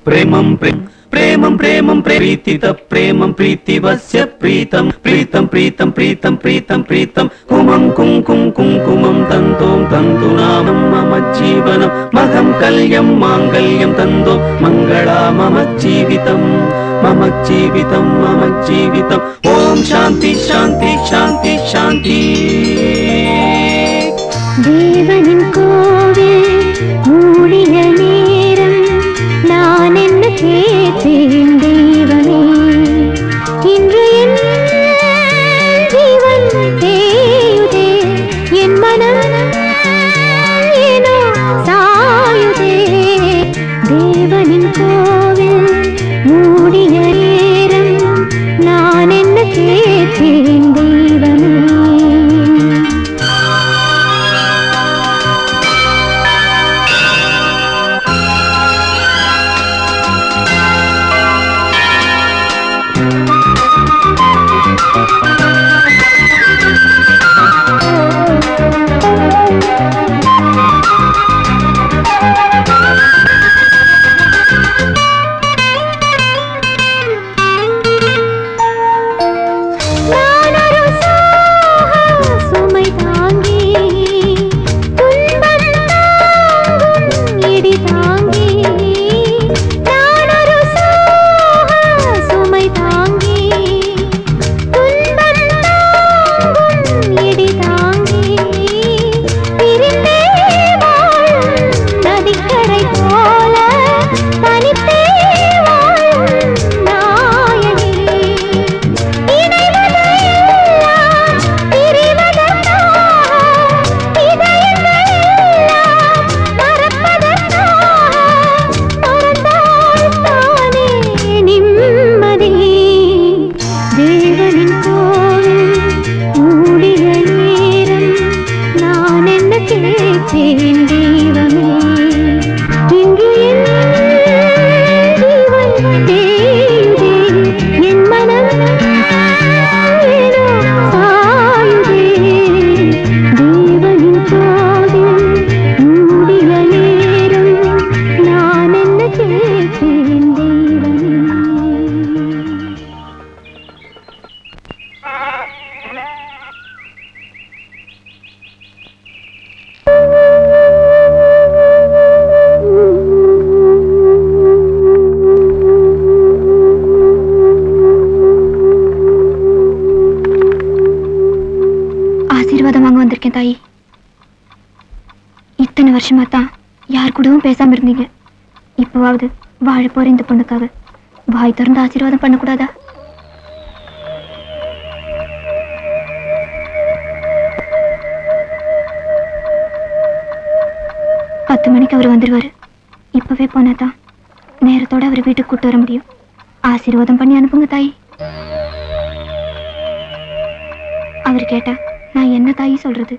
ప్రేమం ప్రేమ ప్రేమం ప్రేమం ప్రీతిత ప్రేమం ప్రీతివస్య ప్రీతం ప్రీతం ప్రీతం ప్రీతం ప్రీతం ప్రీతం కుమం కుంకుం కుంకుమం తంతోం తంతు నామం మమ జీవనం మహం కల్యం మాంగళ్యం తందో మంగళా మమ జీవితం మమ జీవితం మమ జీవితం ఓం శాంతి శాంతి శాంతి శాంతి தேவனின் கோவில் மூடிய நேரம் நான் என்ன கேட்டேன் தெய்வமே இன்று என் ஜீவன் தேயுதே என் மனம் ஏனோ சாயுதே தேவனின் கோவில் மூடிய நேரம் நான் என்ன கேட்டேன் தெய்வமே நான் ஒரு சோக சுமை தாங்கி துன்பம் தாங்கும் இடி தாங்கி நான் ஒரு சோக சுமை தாங்கி துன்பம் தாங்கும் இடி தாங்கி பிரிந்தே வாழும் நதிக்கரை போல தனித்தே வாழும் நாயகி தேவனின் கோவில் மூடிய நேரம் நான் என்ன கேட்டேன் தெய்வமே இன்று என் ஜீவன் தேயுதே என் மனம் ஏனோ சாயுதே தேவனின் கோவில் மூடிய நேரம் நான் என்ன கேட்டேன் தெய்வமே ஆசீர்வாதம் வாங்க வந்திருக்கேன் தாயி இத்தனை வருஷமா தான் யார் கூடவும் பேசாம இருந்தீங்க இப்போவாவது வாழ போற இந்த பொண்ணுக்காக வாய் திறந்து ஆசீர்வாதம் பண்ணக்கூடாதா பத்து மணிக்கு அவர் வந்துருவாரு இப்பவே போனாதான் நேரத்தோட அவர் வீட்டுக்கு கூட்டு வர முடியும் ஆசீர்வாதம் பண்ணி அனுப்புங்க தாயி அவர் கேட்டா நான் என்ன தாயி சொல்றது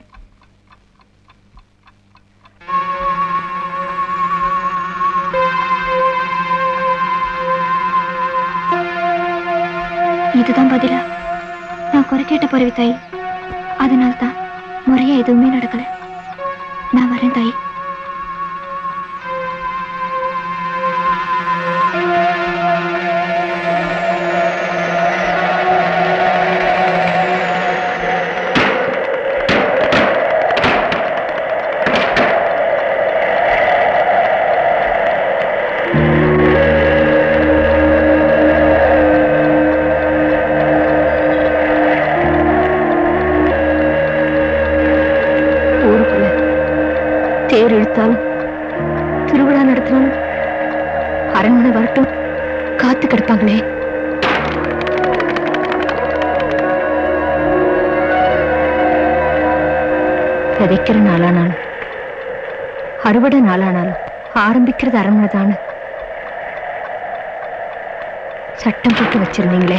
இதுதான் பதிலா நான் குறை கேட்ட பிறவி தாய் அதனால தான் முறையா எதுவுமே நடக்கல நான் வரேன் தாய் ஊருக்குள்ள தேர் இழுத்தாலும் திருவிழா நடத்தினாலும் அரண்மனை வரட்டும் காத்து கிடப்பாங்களே விதைக்கிற நாளானாலும் அறுவடை நாளானாலும் ஆரம்பிக்கிறது அரண்மனை தானே சட்டம் போட்டு வச்சிருந்தீங்களே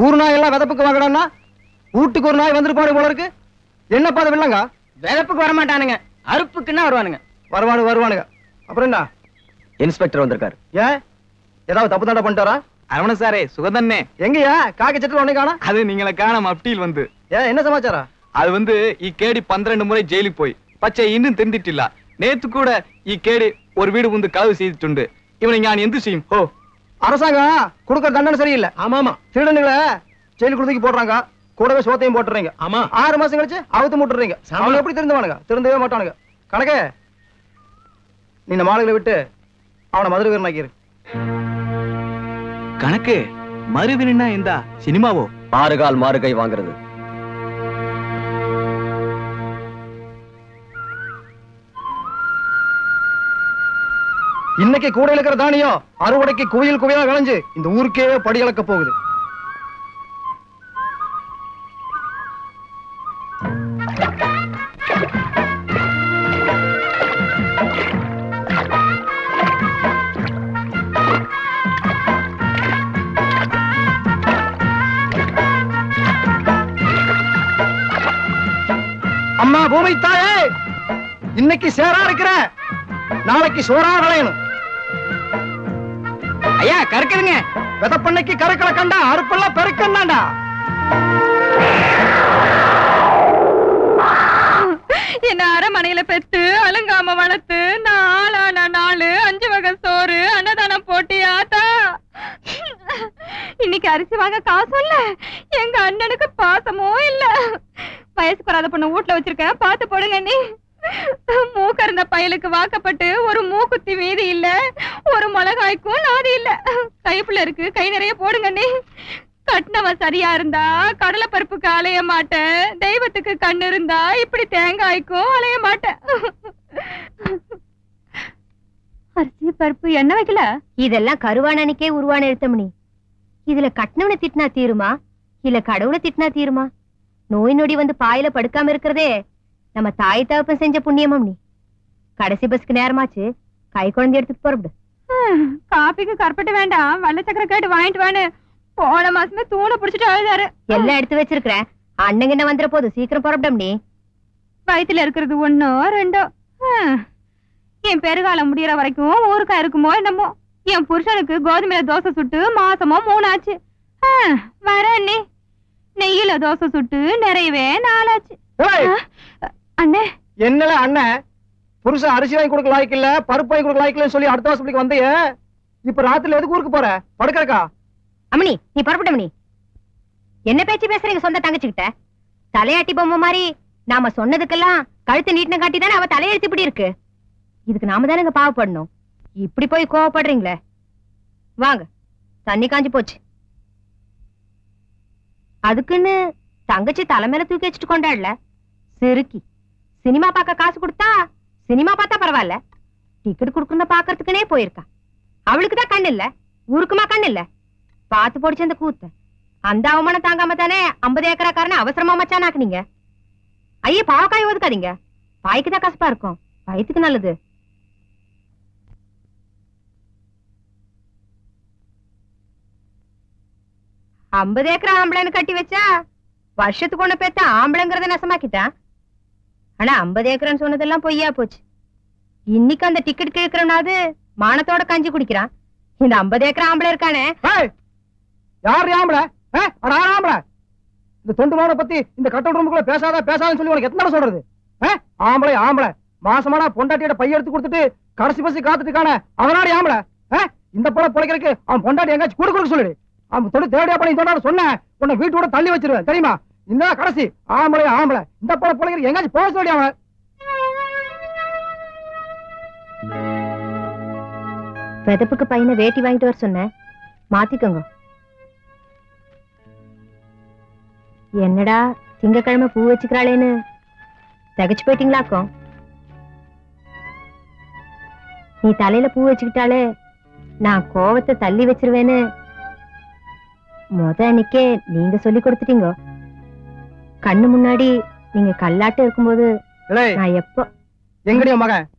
ஊர் நாய் எல்லாம் விதப்புக்கு வாங்கடான்னா வீட்டுக்கு ஒரு நாய் வந்துருப்பாடு போல இருக்கு என்னப்பா அது வில்லங்க விதப்புக்கு வர மாட்டானுங்க அறுப்புக்குன்னா வருவானுங்க வருவானு வருவானுங்க அப்புறம் என்ன இன்ஸ்பெக்டர் வந்திருக்காரு ஏன் ஏதாவது தப்பு தாண்டா பண்ணிட்டாரா அரவண சாரே சுகதன்னே எங்கயா காக்கி சட்டில் ஒண்ணு காணா அது நீங்கள காணாம அப்டீல் வந்து ஏன் என்ன சமாச்சாரம் அது வந்து ಈ ಕೇಡಿ ಪನ್ನೆರಡು ಮುறை ಜೈಲಿಗೆ போய் பச்சை இன்னும் தெரிஞ்சிட்டிಲ್ಲ நேத்து கூட ಈ கேடி ஒரு வீடு வந்து கதவு செய்துட்டு இவனை ஞான் எந்த செய்யும் ஓ அரசாங்கம் கொடுக்கற தண்டனை சரியில்லை ஆமா ஆமா திருடனுங்களை ஜெயில் கொடுத்துக்கு போடுறாங்க கூடவே சோத்தையும் போட்டுறீங்க ஆமா ஆறு மாசம் கழிச்சு அவுத்து முட்டுறீங்க அவன் எப்படி திருந்துவானுங்க திருந்தவே மாட்டானுங்க கணக்கே நீ இந்த மாடுகளை விட்டு அவனை மதுரை வீரனாக்கிரு கணக்கு மறுவினா இந்த சினிமாவோ ஆறு கால் மாறு கை வாங்குறது இன்னைக்கு கூட இருக்கிற தானியம் அறுவடைக்கு குவியல் குவியலா விளைஞ்சு இந்த ஊருக்கே படி அளக்க போகுது அம்மா பூமி தாயே இன்னைக்கு சேரா இருக்கிற நாளைக்கு சோறா விளையணும் ஐயா கறக்குதுங்க விதப்பண்ணைக்கு கறக்கல கண்டா அறுப்பெல்லாம் பெருக்கண்டாண்டா என்ன அரமனையில பெத்து அலங்காம வளர்த்து நான் ஆளான நாலு அஞ்சு வகை சோறு அன்னதானம் போட்டி ஆத்தா இன்னைக்கு அரிசி வாங்க காசும் இல்ல எங்க அண்ணனுக்கு பாசமும் இல்ல வயசுக்கு வராத பொண்ணு வீட்டுல வச்சிருக்கேன் பார்த்து போடுங்க நீ மூக்க இருந்த பயலுக்கு வாக்கப்பட்டு ஒரு மூக்குத்தி மீதி இல்ல ஒரு மிளகாய்க்கும் நாதி இல்ல கைப்புள்ள இருக்கு கை நிறைய போடுங்க நீ கட்டினவன் சரியா இருந்தா கடலை பருப்புக்கு அலைய மாட்டேன் தெய்வத்துக்கு கண்ணு இருந்தா இப்படி தேங்காய்க்கும் அலைய மாட்டேன் அரிசி பருப்பு என்ன வைக்கல இதெல்லாம் கருவானனுக்கே உருவான எழுத்தமணி இதுல கட்டினவனை திட்டினா தீருமா இல்ல கடவுளை திட்டினா தீருமா நோய் நொடி வந்து பாயில படுக்காம இருக்கிறதே நம்ம தாய் தகப்பன் செஞ்ச புண்ணியமம் நீ கடைசி பஸ்க்கு நேரமாச்சு கை குழந்தை எடுத்துட்டு போறப்படு காப்பிக்கு கற்பட்டு வேண்டாம் வெள்ளை சக்கரை கேட்டு வாங்கிட்டு வான்னு போன மாசமே தூணை புடிச்சிட்டு அழுதாரு எல்லாம் எடுத்து வச்சிருக்கிறேன் அண்ணங்க என்ன வந்துற போது சீக்கிரம் புறப்படும் நீ வயித்துல இருக்கிறது ஒண்ணோ ரெண்டோ ஹம். என் பெருகாலம் முடியற வரைக்கும் ஊருக்கா இருக்குமோ என்னமோ என் புருஷனுக்கு கோதுமையில தோசை சுட்டு மாசமோ மூணாச்சு ஹம், வரேன் அண்ணி நெய்யில தோசை சுட்டு நிறையவே நாளாச்சு ஏய், அஹ், அண்ணே என்னல அண்ணன் புருஷன் அரிசி வாங்கி கொடுக்க லாய்க்கு இல்ல பருப்பு வாங்கி கொடுக்க லாய்க்கு இல்லைன்னு சொல்லி அடுத்த வருஷத்துக்கு வந்தே இப்ப ராத்திரில எதுக்கு ஊருக்கு போற படுக்கறக்கா அம்மணி நீ புறப்பட மணி என்ன பேச்சு பேசுறீங்க சொந்த தங்கச்சிக்கிட்ட தலையாட்டி பொம்மை மாதிரி நாம சொன்னதுக்கெல்லாம் கழுத்து நீட்டின காட்டி தானே அவ தலையெழுத்து இப்படி இருக்கு இதுக்கு நாம தானேங்க பாவப்படணும் இப்படி போய் கோவப்படுறீங்களே வாங்க தண்ணி காஞ்சு போச்சு அதுக்குன்னு தங்கச்சி தலை மேல தூக்கி வச்சுட்டு கொண்டாடல சிறுக்கி சினிமா பார்க்க காசு கொடுத்தா சினிமா பார்த்தா பரவாயில்ல டிக்கெட் கொடுக்கணும் பாக்குறதுக்குனே போயிருக்கா அவளுக்கு தான் கண்ணு இல்ல ஊருக்குமா கண்ணு இல்ல பாத்து போடிச்சு அந்த கூத்த அந்த அவமானம் தாங்காம தானே ஐம்பது ஏக்கராக்காரன அவசரமா மச்சானாக்குனீங்க ஐயே பாவக்காய் ஒதுக்காதீங்க பாய்க்கு தான் கசப்பா இருக்கும் வயித்துக்கு நல்லது ஐம்பது ஏக்கரா ஆம்பளைன்னு கட்டி வச்சா வருஷத்துக்கு ஒண்ணு பேத்த ஆம்பளைங்கிறத நெசமாக்கிட்டான் ஆனா ஐம்பது ஏக்கர்னு சொன்னதெல்லாம் பொய்யா போச்சு இன்னைக்கு அந்த டிக்கெட் கேட்கறனாவது மானத்தோட கஞ்சி குடிக்கிறான் இந்த ஐம்பது ஏக்கர் ஆம்பளை இருக்கானே ஏய், யார் ஆம்பள அட யார் ஆம்பள இந்த தொண்டு மாவனை பத்தி இந்த கட்டல் ரூமுக்குள்ள பேசாத பேசாதன்னு சொல்லி உனக்கு எத்தனை தடவை சொல்றது ஆ? ஆம்பளை ஆம்பளை மாசமானா பொண்டாட்டியோட பைய எடுத்து கொடுத்துட்டு கடைசி பசி காத்துட்டு இருக்கானே அவனாடி ஆம்பளை ஆ? இந்த போல பிழைக்கிறதுக்கு அவன் பொண்டாட்டி எங்காச்சும் கூட கொடுக்க சொல்லுடு அவன் தொண்டு தேவையா பண்ணி சொன்னான்னு சொன்னேன் உன்னை வீட்டோட தள்ளி வச்சிருவேன் தெரியுமா இந்த கடைசி ஆம்பளை ஆம்பளை இந்த போல பிழைக்கிறதுக்கு எங்காச்சும் போக சொல்லி அவன் விதப்புக்கு பையனை வேட்டி வாங்கிட்டு வர சொன்னேன் மாத்திக்கோங்க என்னடா திங்கக்கிழமை பூ வச்சுக்கிறாளேன்னு தகச்சு போயிட்டீங்களாக்கும் நீ தலையில பூ வச்சுக்கிட்டாலே நான் கோவத்தை தள்ளி வச்சிருவேன்னு முத அன்னைக்கே நீங்க சொல்லி கொடுத்துட்டீங்க கண்ணு முன்னாடி நீங்க கல்லாட்டு இருக்கும்போது ஏய், நான் எப்போ எங்கடி உன் மகன்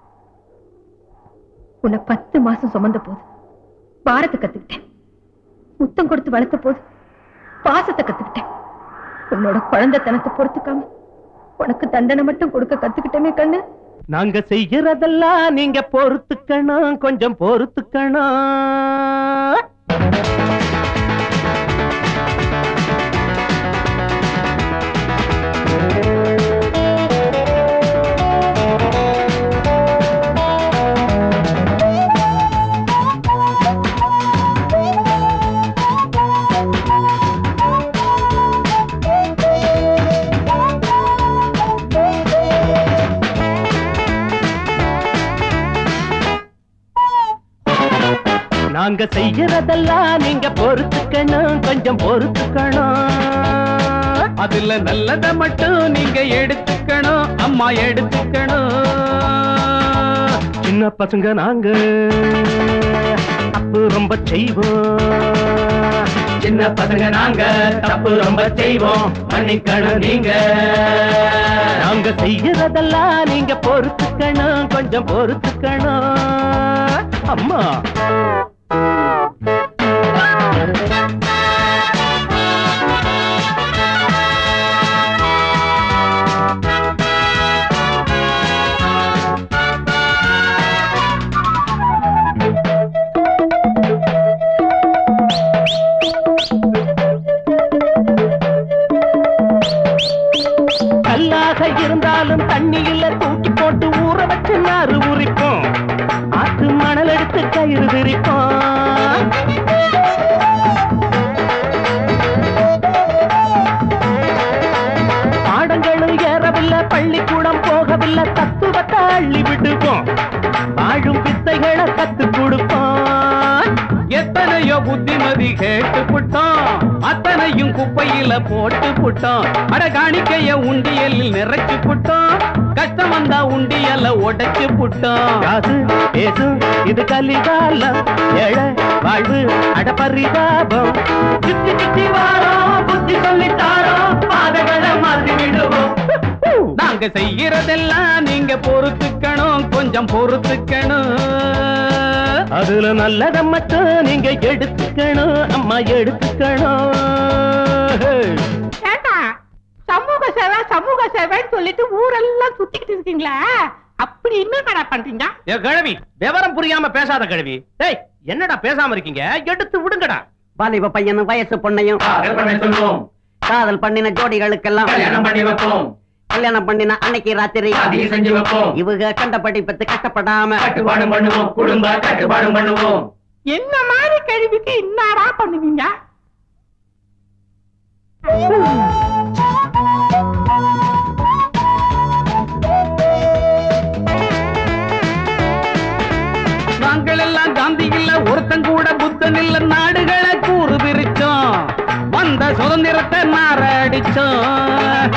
உன்னை பத்து மாசம் சுமந்த போது பாரத்தை கத்துக்கிட்டேன் முத்தம் கொடுத்து வளர்த்த போது பாசத்தை கத்துக்கிட்டேன் உன்னோட குழந்தைத்தனத்தை பொறுத்துக்காம உனக்கு தண்டனை மட்டும் கொடுக்க கத்துக்கிட்டேனே கண்ணு நாங்க செய்யறதெல்லாம் நீங்க பொறுத்துக்கணும் கொஞ்சம் பொறுத்துக்கணும் நாங்க செய்யறதெல்லாம் நீங்க பொறுத்துக்கணும் கொஞ்சம் பொறுத்துக்கணும் அதுல நல்லத மட்டும் நீங்க எடுத்துக்கணும் அம்மா எடுத்துக்கணும் சின்ன பசங்க நாங்க தப்பு ரொம்ப செய்வோம் சின்ன பசங்க நாங்க தப்பு ரொம்ப செய்வோம் மன்னிக்கணும் நீங்க நாங்க செய்யறதெல்லாம் நீங்க பொறுத்துக்கணும் கொஞ்சம் பொறுத்துக்கணும் அம்மா கல்லாக இருந்தாலும் தண்ணியில தூக்கி போட்டு ஊற வச்சு நாறு உரிப்போம் ஆத்து மணல் எடுத்து கயிறு விரிப்போம் பாடங்களும் ஏறவில்லை பள்ளிக்கூடம் போகவில்லை தத்துவத்தை அள்ளி விடுவோம் வாழும் வித்தைகளை கத்து கொடுப்போம் எத்தனையோ புத்திமதி கேட்டு புட்டோம் அத்தனையும் குப்பையில போட்டு புட்டோம் அட காணிக்கைய உண்டியலில் நிறைச்சு புட்டோம் கஷ்டம் வந்தா உண்டியல்ல உடைச்சு புட்டோம் காசு பேசு இது கலிகாலம் ஏழை வாழ்வு அட பரிதாபம் சுத்தி சுத்தி வாரோம் புத்தி சொல்லித்தாரோம் பாதைகளை மாற்றி விடுவோம் நாங்க செய்யறதெல்லாம் நீங்க பொறுத்துக்கணும் கொஞ்சம் பொறுத்துக்கணும் அதுல நல்லத மட்டும் நீங்க எடுத்துக்கணும் அம்மா எடுத்துக்கணும் ஏண்டா சமூக சேவை சமூக சேவைன்னு சொல்லிட்டு ஊரெல்லாம் சுத்திக்கிட்டு இருக்கீங்களா அப்படி என்னடா பண்றீங்க ஏ கிழவி விவரம் புரியாம பேசாத கிழவி டேய் என்னடா பேசாம இருக்கீங்க எடுத்து விடுங்கடா வாலிப பையனும் வயசு பொண்ணையும் சொல்லுவோம் காதல் பண்ணின ஜோடிகளுக்கெல்லாம் பண்ணி வைப்போம் கல்யாணம் பண்ணின அன்னைக்கு ராத்திரி செஞ்சு வைப்போம் இவங்க கண்டபடி பத்து கஷ்டப்படாம கட்டுப்பாடும் பண்ணுவோம் குடும்ப கட்டுப்பாடும் பண்ணுவோம் என்ன மாதிரி கேள்விக்கு என்னடா பண்ணுவீங்க நாங்கள் எல்லாம் காந்தி இல்ல ஒருத்தன் கூட புத்தன் இல்ல நாடுகளை கூறு பிரிச்சோம் வந்த சுதந்திரத்தை நார அடிச்சோம்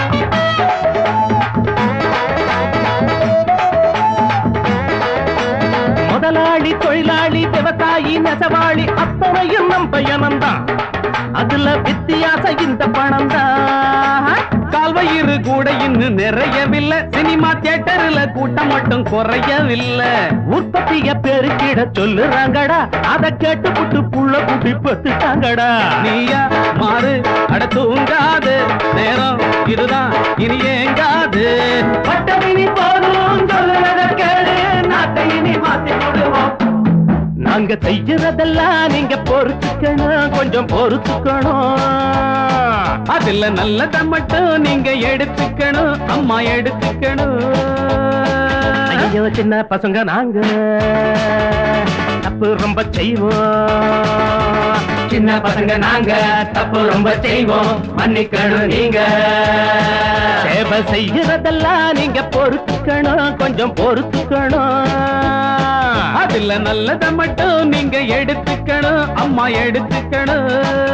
முதலாளி தொழிலாளி விவசாயி நெசவாளி அத்தனையும் நம் பயணம்தான் அதுல வித்தியாசம் இந்த பணம் தான் கால்வயிறு கூட இன்னும் நிறையவில்லை சினிமா தியேட்டர்ல கூட்டம் மட்டும் குறையவில்லை உற்பத்திய பெருக்கிட சொல்லுறாங்கடா அத கேட்டு புட்டு புள்ள குட்டி பத்துட்டாங்கடா நீயா மாறு அட தூங்காது நேரம் இதுதான் இனி ஏங்காது பட்டமினி போதும் சொல்லுறத கேளு நாட்டை இனி மாத்தி விடுவோம் நாங்க செய்யறதெல்லாம் நீங்க பொறுத்துக்கணும் கொஞ்சம் பொறுத்துக்கணும் அதுல நல்லத மட்டும் நீங்க எடுத்துக்கணும் அம்மா எடுத்துக்கணும் ஐயோ சின்ன பசங்க நாங்க தப்பு ரொம்ப செய்வோம் சின்ன பசங்க நாங்க தப்பு ரொம்ப செய்வோம் மன்னிக்கணும் நீங்க சேவை செய்யறதெல்லாம் நீங்க பொறுத்துக்கணும் கொஞ்சம் பொறுத்துக்கணும் அதுல நல்லத மட்டும் நீங்க எடுத்துக்கணும் அம்மா எடுத்துக்கணும்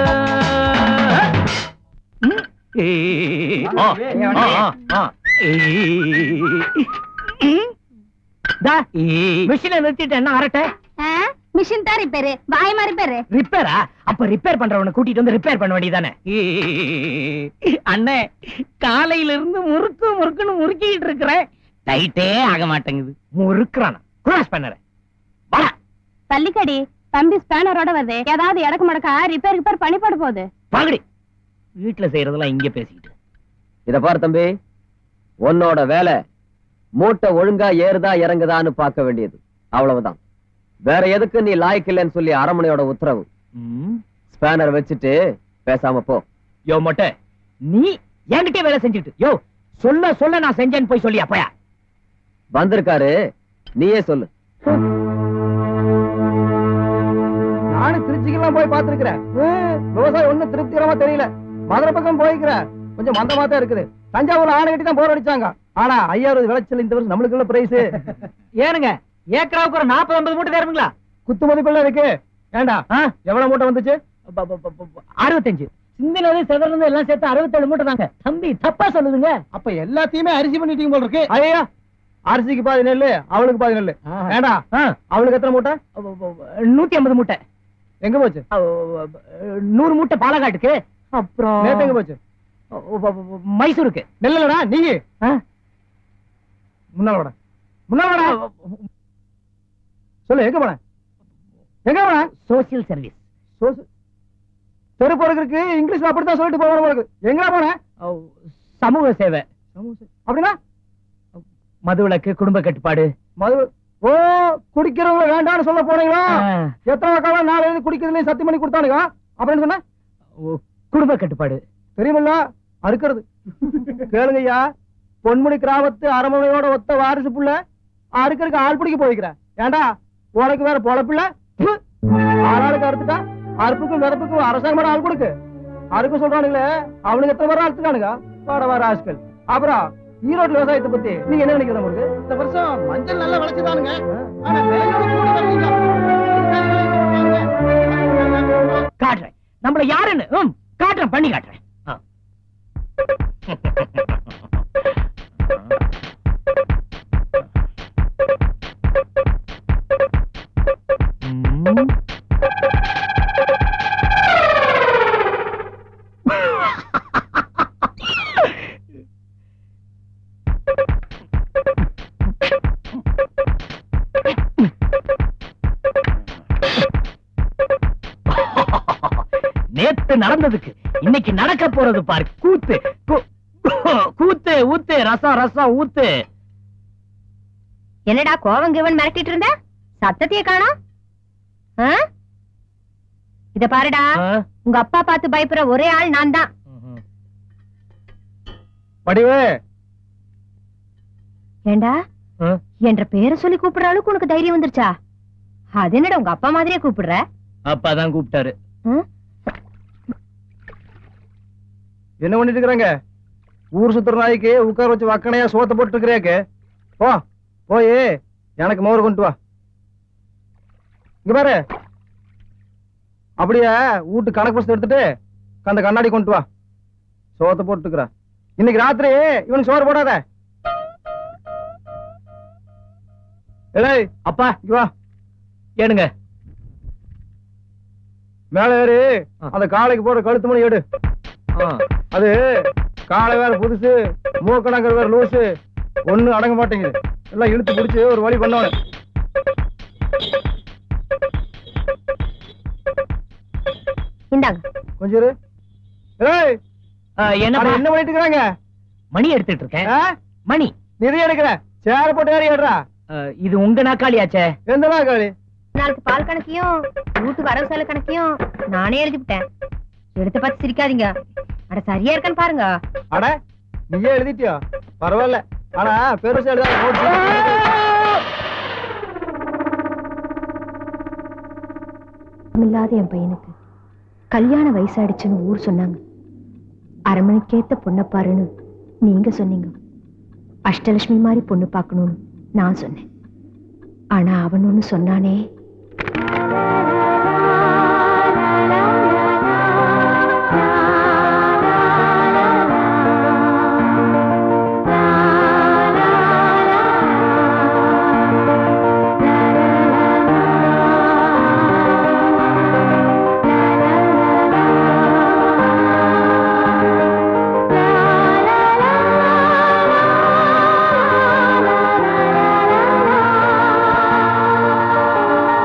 மிஷினை நிறுத்திட்டு என்ன அரட்டை மிஷின் தான் ரிப்பேரு வாய் மாதிரி பேரு ரிப்பேரா அப்ப ரிப்பேர் பண்றவனை கூட்டிட்டு வந்து ரிப்பேர் பண்ண வேண்டியதானே அண்ணே காலையில இருந்து முறுக்கு முறுக்குன்னு முறுக்கிட்டு இருக்கிறேன் டைட்டே ஆக மாட்டேங்குது முறுக்குறானா கிராஸ் பண்ணற தள்ளிக்கடி தம்பி ஸ்பேனரோட வருது ஏதாவது இடக்கு மடக்கா ரிப்பேர் ரிப்பேர் பண்ணி போட போகுது பாகடி வீட்டுல செய்யறதெல்லாம் இங்க பேசிக்கிட்டு இத பாரு தம்பி உன்னோட வேலை மூட்டை ஒழுங்கா ஏறுதா இறங்குதான்னு பார்க்க வேண்டியது அவ்வளவுதான் வேற எதுக்கு நீ லாய்க்கு இல்லைன்னு சொல்லி அரமனையோட உத்தரவு ஸ்பேனர் வச்சுட்டு பேசாம போ யோ மொட்டை நீ என்கிட்ட வேலை செஞ்சுட்டு யோ சொல்ல சொல்ல நான் செஞ்சேன்னு போய் சொல்லி அப்பயா வந்திருக்காரு நீயே சொல்லு நானும் திருச்சிக்கெல்லாம் போய் பார்த்திருக்கிறேன் ஹம், விவசாயம் ஒண்ணும் திருப்திகரமா தெரியல மதுரை பக்கம் போய்க்கிறேன் கொஞ்சம் மந்தமா தான் இருக்குது தஞ்சாவூர்ல ஆணை கட்டி தான் போர் அடிச்சாங்க ஆனா ஐயாயிரம் விளைச்சல் இந்த வருஷம் நம்மளுக்கு உள்ள பிரைஸ் ஏனுங்க ஏக்கராவுக்கு ஒரு நாற்பது ஐம்பது மூட்டை தருங்களா குத்து மதிப்புள்ள இருக்கு ஏண்டா எவ்வளவு மூட்டை வந்துச்சு அறுபத்தஞ்சு சிந்தினது செதறது எல்லாம் சேர்த்து அறுபத்தேழு மூட்டை தாங்க தம்பி தப்பா சொல்லுதுங்க அப்ப எல்லாத்தையுமே அரிசி பண்ணிட்டீங்க போல இருக்கு ஐயா அரிசிக்கு பாதி நெல்லு அவளுக்கு பாதி நெல்லு ஏண்டா அவளுக்கு எத்தனை மூட்டை நூத்தி ஐம்பது மூட்டை எங்க போச்சு நூறு மூட்டை பாலக்காட்டுக்கு அப்புறம் நேத்து எங்க போச்சு மைசூருக்கு நெல்லடா நீ முன்னால வாடா முன்னால வாடா சொல்லு எங்க போன எங்க போன சோசியல் சர்வீஸ் சோசு தெரு பொறுக்கிறதுக்கு இங்கிலீஷ்ல அப்படித்தான் சொல்லிட்டு போகணும் போல இருக்கு எங்க போன சமூக சேவை அப்படின்னா மதுவிலக்கு குடும்ப கட்டுப்பாடு மது ஓ குடிக்கிறவங்க வேண்டாம்னு சொல்ல போனீங்களா எத்தனை காலம் நாலு எழுதி குடிக்கிறதுலயும் சத்தியம் பண்ணி கொடுத்தானுங்க அப்படின்னு சொன்ன குடும்ப கட்டுப்பாடு தெரியுமில்ல அறுக்கிறது கேளுங்கய்யா பொன்முடி கிராமத்து அரமனையோட ஒத்த வாரிசு புள்ள அறுக்கறதுக்கு ஆள் பிடிக்க போய்க்கிறேன் ஏண்டா உனக்கு வேற பொழப்பில்ல ப்பு. ஆளாளுக்கு அறுத்துட்டா அறுப்புக்கும் விதப்புக்கும் அரசாங்கம் ஆள் கொடுக்கு அறுக்க சொல்றானுங்களே அவனுக்கு எத்தனை பேர் அறுத்துட்டானுங்க வாட வர ஆட்கள் அப்புறம் ஈரோடு விவசாயத்தை பத்தி நீங்க என்ன நினைக்கிறீங்க உங்களுக்கு இந்த வருஷம் மஞ்சள் நல்லா விளைச்சுதானுங்க ஆனா விலையோட கூட வரலீங்க. காட்டுறேன் நம்மள யாருன்னு ம், காட்டுறேன் பண்ணி காட்டுறேன் ஆ. ம். நேத்து நடந்ததுக்கு இன்னைக்கு நடக்க போறது பாரு கூத்து கூ- கூத்து ஊத்து ரசம் ரசம் ஊத்து என்னடா கோவம் கிவன் மிரட்டிட்டு இருந்த சத்தத்தையே காணோம் ஆ? இத பாருடா உங்க அப்பா பார்த்து பயப்படுற ஒரே ஆள் நான் தான் படிவே ஏண்டா என்ற பேரை சொல்லி கூப்பிடுற அளவுக்கு உனக்கு தைரியம் வந்துருச்சா அது என்னடா உங்க அப்பா மாதிரியே கூப்பிடுற அப்பாதான் கூப்பிட்டாரு ம்? என்ன பண்ணிட்டு இருக்கிறாங்க ஊர் சுத்துற நாய்க்கு உட்கார வச்சு வக்கனையா சோத்த போட்டு இருக்கிறேக்கு போ போய் எனக்கு மோர் கொண்டு வா இங்க பாரு அப்படியே வீட்டு கணக்கு புஸ்தகம் எடுத்துட்டு அந்த கண்ணாடி கொண்டு வா சோத்த போட்டுக்கிறா இன்னைக்கு ராத்திரி இவனுக்கு சோறு போடாத ஏய் அப்பா இங்க வா ஏனுங்க மேல ஏறி அந்த காலைக்கு போற கழுத்து மணி எடு அது காலை வேற புதுசு மூக்கணங்கர் வேற லூசு ஒண்ணு அடங்க மாட்டேங்குது எல்லாம் இழுத்து பிடிச்சு ஒரு வழி பண்ணவனு இந்தாங்க கொஞ்சம் இரு. ஏய் என்ன அட, என்ன பண்ணிட்டு இருக்காங்க மணி எடுத்துட்டு இருக்கேன் மணி நிதி எடுக்கிற சேர போட்டு ஏறி ஏடுறா இது உங்க நாக்காளியாச்சே எந்த நாக்காளி நாளைக்கு பால் கணக்கையும் வீட்டு வரவு செலவு கணக்கையும் நானே எழுதி விட்டேன் எடுத்து பார்த்து சிரிக்காதீங்க அட சரியா இருக்கான்னு பாருங்க அட நீயே எழுதிட்டியோ பரவாயில்ல ஆனா பெருசா எழுதாத notes. இல்லாத என் பையனுக்கு கல்யாண வயசாயிடுச்சுன்னு ஊர் சொன்னாங்க அரமணிக்கேத்த பொண்ணை பாருன்னு நீங்க சொன்னீங்க அஷ்டலட்சுமி மாதிரி பொண்ணு பார்க்கணும்னு நான் சொன்னேன் ஆனா அவன் ஒண்ணு சொன்னானே la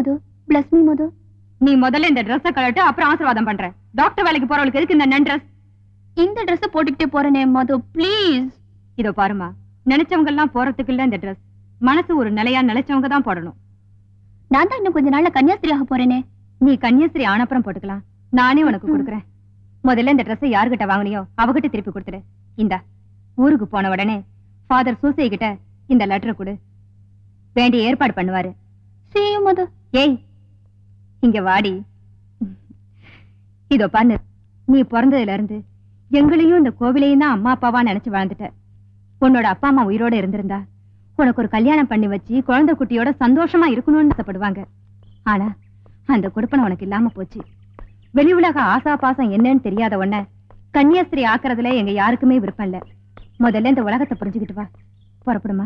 Madhu bless me Madhu நீ முதல்ல இந்த ட்ரெஸ்ஸ கழட்டு அப்புறம் ஆசீர்வாதம் பண்றேன் டாக்டர் வேலைக்கு போறவளுக்கு எதுக்கு இந்த நன் ட்ரெஸ் இந்த ட்ரெஸ் போட்டுக்கிட்டே போறேனே மது ப்ளீஸ் இதோ பாருமா நினைச்சவங்க எல்லாம் போறதுக்கு இல்ல இந்த ட்ரெஸ் மனசு ஒரு நிலையா நிலைச்சவங்க தான் போடணும் நான் தான் இன்னும் கொஞ்ச நாள்ல கன்னியாஸ்திரியாக போறேனே நீ கன்னியாஸ்திரி ஆனப்புறம் போட்டுக்கலாம் நானே உனக்கு கொடுக்குறேன் முதல்ல இந்த ட்ரெஸ்ஸை யார்கிட்ட வாங்குனியோ அவகிட்ட திருப்பி கொடுத்துடு இந்தா ஊருக்கு போன உடனே ஃபாதர் சூசை கிட்ட இந்த லெட்டரை கொடு வேண்டிய ஏற்பாடு பண்ணுவாரு see you மது ஏய் இங்க வாடி இதோ பாரு நீ பிறந்ததுல இருந்து எங்களையும் இந்த கோவிலையும் தான் அம்மா அப்பாவா நினைச்சு வாழ்ந்துட்ட உன்னோட அப்பா அம்மா உயிரோட இருந்திருந்தா உனக்கு ஒரு கல்யாணம் பண்ணி வச்சு குழந்தை குட்டியோட சந்தோஷமா இருக்கணும்னு ஆசைப்படுவாங்க ஆனா அந்த கொடுப்பனை உனக்கு இல்லாம போச்சு வெளி உலக ஆசா பாசம் என்னன்னு தெரியாத உடனே கன்னியாஸ்திரி ஆக்குறதுல எங்க யாருக்குமே விருப்பம் இல்ல முதல்ல இந்த உலகத்தை புரிஞ்சுக்கிட்டு வா புறப்படுமா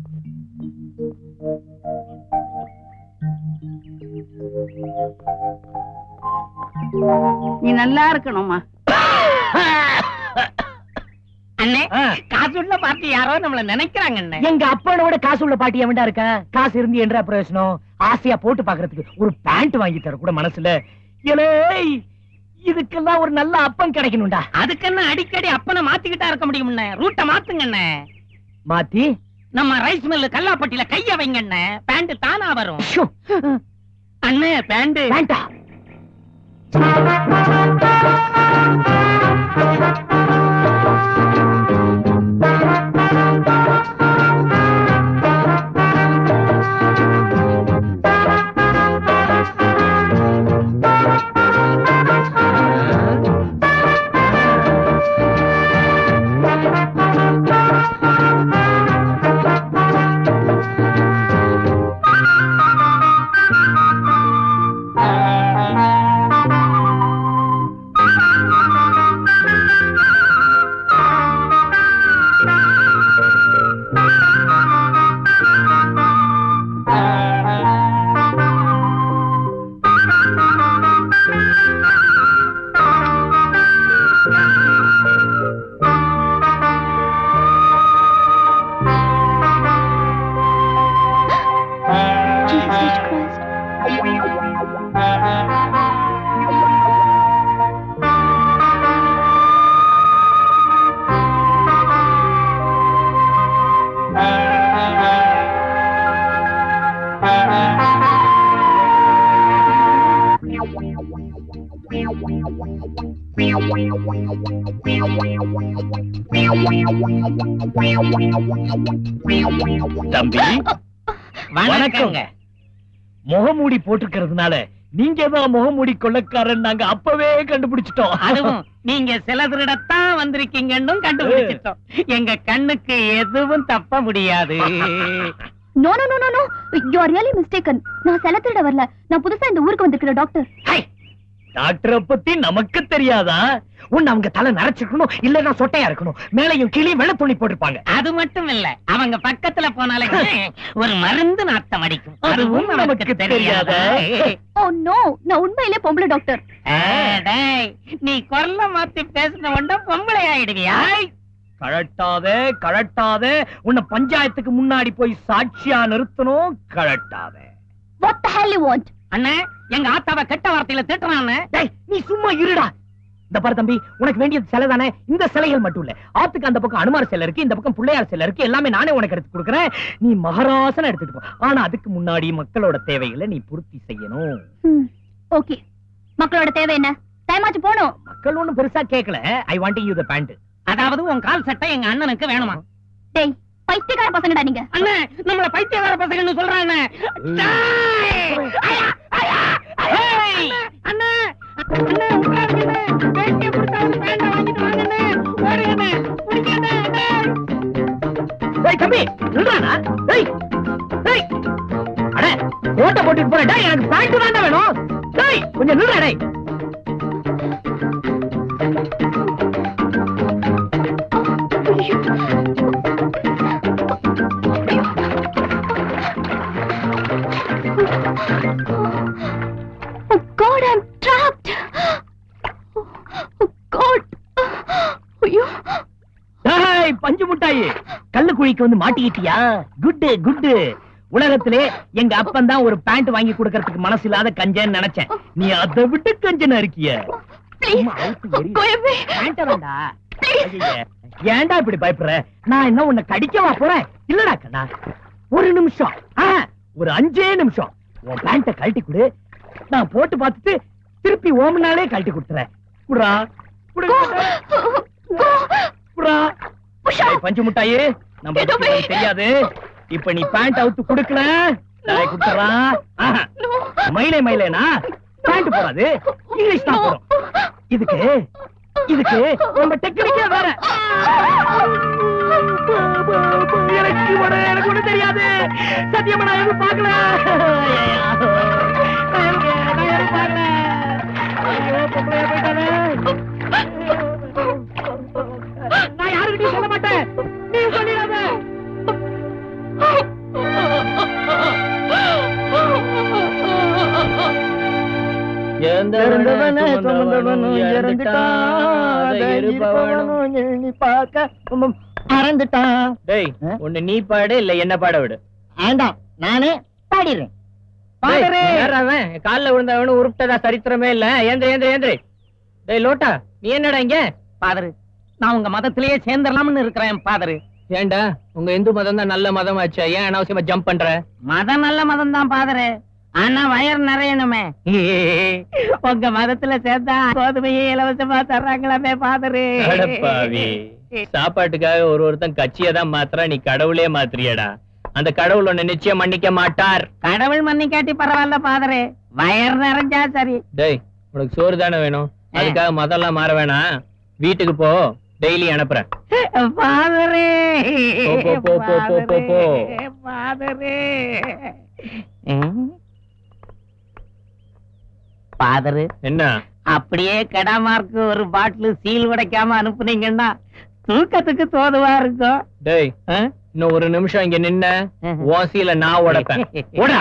நீ நல்லா இருக்கணுமா அண்ணே காசுள்ள பார்ட்டி யாரோ நம்மள நினைக்கிறாங்க அண்ணே எங்க அப்பனோட காசு உள்ள பாட்டி எவன்டா இருக்கா காசு இருந்து என்ன பிரயோஜனம் ஆசையா போட்டு பாக்குறதுக்கு ஒரு பேண்ட் வாங்கி தர கூட மனசுல ஏலே இதுக்கெல்லாம் ஒரு நல்ல அப்பன் கிடைக்கணும்டா அதுக்குன்னு அடிக்கடி அப்பனை மாத்திக்கிட்டா இருக்க முடியும் ரூட்ட மாத்துங்க அண்ணே மாத்தி நம்ம ரைஸ் மில்லு கல்லாப்பட்டியில கைய வைங்க அண்ணே பேண்ட் தானா வரும் ஷோ, அண்ணே பேண்ட் வேண்டா Jesus Christ. தம்பி வணக்கங்க முகமூடி போட்டுக்கிறதுனால நீங்க தான் முகமூடி கொள்ளக்காரன் நாங்க அப்பவே கண்டுபிடிச்சிட்டோம் அதுவும் நீங்க சில திருடத்தான் வந்திருக்கீங்கன்னு கண்டுபிடிச்சிட்டோம் எங்க கண்ணுக்கு எதுவும் தப்ப முடியாது no no no no no you are really mistaken நான் செல திருட வரல நான் புதுசா இந்த ஊருக்கு வந்திருக்கிற டாக்டர் டாக்டரை பத்தி நமக்கு தெரியாதா உன்னை அவங்க தலை நரைச்சிருக்கணும் இல்லன்னா சொட்டையா இருக்கணும் மேலையும் கீழே வெள்ள துணி போட்டிருப்பாங்க அது மட்டும் இல்ல அவங்க பக்கத்துல போனாலே ஒரு மருந்து நாத்தம் அடிக்கும் அதுவும் நமக்கு நமக்கு தெரியாதா தெரியாதா? ஓ நோ நான் உண்மையிலே பொம்பளை டாக்டர் ஆ, டேய், நீ குரல மாத்தி பேசின உடனே பொம்பளை ஆயிடுவியா கழட்டாதே கழட்டாதே உன்னை பஞ்சாயத்துக்கு முன்னாடி போய் சாட்சியா நிறுத்தணும் கழட்டாதே what the hell you want அண்ணே எங்க ஆத்தாவை கெட்ட வார்த்தையில திட்டுறான் டேய் நீ சும்மா இருடா இந்த பாரு தம்பி உனக்கு வேண்டியது சிலை தானே இந்த சிலைகள் மட்டும் இல்ல ஆத்துக்கு அந்த பக்கம் அனுமார் சிலை இருக்கு இந்த பக்கம் பிள்ளையார் சிலை இருக்கு எல்லாமே நானே உனக்கு எடுத்து கொடுக்குறேன் நீ மகராசன எடுத்துட்டு போ ஆனா அதுக்கு முன்னாடி மக்களோட தேவைகளை நீ பூர்த்தி செய்யணும் ஓகே மக்களோட தேவை என்ன டைம் ஆச்சு போணும் மக்கள் ஒண்ணும் பெருசா கேட்கல I want you the pant அதாவது உன் கால் சட்டை எங்க அண்ணனுக்கு வேணுமா டேய் பைத்தியக்கார பசங்கடா நீங்க அண்ணே நம்மள பைத்தியக்கார பசங்கன்னு சொல்றானே அண்ணா அண்ணா உட்காருங்கண்ணே வேட்டியை பிடிச்சாலும் பேண்ட வாங்கிட்டு வாங்கண்ணே ஓடுங்கண்ணே பிடிக்கண்ணே அண்ணே டேய் தம்பி நில்றானா டேய் டேய் அட கோட்டை போட்டுட்டு போறேன் டேய் எனக்கு பேண்ட் தானே வேணும் டேய் கொஞ்சம் நில்றா டேய் Oh God, I'm trapped. Oh God. ஐயோ டேய் பஞ்சு முட்டாயி கல்லு குழிக்கு வந்து மாட்டிக்கிட்டியா குட்டு குட்டு உலகத்திலே எங்க அப்பன் தான் ஒரு பேண்ட் வாங்கி கொடுக்கறதுக்கு மனசு இல்லாத கஞ்சன்னு நினைச்சேன் நீ அதை விட்டு கஞ்சனா இருக்கிய சும்மா அவுத்து எறியுது. பேண்ட்டை வேண்டா. ஐயையே. ஏன்டா இப்படி பயப்படுற நான் என்ன உன்னை கடிக்கவா போறேன் இல்லடா கண்ணா ஒரு நிமிஷம் ஆ, ஒரு அஞ்சே நிமிஷம் உன் பேண்ட்டை கழட்டி கொடு நான் போட்டு பார்த்துட்டு திருப்பி ஓமனாலே கழட்டி கொடுத்துறேன் குடுறா குடு குடுறா ஏய், பஞ்சு முட்டாயே நம்ம இதுக்கு தெரியாது இப்ப நீ பேண்ட் அவுத்து குடுக்கல நான் குடுத்துறான் மயிலே மயிலேனா பேண்ட் போடாது இங்கிலீஷ் தான் போடும் இதுக்கு இதுக்கு நம்ம டெக்னிக்கே வேற எனக்கு ஒண்ணு எனக்கு ஒண்ணு தெரியாது சத்தியமா நான் எதுவும் பார்க்கல நான் எதுவும் நான் எதுவும் பார்க்கல ஐயோ, பொம்பளையா போயிட்டானே. நான் யாருக்கிட்டையும் சொல்ல மாட்டேன் நீ சொல்லிடாத இறந்தவனே சுமந்தவனும் இறந்துட்டான் அதை இருப்பவனும் எண்ணி பார்க்க உம் மறந்துட்டான் டேய் ஒண்ணு நீ பாடு இல்ல என்ன பாட விடு ஆண்டாம் நானே பாடிடுறேன் பாடுறே அவன் கால்ல விழுந்தவனு உருப்பிட்டதா சரித்திரமே இல்ல ஏந்திர ஏந்திர ஏந்திர டேய் லோட்டா நீ என்னடா இங்க பாதரு நான் உங்க மதத்திலேயே சேர்ந்துடலாம்னு இருக்கிறேன் பாதரு ஏன்டா உங்க இந்து மதம் தான் நல்ல மதம் ஆச்சு ஏன் அனாவசியமா ஜம்ப் பண்ற மதம் நல்ல மதம் தான் பாதரு ஆனா வயர் நிறையணுமே உங்க மதத்துல சேர்த்தா கோதுமையை இலவசமா தர்றாங்களாமே பாதரு அடப்பாவி சாப்பாட்டுக்காக ஒரு ஒருத்தன் கட்சியை தான் மாத்துறா நீ கடவுளே மாத்துறியடா அந்த கடவுள் உன்னை நிச்சயம் மன்னிக்க மாட்டார் கடவுள் மன்னிக்காட்டி பரவாயில்ல பாதரு வயர் நிறைஞ்சா சரி டேய் உனக்கு சோறு தானே வேணும் அதுக்காக மதம்லாம் மாற வேணாம் வீட்டுக்கு போ டெய்லி அனுப்புறேன் பாதரே போ, போ, போ, போ, போ, போ. பாதரே பாதரு என்ன அப்படியே கெடாமார்க்கு ஒரு பாட்டில் சீல் உடைக்காம அனுப்புனீங்கன்னா தூக்கத்துக்கு தோதுவா இருக்கும் டேய் இன்னும் ஒரு நிமிஷம் இங்க நின்ன ஓசியில நான் உடைப்பேன் ஓடா.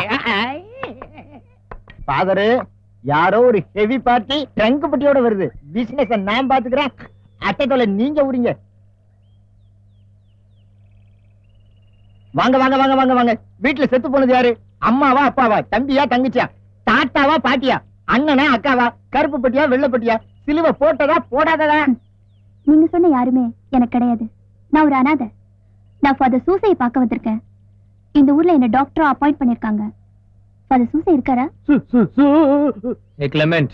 பாதரு யாரோ ஒரு ஹெவி பார்ட்டி ட்ரங்க் பட்டியோட வருது பிசினஸ் நான் பாத்துக்கிறேன் அட்டை தொலை நீங்க உரிங்க வாங்க வாங்க வாங்க வாங்க வாங்க வீட்டுல செத்து போனது யாரு அம்மாவா அப்பாவா தம்பியா தங்கச்சியா தாத்தாவா பாட்டியா அண்ணனா அக்காவா கருப்பு பட்டியா வெள்ளை பட்டியா சிலுவை போட்டதா போடாததா நீங்க சொன்ன யாருமே எனக்கு கிடையாது நான் ஒரு அனாதை நான் ஃபாதர் சூசையை பார்க்க வந்திருக்கேன் இந்த ஊர்ல என்ன டாக்டரா அப்பாயிண்ட் பண்ணிருக்காங்க ஃபாதர் சூசை இருக்காரா ஏய் கிளமெண்ட்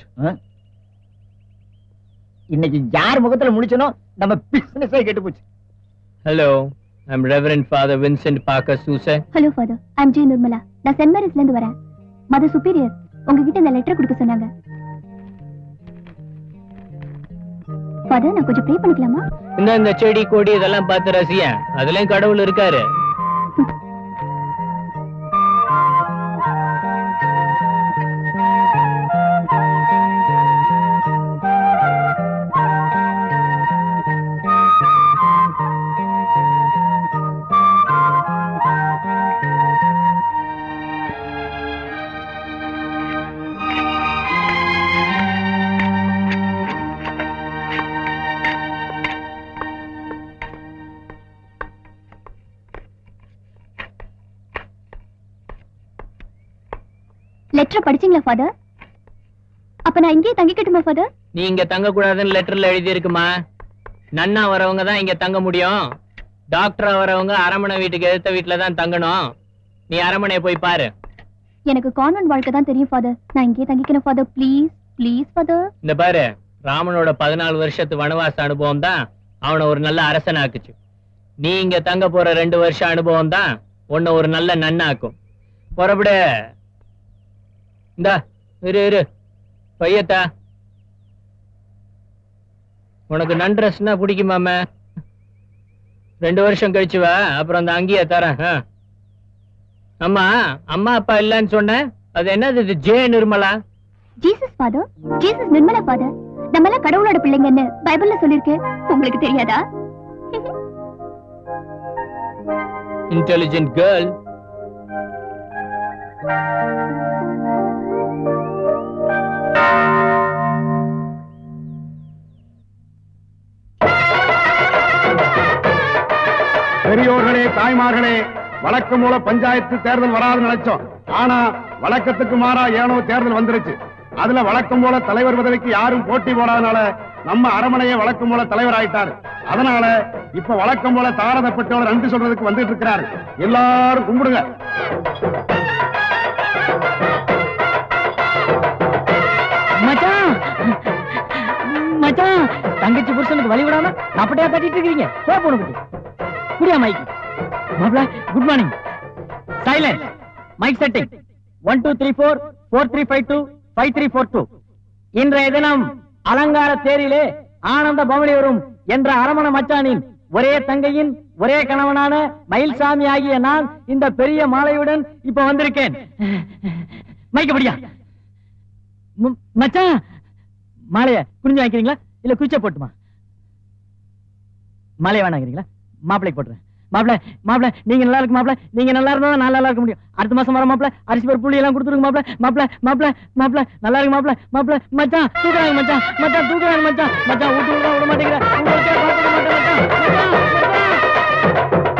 இன்னைக்கு யார் முகத்துல முடிச்சனோ நம்ம பிசினஸே கெட்டு போச்சு hello I'm reverend father Vincent Parker சூசே hello father I'm G Nirmala நான் சென்ட் மேரிஸ்ல இருந்து வரேன் மதர் சுப்பீரியர் உங்ககிட்ட இந்த லெட்டர் கொடுக்க சொன்னாங்க ஃபாதர் நான் கொஞ்சம் ப்ரே பண்ணிக்கலாமா இந்த இந்த செடி கொடி இதெல்லாம் பார்த்து ரசிய அதுலயும் கடவுள் இருக்காரு லெட்டர் படிச்சீங்களா ஃபாதர் அப்ப நான் இங்கேயே தங்கிக்கட்டுமா ஃபாதர் நீ இங்க தங்க கூடாதுன்னு லெட்டர்ல எழுதி இருக்குமா நன்னா வரவங்க தான் இங்க தங்க முடியும் டாக்டரா வரவங்க அரமனை வீட்டுக்கு எதிர்த்த வீட்டுல தான் தங்கணும் நீ அரமனையை போய் பாரு எனக்கு கான்வென்ட் வாழ்க்கை தான் தெரியும் ஃபாதர் நான் இங்கேயே தங்கிக்கணும் ஃபாதர் ப்ளீஸ் ப்ளீஸ் ஃபாதர் இந்த பாரு ராமனோட பதினாலு வருஷத்து வனவாச அனுபவம் தான் அவனை ஒரு நல்ல அரசனாக்குச்சு நீ இங்க தங்க போற ரெண்டு வருஷம் அனுபவம் தான் உன்னை ஒரு நல்ல நன்னாக்கும் புறப்படு இந்தா இரு இரு பையத்தா உனக்கு நன்ட்ரஸ்னா பிடிக்குமாம ரெண்டு வருஷம் கழிச்சு வா அப்புறம் அந்த அங்கேயே தரேன் ஆ. அம்மா அம்மா அப்பா இல்லைன்னு சொன்னேன் அது என்னது இது J Nirmala Jesus father Jesus Nirmala father நம்ம எல்லாம் கடவுளோட பிள்ளைங்கன்னு பைபிள்ல சொல்லிருக்கு உங்களுக்கு தெரியாதா intelligent girl. பெரியோர்களே தாய்மார்களே வழக்கம் மூல பஞ்சாயத்து தேர்தல் வராதுன்னு நினைச்சோம் ஆனா வழக்கத்துக்கு மாறா ஏனோ தேர்தல் வந்துருச்சு அதுல வழக்கம் போல தலைவர் பதவிக்கு யாரும் போட்டி போடாதனால நம்ம அரமனையே வழக்கம் போல தலைவர் ஆயிட்டாரு அதனால இப்ப வழக்கம் போல தாரதப்பட்டவர் நன்றி சொல்றதுக்கு வந்துட்டு இருக்கிறாரு எல்லாரும் கும்பிடுங்க மச்சான் மச்சான் தங்கச்சி புருஷனுக்கு வழி விடாம அப்படியே கட்டிட்டு இருக்கீங்க போ போன குட்டி குடியா மைக் மாப்ள good morning silence mike setting one two three four four three five two five three four two இன்றைய தினம் அலங்கார தேரிலே ஆனந்த பவனி வரும் என்ற அரமண மச்சானின் ஒரே தங்கையின் ஒரே கணவனான மயில்சாமி ஆகிய நான் இந்த பெரிய மாலையுடன் இப்ப வந்திருக்கேன் மைக்கப்படியா ம- மச்சான் மாலைய குனிஞ்சு வாங்கிக்கிறீங்களா இல்ல குச்ச போட்டுமா மாலைய வேணாங்கிறீங்களா மாப்பிளைக்கு போட்டுறேன் மாப்பிள மாப்பிள நீங்க நல்லா இருக்கு மாப்பிள நீங்க நல்லா இருந்தா தான் நான் நல்லா இருக்க முடியும் அடுத்த மாசம் வர மாப்பிள அரிசி பருப்பு புளி எல்லாம் கொடுத்துருங்க மாப்பிள மாப்பிள மாப்பிள மாப்பிள நல்லா இருக்கு மாப்பிள மாப்பிள மச்சான் தூக்குறாங்க மச்சான் மச்சான் தூக்குறாங்க மச்சான் மச்சான் விட்டு விட விட மாட்டேங்கிற உங்களுக்கே பார்த்துக்க மாட்டேன் மச்சான் மச்சான் மச்சான்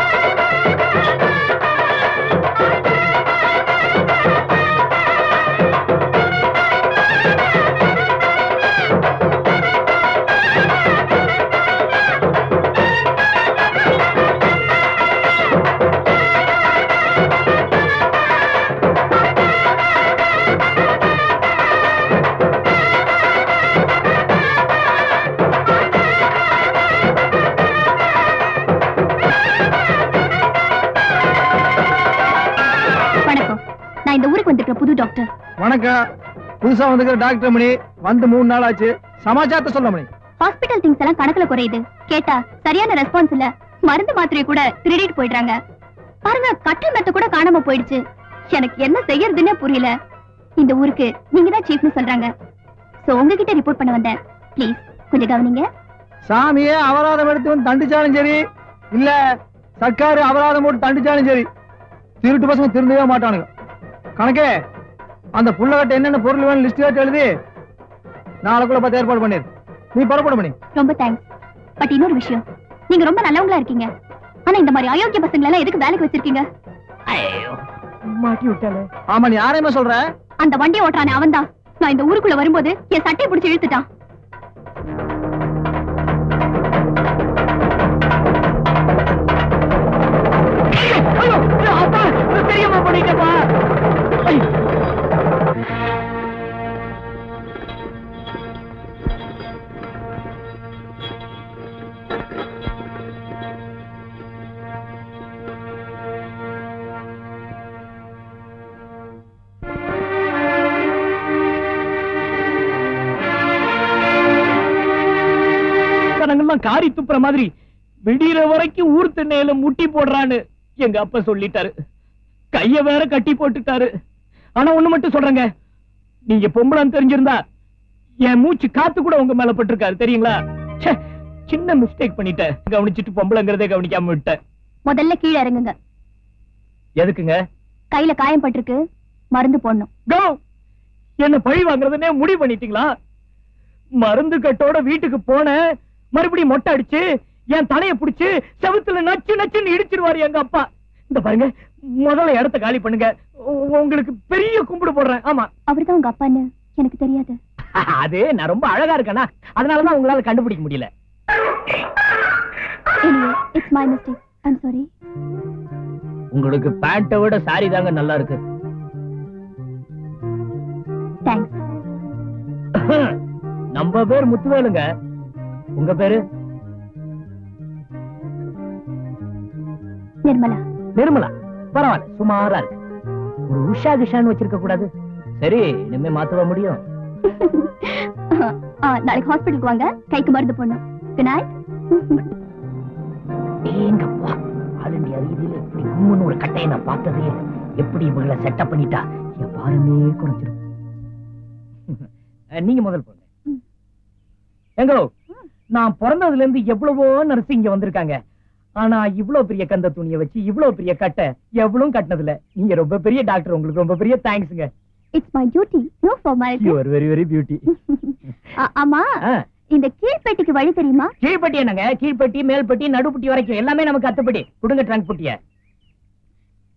வணக்கம் நான் இந்த ஊருக்கு வந்திருக்கிற புது டாக்டர் வணக்கம் புதுசா வந்துக்கிற டாக்டர் மணி வந்து மூணு நாள் ஆச்சு சமாச்சாரத்தை சொல்ல மணி ஹாஸ்பிட்டல் திங்ஸ் எல்லாம் கணக்குல குறையுது கேட்டா சரியான ரெஸ்பான்ஸ் இல்ல மருந்து மாத்திரையை கூட திருடிட்டு போயிடுறாங்க பாருங்க கட்டில் மெத்த கூட காணாம போயிடுச்சு எனக்கு என்ன செய்யறதுன்னே புரியல இந்த ஊருக்கு நீங்க தான் சீஃப்னு சொல்றாங்க சோ உங்ககிட்ட ரிப்போர்ட் பண்ண வந்தேன் ப்ளீஸ் கொஞ்சம் கவனிங்க சாமியே அபராதம் எடுத்து வந்து தண்டிச்சாலும் சரி இல்ல சர்க்காரு அபராதம் போட்டு தண்டிச்சாலும் சரி திருட்டு பசங்க திருந்தவே மாட்டானுங்க கணக்கே அந்த புள்ளகட்ட என்னென்ன பொருள் வேணும் லிஸ்ட் கேட்டு எழுதி நாளைக்குள்ள பார்த்து ஏற்பாடு பண்ணிரு நீ புறப்பட பண்ணி ரொம்ப தேங்க்ஸ் பட் இன்னொரு விஷயம் நீங்க ரொம்ப நல்லவங்களா இருக்கீங்க ஆனா இந்த மாதிரி அயோக்கிய பசங்களை எல்லாம் எதுக்கு வேலைக்கு வச்சிருக்கீங்க மாட்டி விட்டாலே ஆமா நீ யாரையுமே சொல்ற அந்த வண்டி ஓட்டுறானே அவன்தான் நான் இந்த ஊருக்குள்ள வரும்போது என் சட்டையை பிடிச்சு இழுத்துட்டான் ஐயோ ஐயோ, அப்பா தெரியாம பண்ணிட்டப்பா ஜனங்கள்லாம் காரி துப்புற மாதிரி விடிகிற வரைக்கும் ஊர் திண்ணையில முட்டி போடுறான்னு எங்க அப்பா சொல்லிட்டாரு கைய வேற கட்டி போட்டுட்டாரு ஆனா ஒண்ணு மட்டும் சொல்றேங்க நீங்க பொம்பளைன்னு தெரிஞ்சிருந்தா என் மூச்சு காத்து கூட உங்க மேல பட்டிருக்காரு தெரியுங்களா ச்சே, சின்ன மிஸ்டேக் பண்ணிட்டேன் கவனிச்சிட்டு பொம்பளைங்கிறதே கவனிக்காம விட்டேன் முதல்ல கீழே இறங்குங்க எதுக்குங்க கையில காயம் பட்டிருக்கு மருந்து போடணும் கோ என்ன பழி வாங்குறதுன்னே முடிவு பண்ணிட்டீங்களா மருந்து கட்டோட வீட்டுக்கு போனேன் மறுபடியும் மொட்டை அடிச்சு என் தலைய புடிச்சு செவுத்துல நச்சு நச்சுன்னு இடிச்சிருவாரு எங்க அப்பா இந்த பாருங்க முதல்ல இடத்த காலி பண்ணுங்க உ- உங்களுக்கு பெரிய கும்பிடு போடுறேன் ஆமா அவர்தான் உங்க அப்பான்னு எனக்கு தெரியாது அது நான் ரொம்ப அழகா இருக்கேனா அதனாலதான் உங்களால கண்டுபிடிக்க முடியல anyway it's my mistake I'm sorry உங்களுக்கு பேண்ட்டை விட சாரி தாங்க நல்லா இருக்கு தேங்க்ஸ் நம்ம பேர் முத்துவேலுங்க உங்க பேரு நிர்மலா நிர்மலா பரவாயில்ல சுமாரா இருக்கு ஒரு உஷா கிஷான்னு வச்சிருக்க கூடாது சரி இனிமே மாத்தவ முடியும் ஆ, நாளைக்கு ஹாஸ்பிட்டலுக்கு வாங்க கைக்கு மருந்து போடணும் குட் நைட் ஏங்கப்பா ஆல் இந்தியா ரீதியில இப்படி கும்முன்னு ஒரு கட்டையை நான் பார்த்ததே இல்ல. எப்படி இவங்களை செட்டப் பண்ணிட்டா என் பாரமே குறைஞ்சிரும் அஹ், நீங்க முதல் போங்க எங்களோ நான் பிறந்ததுல இருந்து எவ்வளவோ நர்ஸ் இங்க வந்திருக்காங்க ஆனா இவ்வளவு பெரிய கந்த துணியை வச்சு இவ்வளவு பெரிய கட்டை எவ்வளவும் கட்டினதுல நீங்க ரொம்ப பெரிய டாக்டர் உங்களுக்கு ரொம்ப பெரிய தேங்க்ஸ்ங்க it's my duty no formality you are very very beauty ஆமா இந்த கீழ்பெட்டிக்கு வழி தெரியுமா கீழ்பட்டி என்னங்க கீழ்பட்டி மேல்பட்டி நடுப்பட்டி வரைக்கும் எல்லாமே நமக்கு அத்துப்படி கொடுங்க ட்ரங்க் புட்டிய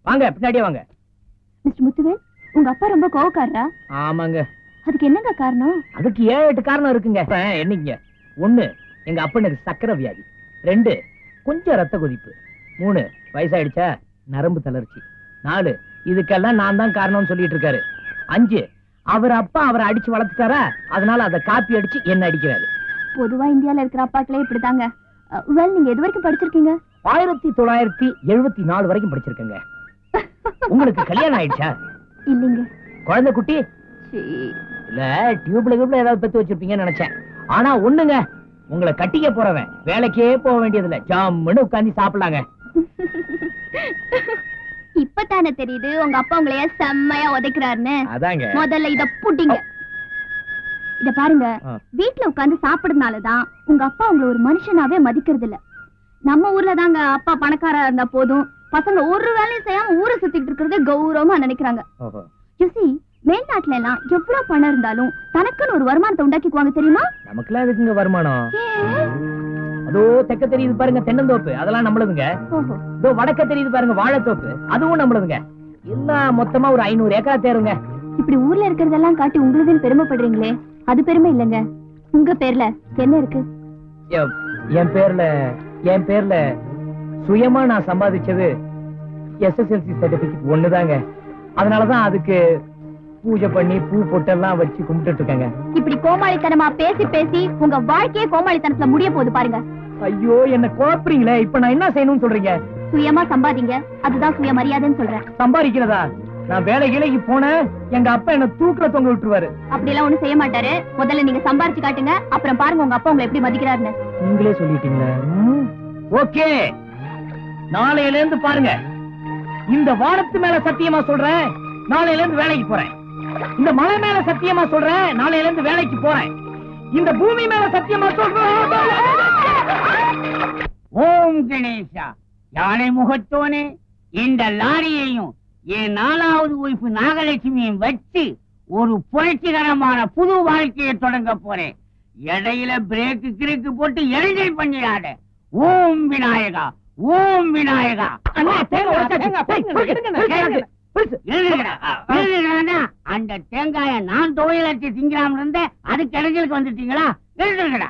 வாங்க பின்னாடியே வாங்க மிஸ்டர் முத்துவேல் உங்க அப்பா ரொம்ப கோவக்காரரா ஆமாங்க அதுக்கு என்னங்க காரணம் அதுக்கு ஏழு எட்டு காரணம் இருக்குங்க இப்ப என்னங்க ஒண்ணு எங்க அப்பனுக்கு சக்கரை வியாதி ரெண்டு கொஞ்சம் ரத்த கொதிப்பு மூணு வயசாயிடுச்சா நரம்பு தளர்ச்சி நாலு இதுக்கெல்லாம் நான் தான் காரணம்னு சொல்லிட்டு இருக்காரு அஞ்சு அவர் அப்பா அவரை அடிச்சு வளர்த்துட்டாரா அதனால அதை காப்பி அடிச்சு என்ன அடிக்கிறாரு பொதுவா இந்தியால இருக்கிற அப்பாக்களே இப்படிதாங்க வெல் நீங்க எது வரைக்கும் படிச்சிருக்கீங்க ஆயிரத்தி தொள்ளாயிரத்தி எழுபத்தி நாலு வரைக்கும் படிச்சிருக்கேங்க உங்களுக்கு கல்யாணம் ஆயிடுச்சா இல்லைங்க குழந்தை குட்டி சீ. இல்ல டியூப்ல கியூப்ல ஏதாவது பெத்து வச்சிருப்பீங்கன்னு நினைச்சேன் ஆனா ஒண்ணுங்க உங்களை கட்டிக்க போறவன் வேலைக்கே போக வேண்டியதில்ல ஜாம்னு உட்கார்ந்து சாப்பிடலாங்க இப்பதானே தெரியுது உங்க அப்பா உங்களைய செம்மையா உதைக்கிறாருன்னு அதாங்க முதல்ல இத புட்டிங்க இத பாருங்க ஆ. வீட்ல உட்கார்ந்து சாப்பிடுறதுனாலதான் உங்க அப்பா உங்களை ஒரு மனுஷனாவே மதிக்கிறது இல்ல நம்ம ஊர்ல தாங்க அப்பா பணக்காரா இருந்தா போதும் பசங்க ஒரு வேலையும் செய்யாம ஊரை சுத்திட்டு இருக்கிறதே கௌரவமா நினைக்கிறாங்க ஓஹோ. யூசி மேல்நாட்டுல எல்லாம் எவ்வளவு பணம் இருந்தாலும் தனக்குன்னு ஒரு வருமானத்தை உண்டாக்கிக்குவாங்க தெரியுமா நமக்குலாம் எதுக்குங்க வருமானம் அதோ தெக்க தெரியுது பாருங்க தென்னந்தோப்பு அதெல்லாம் நம்மளுதுங்க ஓஹோ இதோ வடக்க தெரியுது பாருங்க வாழைத்தோப்பு அதுவும் நம்மளுதுங்க எல்லாம் மொத்தமா ஒரு ஐநூறு ஏக்கர் தேருங்க இப்படி ஊர்ல இருக்கிறதெல்லாம் காட்டி உங்களுதுன்னு பெருமைப்படுறீங்களே அது பெருமை இல்லைங்க உங்க பேர்ல என்ன இருக்கு என்- என் பேர்ல என் பேர்ல சுயமா நான் சம்பாதிச்சது எஸ்எஸ்எல்சி சர்டிபிகேட் ஒண்ணுதாங்க அதனாலதான் அதுக்கு பூஜை பண்ணி பூ பொட்டெல்லாம் வச்சு கும்பிட்டுட்டு இருக்கேங்க இப்படி கோமாளித்தனமா பேசி பேசி உங்க வாழ்க்கையே கோமாளித்தனத்துல முடிய போகுது பாருங்க ஐயோ என்ன குழப்புறீங்களே இப்ப நான் என்ன செய்யணும்னு சொல்றீங்க சுயமா சம்பாதிங்க அதுதான் சுயமரியாதைன்னு சொல்றேன் சம்பாதிக்கிறதா நான் வேலை கிளைக்கு போனேன் எங்க அப்பா என்ன தூக்குல தொங்க விட்டுருவாரு அப்படி எல்லாம் ஒண்ணும் செய்ய மாட்டாரு முதல்ல நீங்க சம்பாரிச்சு காட்டுங்க அப்புறம் பாருங்க உங்க அப்பா உங்களை எப்படி மதிக்கிறாருன்னு நீங்களே சொல்லிட்டீங்களே ஓகே நாளையில இருந்து பாருங்க இந்த வானத்து மேல சத்தியமா சொல்றேன் நாளையில இருந்து வேலைக்கு போறேன் இந்த மலை மேல சத்தியமா சொல்றேன் நாளையில இருந்து வேலைக்கு போறேன் இந்த பூமி மேல சத்தியமா சொல்றேன் ஓம் கணேசா யானை முகத்தோனே இந்த லாரியையும் என் நாலாவது ஒய்ஃபு நாகலட்சுமியும் வச்சு ஒரு புரட்சிகரமான புது வாழ்க்கையை தொடங்க போறேன் இடையில பிரேக்கு கிறுக்கு போட்டு எரிஞ்சல் பண்ணிடாத ஓம் விநாயகா ஓம் விநாயகா அண்ணா, தேங்காய் உடைச்சாச்சு. டேய், எடுங்கண்ணா, எடுங்கண்ணா. பெருசு. எழுதுங்கடா, எழுதுங்கடா. அந்த தேங்காய நான் தொழில் அடிச்சு திங்கலாம்னு இருந்தேன் அதுக்கு இடைஞ்சலுக்கு வந்துட்டீங்களா எழுதுங்கடா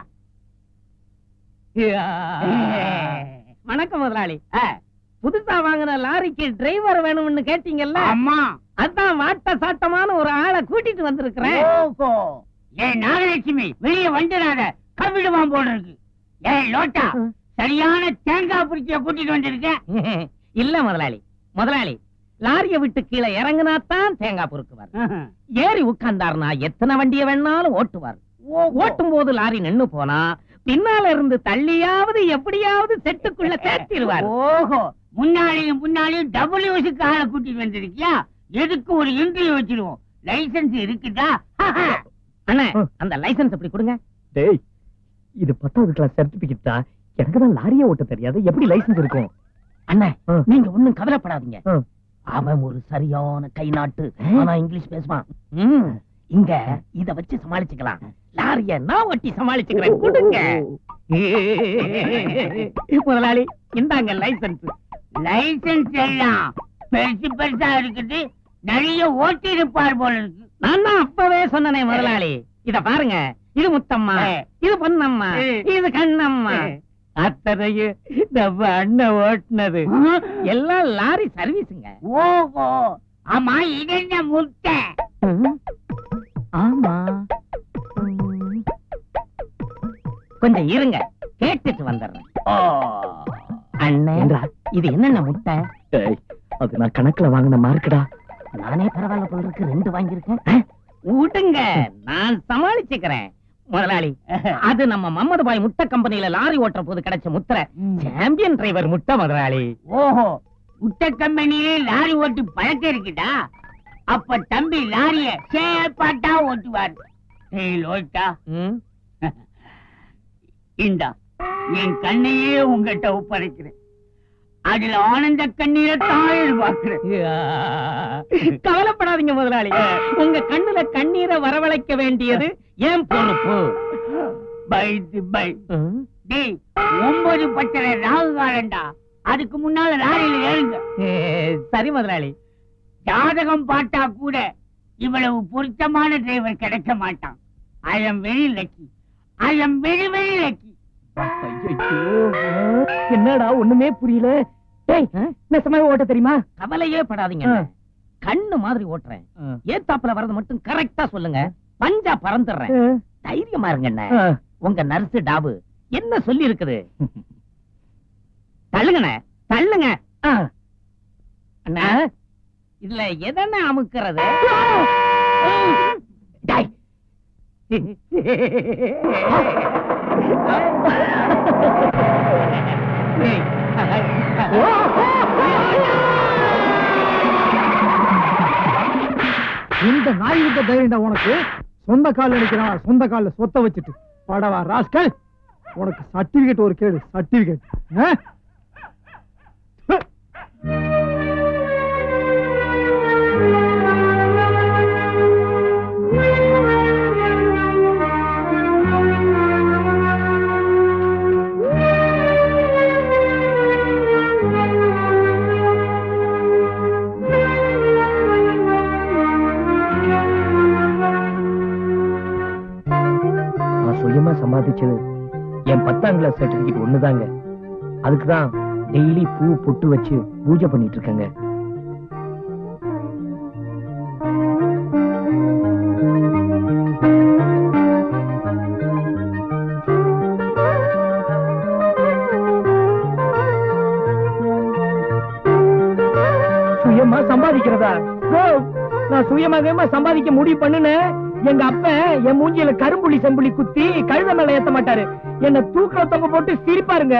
வணக்கம் முதலாளி புதுசா வாங்கின லாரிக்கு டிரைவர் வேணும்னு கேட்டீங்கல்ல அம்மா அதான் வாட்ட சாட்டமான ஒரு ஆளை கூட்டிட்டு வந்திருக்கிறேன் ஓஹோ ஏய் நாகலட்சுமி வெளியே வந்துடாத கவிடுவான் போல இருக்கு ஏய் லோட்டா சரியான தேங்காய் பிடிச்சிய கூட்டிட்டு வந்திருக்க இல்ல முதலாளி முதலாளி லாரிய விட்டு கீழே இறங்குனாத்தான் தேங்காய் பொறுக்குவார் ஏறி உட்கார்ந்தாருனா எத்தனை வண்டிய வேணாலும் ஓட்டுவார் ஓட்டும் போது லாரி நின்னு போனா பின்னால இருந்து தள்ளியாவது எப்படியாவது செட்டுக்குள்ள சேர்த்திருவார் ஓஹோ முன்னாடியும் முன்னாடியும் டபிள்யூஸுக்கு ஆளை கூட்டிட்டு வந்திருக்கியா எதுக்கு ஒரு இன்டர்வியூ வச்சிருவோம் லைசன்ஸ் இருக்குதா அண்ணா அந்த லைசன்ஸ் எப்படி கொடுங்க டேய் இது பத்தாவது கிளாஸ் சர்டிபிகேட் தான் எனக்கு தான் லாரியே ஓட்ட தெரியாது எப்படி லைசென்ஸ் இருக்கும் அண்ணா ஆ. நீங்க ஒண்ணும் கவலைப்படாதீங்க ஆ. அவன் ஒரு சரியான கை நாட்டு ஆனா இங்கிலீஷ் பேசுவான் ம், இங்க இத வச்சு சமாளிச்சுக்கலாம் லாரிய நான் ஒட்டி சமாளிச்சுக்கிறேன் கொடுங்க முதலாளி இந்தாங்க லைசன்ஸ் லைசன்ஸ் எல்லாம் பெருசு பெருசா இருக்குது நிறைய ஓட்டி இருப்பார் போல இருக்கு நான் தான் அப்பவே சொன்னனே முதலாளி இத பாருங்க இது முத்தம்மா ஏ. இது பொன்னம்மா ஏ. இது கண்ணம்மா ஏ. அத்தனையும் நம்ம அண்ணன் ஓட்டுனது எல்லாம் லாரி சர்வீஸுங்க ஓஹோ ஆமா இது என்ன முட்டை ஆமா கொஞ்சம் இருங்க கேட்டுட்டு வந்துடுறேன் அண்ணே ஏண்டா? இது என்னென்ன முட்டை டேய் அது நான் கணக்குல வாங்கின மார்க்குடா நானே பரவாயில்ல போல இருக்கு ரெண்டு வாங்கியிருக்கேன் அஹ், விடுங்க நான் சமாளிச்சுக்கிறேன் முதலாளி அது நம்ம மம்மது பாய் முட்டை கம்பெனில லாரி ஓட்டுற போது கிடைச்ச முத்திரை சாம்பியன் டிரைவர் முட்டை முதலாளி ஓஹோ முட்டை கம்பெனிலே லாரி ஓட்டி பழக்கம் இருக்குதா அப்ப தம்பி லாரிய சேப்பாட்டா ஓட்டுவார் ஏய் லோட்டா ம், இந்தா என் கண்ணையே உங்ககிட்ட ஒப்படைக்கிறேன் அதுல ஆனந்த கண்ணீரை தான் எதிர்பார்க்கிறேன் கவலைப்படாதீங்க முதலாளி உங்க கண்ணுல கண்ணீரை வரவழைக்க வேண்டியது ஏன் பொறுப்பு பைத்து பை ம், டேய் ஒன்பது பத்தரை ராகு காலண்டா அதுக்கு முன்னால லாரியில ஏறுங்க ஏ, சரி முதலாளி ஜாதகம் பார்த்தா கூட இவ்வளவு பொருத்தமான டிரைவர் கிடைக்க மாட்டான் I am very lucky I am very very lucky என்னடா ஒண்ணுமே புரியல டேய் நெசமாவே ஓட்ட தெரியுமா கவலையே படாதீங்க கண்ணு மாதிரி ஓட்டுறேன் ஏத்தாப்புல வரது மட்டும் கரெக்டா சொல்லுங்க பஞ்சா பறந்துடுறேன் தைரியமா இருங்க அண்ணே. உங்க நர்ஸ் டாபு என்ன சொல்லி இருக்குது தள்ளுங்கண்ணே தள்ளுங்க அண்ணா இதுல எதன அமுக்கிறது டேய். இந்த நாய் விட்ட தைரியம் உனக்கு சொந்த கால்ல நிக்கிறான் சொந்த கால்ல சொத்த வச்சுட்டு படவா ராஸ்கல் உனக்கு சர்டிபிகேட் ஒரு கேடு சர்டிபிகேட் நான் சுயமா சம்பாதிச்சது என் பத்தாம் கிளாஸ் சர்டிபிகேட் ஒண்ணுதாங்க அதுக்குதான் டெய்லி பூ பொட்டு வச்சு பூஜை பண்ணிட்டு இருக்கேங்க சுயமா சம்பாதிக்கிறதா ஓ, நான் சுயமாகவே சம்பாதிக்க முடிவு பண்ணுனேன் எங்க அப்ப என் மூஞ்சில கரும்புள்ளி செம்புள்ளி குத்தி கழுத மேல ஏத்த மாட்டாரு என்ன தூக்கில தொங்க போட்டு சிரிப்பாருங்க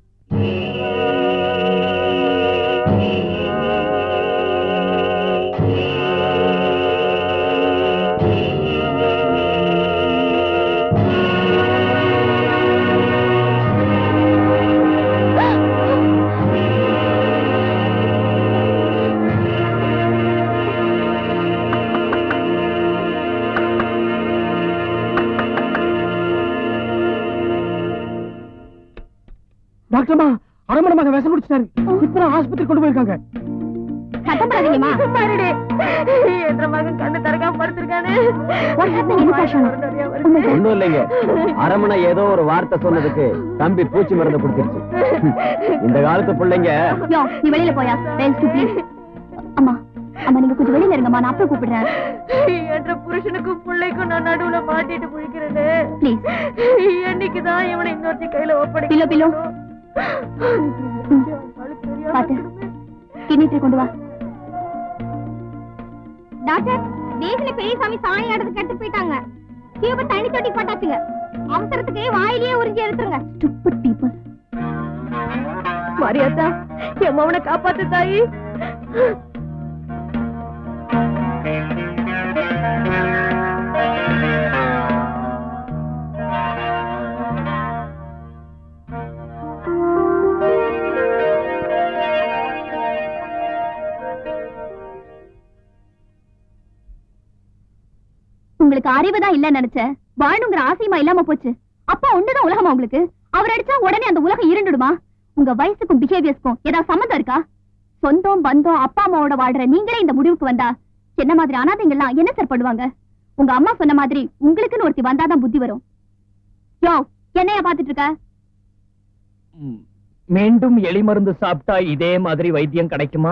டாக்டர்மா அரமண மகன் விஷம் குடிச்சிட்டாரு இப்ப ஆஸ்பத்திரி கொண்டு போயிருக்காங்க சத்தம் போடாதீங்கம்மா என்ற மகன் கண்ணு திறக்காம படுத்திருக்கானே ஒண்ணும் இல்லைங்க அரமனை ஏதோ ஒரு வார்த்தை சொன்னதுக்கு தம்பி பூச்சி மருந்து குடிச்சிருச்சு இந்த காலத்து பிள்ளைங்க யோ நீ வெளியில போயா ரெஸ்ட் ப்ளீஸ் அம்மா அம்மா நீங்க கொஞ்சம் வெளியில இருங்கம்மா நான் அப்புறம் கூப்பிடுறேன் என்ற புருஷனுக்கும் பிள்ளைக்கும் நான் நடுவுல மாட்டிட்டு முழிக்கிறேனே ப்ளீஸ் என்னைக்குதான் இவனை இன்னொருத்தி கையில ஒப்படைக்க பில்லோ பில்லோ பாத்து கிண்ணிட்டு கொண்டு வா டாக்டர் தேசில பெரியசாமி சாணி ஆடுறதுக்கு எடுத்து போயிட்டாங்க டியூப தண்ணி தொட்டி போட்டாச்சுங்க அவசரத்துக்கு வாயிலேயே உறிஞ்சி எடுத்துருங்க stupid people மாரியாத்தா என் மவனை காப்பாத்து தாயி உங்களுக்கு அறிவுதான் இல்ல நினைச்சேன் வாழணுங்கிற ஆசையுமா இல்லாம போச்சு அப்பா ஒண்ணுதான் உலகமா உங்களுக்கு அவர் அடிச்சா உடனே அந்த உலகம் இருண்டுடுமா உங்க வயசுக்கும் பிஹேவியர்ஸ்க்கும் ஏதாவது சம்மந்தம் இருக்கா சொந்தம் பந்தம் அப்பா அம்மாவோட வாழ்ற நீங்களே இந்த முடிவுக்கு வந்தா என்ன மாதிரி அனாதைங்கெல்லாம் என்ன சார் பண்ணுவாங்க உங்க அம்மா சொன்ன மாதிரி உங்களுக்குன்னு ஒருத்தி வந்தாதான் புத்தி வரும் யோ என்னையா பாத்துட்டு இருக்க மீண்டும் எலி மருந்து சாப்பிட்டா இதே மாதிரி வைத்தியம் கிடைக்குமா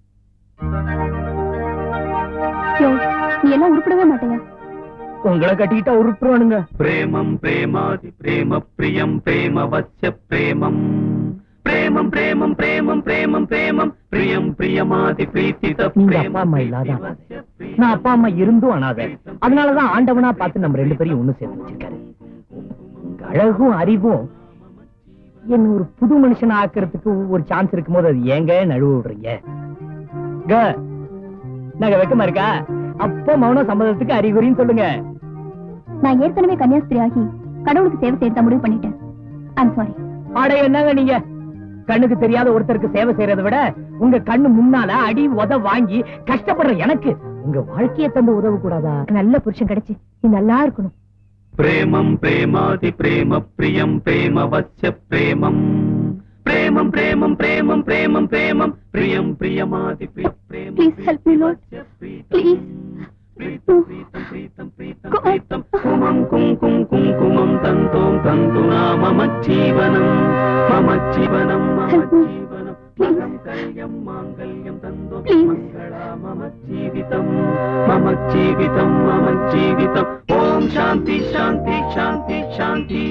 யோ நீ எல்லாம் உருப்பிடவே மாட்டேங்க உங்களை கட்டிக்கிட்டா உருட்டுவானுங்க ప్రేమం ప్రేమాది ప్రేమ ప్రియం ప్రేమ వస్య ప్రేమం ప్రేమం ప్రేమం ప్రేమం ప్రేమం ప్రేమం ప్రియం ప్రియమాది ప్రీతిత நீங்க அப்பா அம்மா இல்லாத அனாதை. நான் அப்பா அம்மா இருந்தும் அனாதை அதனாலதான் ஆண்டவனா பார்த்து நம்ம ரெண்டு பேரையும் ஒண்ணு சேர்த்து வச்சிருக்காரு உங்க அழகும் அறிவும் என்ன ஒரு புது மனுஷனா ஆக்குறதுக்கு ஒரு சான்ஸ் இருக்கும்போது அது ஏங்க நழுவ விடுறீங்க க, நாங்க வெக்கமா இருக்கா அப்போ மௌன சம்மதத்துக்கு அறிகுறின்னு சொல்லுங்க நான் ஏற்கனவே கன்னியாஸ்திரி ஆகி கடவுளுக்கு சேவை செய்யறத முடிவு பண்ணிட்டேன் ஐம் சாரி அட என்னங்க நீங்க கண்ணுக்கு தெரியாத ஒருத்தருக்கு சேவை செய்யறதை விட உங்க கண்ணு முன்னால அடி உத வாங்கி கஷ்டப்படுற எனக்கு உங்க வாழ்க்கையை தந்து உதவ கூடாதா நல்ல புருஷன் கிடைச்சு நீ நல்லா இருக்கணும் ప్రేమం ప్రేమాది ప్రేమ ప్రియం ప్రేమ వస్య ప్రేమం ప్రేమం ప్రేమం ప్రేమం ప్రేమం ప్రేమం ప్రియం ప్రియమాది ప్రియ Premam Please help me, Lord. Please. Pritam Pritam Pritam Pritam Pritam కుమం కుంకుం కుంకుమం తంతోం తంతునా మమ జీవనం మమ జీవనం మమ జీవనం మంగళ్యం మాంగళ్యం తంతోం మంగళా మమ జీవితం మమ జీవితం మమ జీవితం ఓం శాంతి శాంతి శాంతి శాంతి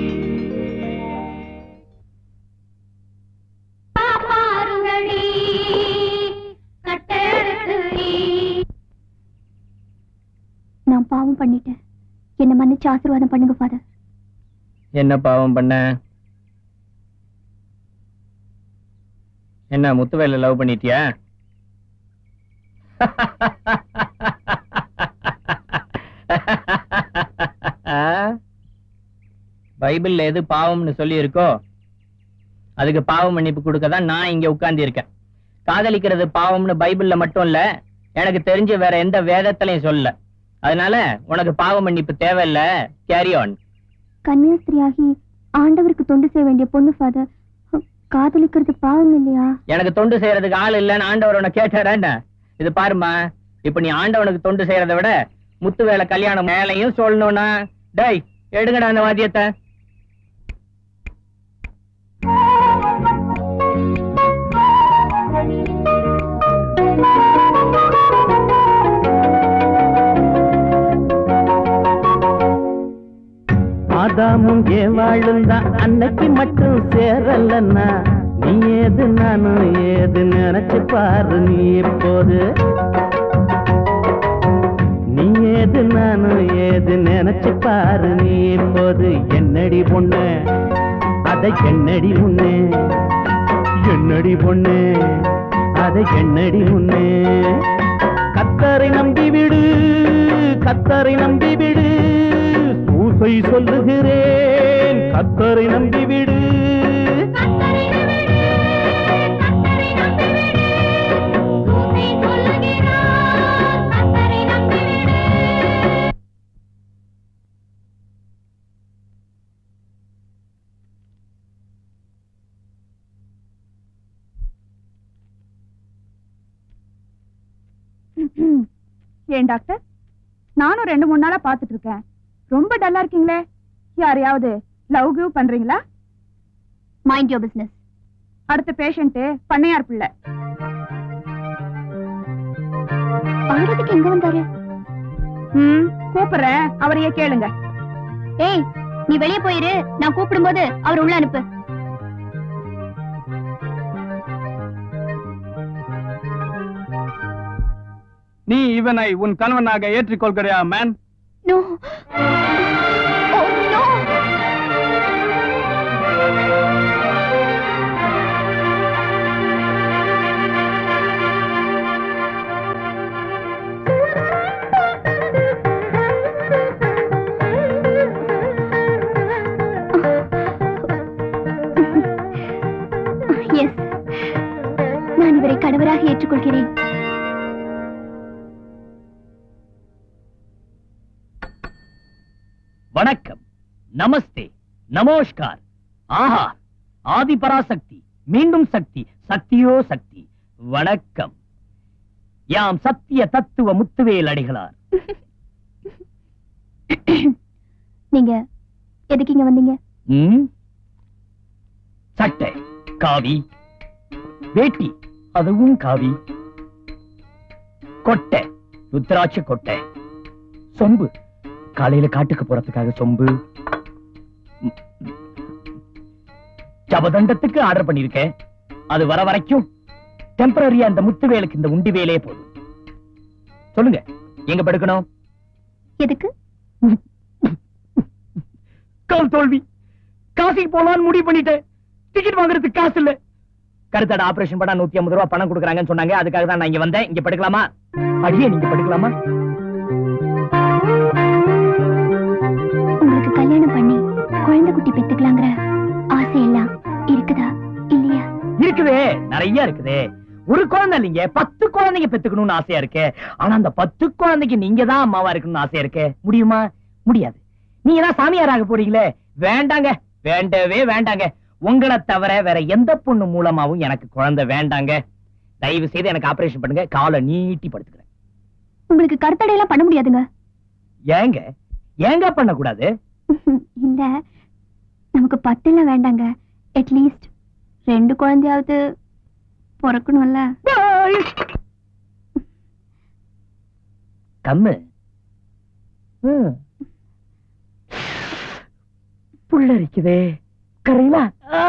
நான் பாவம் பண்ணிட்டேன் என்ன மன்னிச்சு ஆசீர்வாதம் பண்ணுங்க ஃபாதர் என்ன பாவம் பண்ண என்ன முத்துவேல லவ் பண்ணிட்டியா பைபிள்ல எது பாவம்னு சொல்லி இருக்கோ அதுக்கு பாவ மன்னிப்பு கொடுக்க தான் நான் இங்க உட்கார்ந்து இருக்கேன் காதலிக்கிறது பாவம்னு பைபிள்ல மட்டும் இல்ல எனக்கு தெரிஞ்சு வேற எந்த வேதத்திலையும் சொல்லல அதனால உனக்கு பாவ மன்னிப்பு தேவையில்ல கேரி ஆன் கன்னியாஸ்திரியாகி ஆண்டவருக்கு தொண்டு செய்ய வேண்டிய பொண்ணு ஃபாதர் காதலிக்கிறது பாவம் இல்லையா எனக்கு தொண்டு செய்யறதுக்கு ஆள் இல்லைன்னு ஆண்டவர் உன்னை கேட்டாரா என்ன இது பாருமா இப்ப நீ ஆண்டவனுக்கு தொண்டு செய்யறதை விட முத்து வேலை கல்யாணம் மேலையும் சொல்லணும்னா டேய் எடுங்கடா அந்த வாத்தியத்தை ஆதாமும் ஏவாளும் தான் அன்னைக்கு மட்டும் சேரலன்னா நீ ஏது நானும் ஏது நினைச்சு பாரு நீ இப்போது நீ ஏது நானும் ஏது நினைச்சு பாரு நீ இப்போது என்னடி பொண்ணு அதை என்னடி முன்னே என்னடி பொண்ணு அதை என்னடி முன்னே கத்தரை நம்பி விடு கத்தரை நம்பி விடு சூசை சொல்லுகிறேன் கத்தரை நம்பி விடு ஏன் டாக்டர் நானும் ரெண்டு மூணு நாளா பாத்துட்டு இருக்கேன் ரொம்ப டல்லா இருக்கீங்களே யாரையாவது லவ் கிவ் பண்றீங்களா மைண்ட் யோர் பிசினஸ் அடுத்த பேஷண்ட் பண்ணையார் பிள்ளை அழுறதுக்கு எங்க வந்தாரு ம் கூப்பிடுறேன் அவரையே கேளுங்க ஏய் நீ வெளியே போயிரு நான் கூப்பிடும்போது அவர் உள்ள அனுப்பு நீ இவனை உன் கணவனாக ஏற்றுக்கொள்கிறியா man no oh no yes நான் இவரை கணவராக ஏற்றுக்கொள்கிறேன் வணக்கம் நமஸ்தே நமோஷ்கார் ஆஹா ஆதி பராசக்தி மீண்டும் சக்தி சக்தியோ சக்தி வணக்கம் யாம் சத்திய தத்துவ முத்துவேல் அடிகளார் நீங்க எதுக்கு இங்க வந்தீங்க ம்? சட்டை காவி வேட்டி அதுவும் காவி கொட்டை ருத்ராட்ச கொட்டை சொம்பு காலையில காட்டுக்கு போறதுக்காக சொம்பு ம். ஜபதண்டத்துக்கு ஆர்டர் பண்ணிருக்கேன் அது வர வரைக்கும் டெம்பரரியா அந்த முத்துவேலுக்கு இந்த உண்டி வேலையே போதும் சொல்லுங்க எங்க படுக்கணும் எதுக்கு கால் தோல்வி காசிக்கு போலான்னு முடிவு பண்ணிட்டேன் டிக்கெட் வாங்குறதுக்கு காசு இல்ல கருத்தட ஆபரேஷன் பண்ணா நூத்தி ஐம்பது ரூபாய் பணம் கொடுக்குறாங்கன்னு சொன்னாங்க அதுக்காக தான் நான் இங்க வந்தேன் இங்க படுக்கலாமா அடியே நீங்க படுக்கலாமா உங்களுக்கு கல்யாணம் பண்ணி குழந்தை குட்டி பெத்துக்கலாங்கிற ஆசை எல்லாம் இருக்குதா இல்லையா இருக்குதே நிறைய இருக்குதே ஒரு குழந்தை இல்லைங்க பத்து குழந்தைங்க பெத்துக்கணும்னு ஆசையா இருக்கு ஆனா அந்த பத்து குழந்தைக்கு நீங்க தான் அம்மாவா இருக்கணும்னு ஆசையா இருக்கு முடியுமா முடியாது நீங்க தான் சாமியாராக போறீங்களே வேண்டாங்க வேண்டவே வேண்டாங்க உங்களை தவிர வேற எந்த பொண்ணு மூலமாவும் எனக்கு குழந்தை வேண்டாங்க தயவு செய்து எனக்கு ஆபரேஷன் பண்ணுங்க காலை நீட்டி படுத்துக்கிறேன் உங்களுக்கு கருத்தடையெல்லாம் பண்ண முடியாதுங்க ஏங்க ஏங்க பண்ணக்கூடாது இல்ல நமக்கு பத்தெல்லாம் வேண்டாங்க அட்லீஸ்ட் ரெண்டு குழந்தையாவது பிறக்கணும்ல கம்மு ம். புல்லரிக்குதே கரையிலா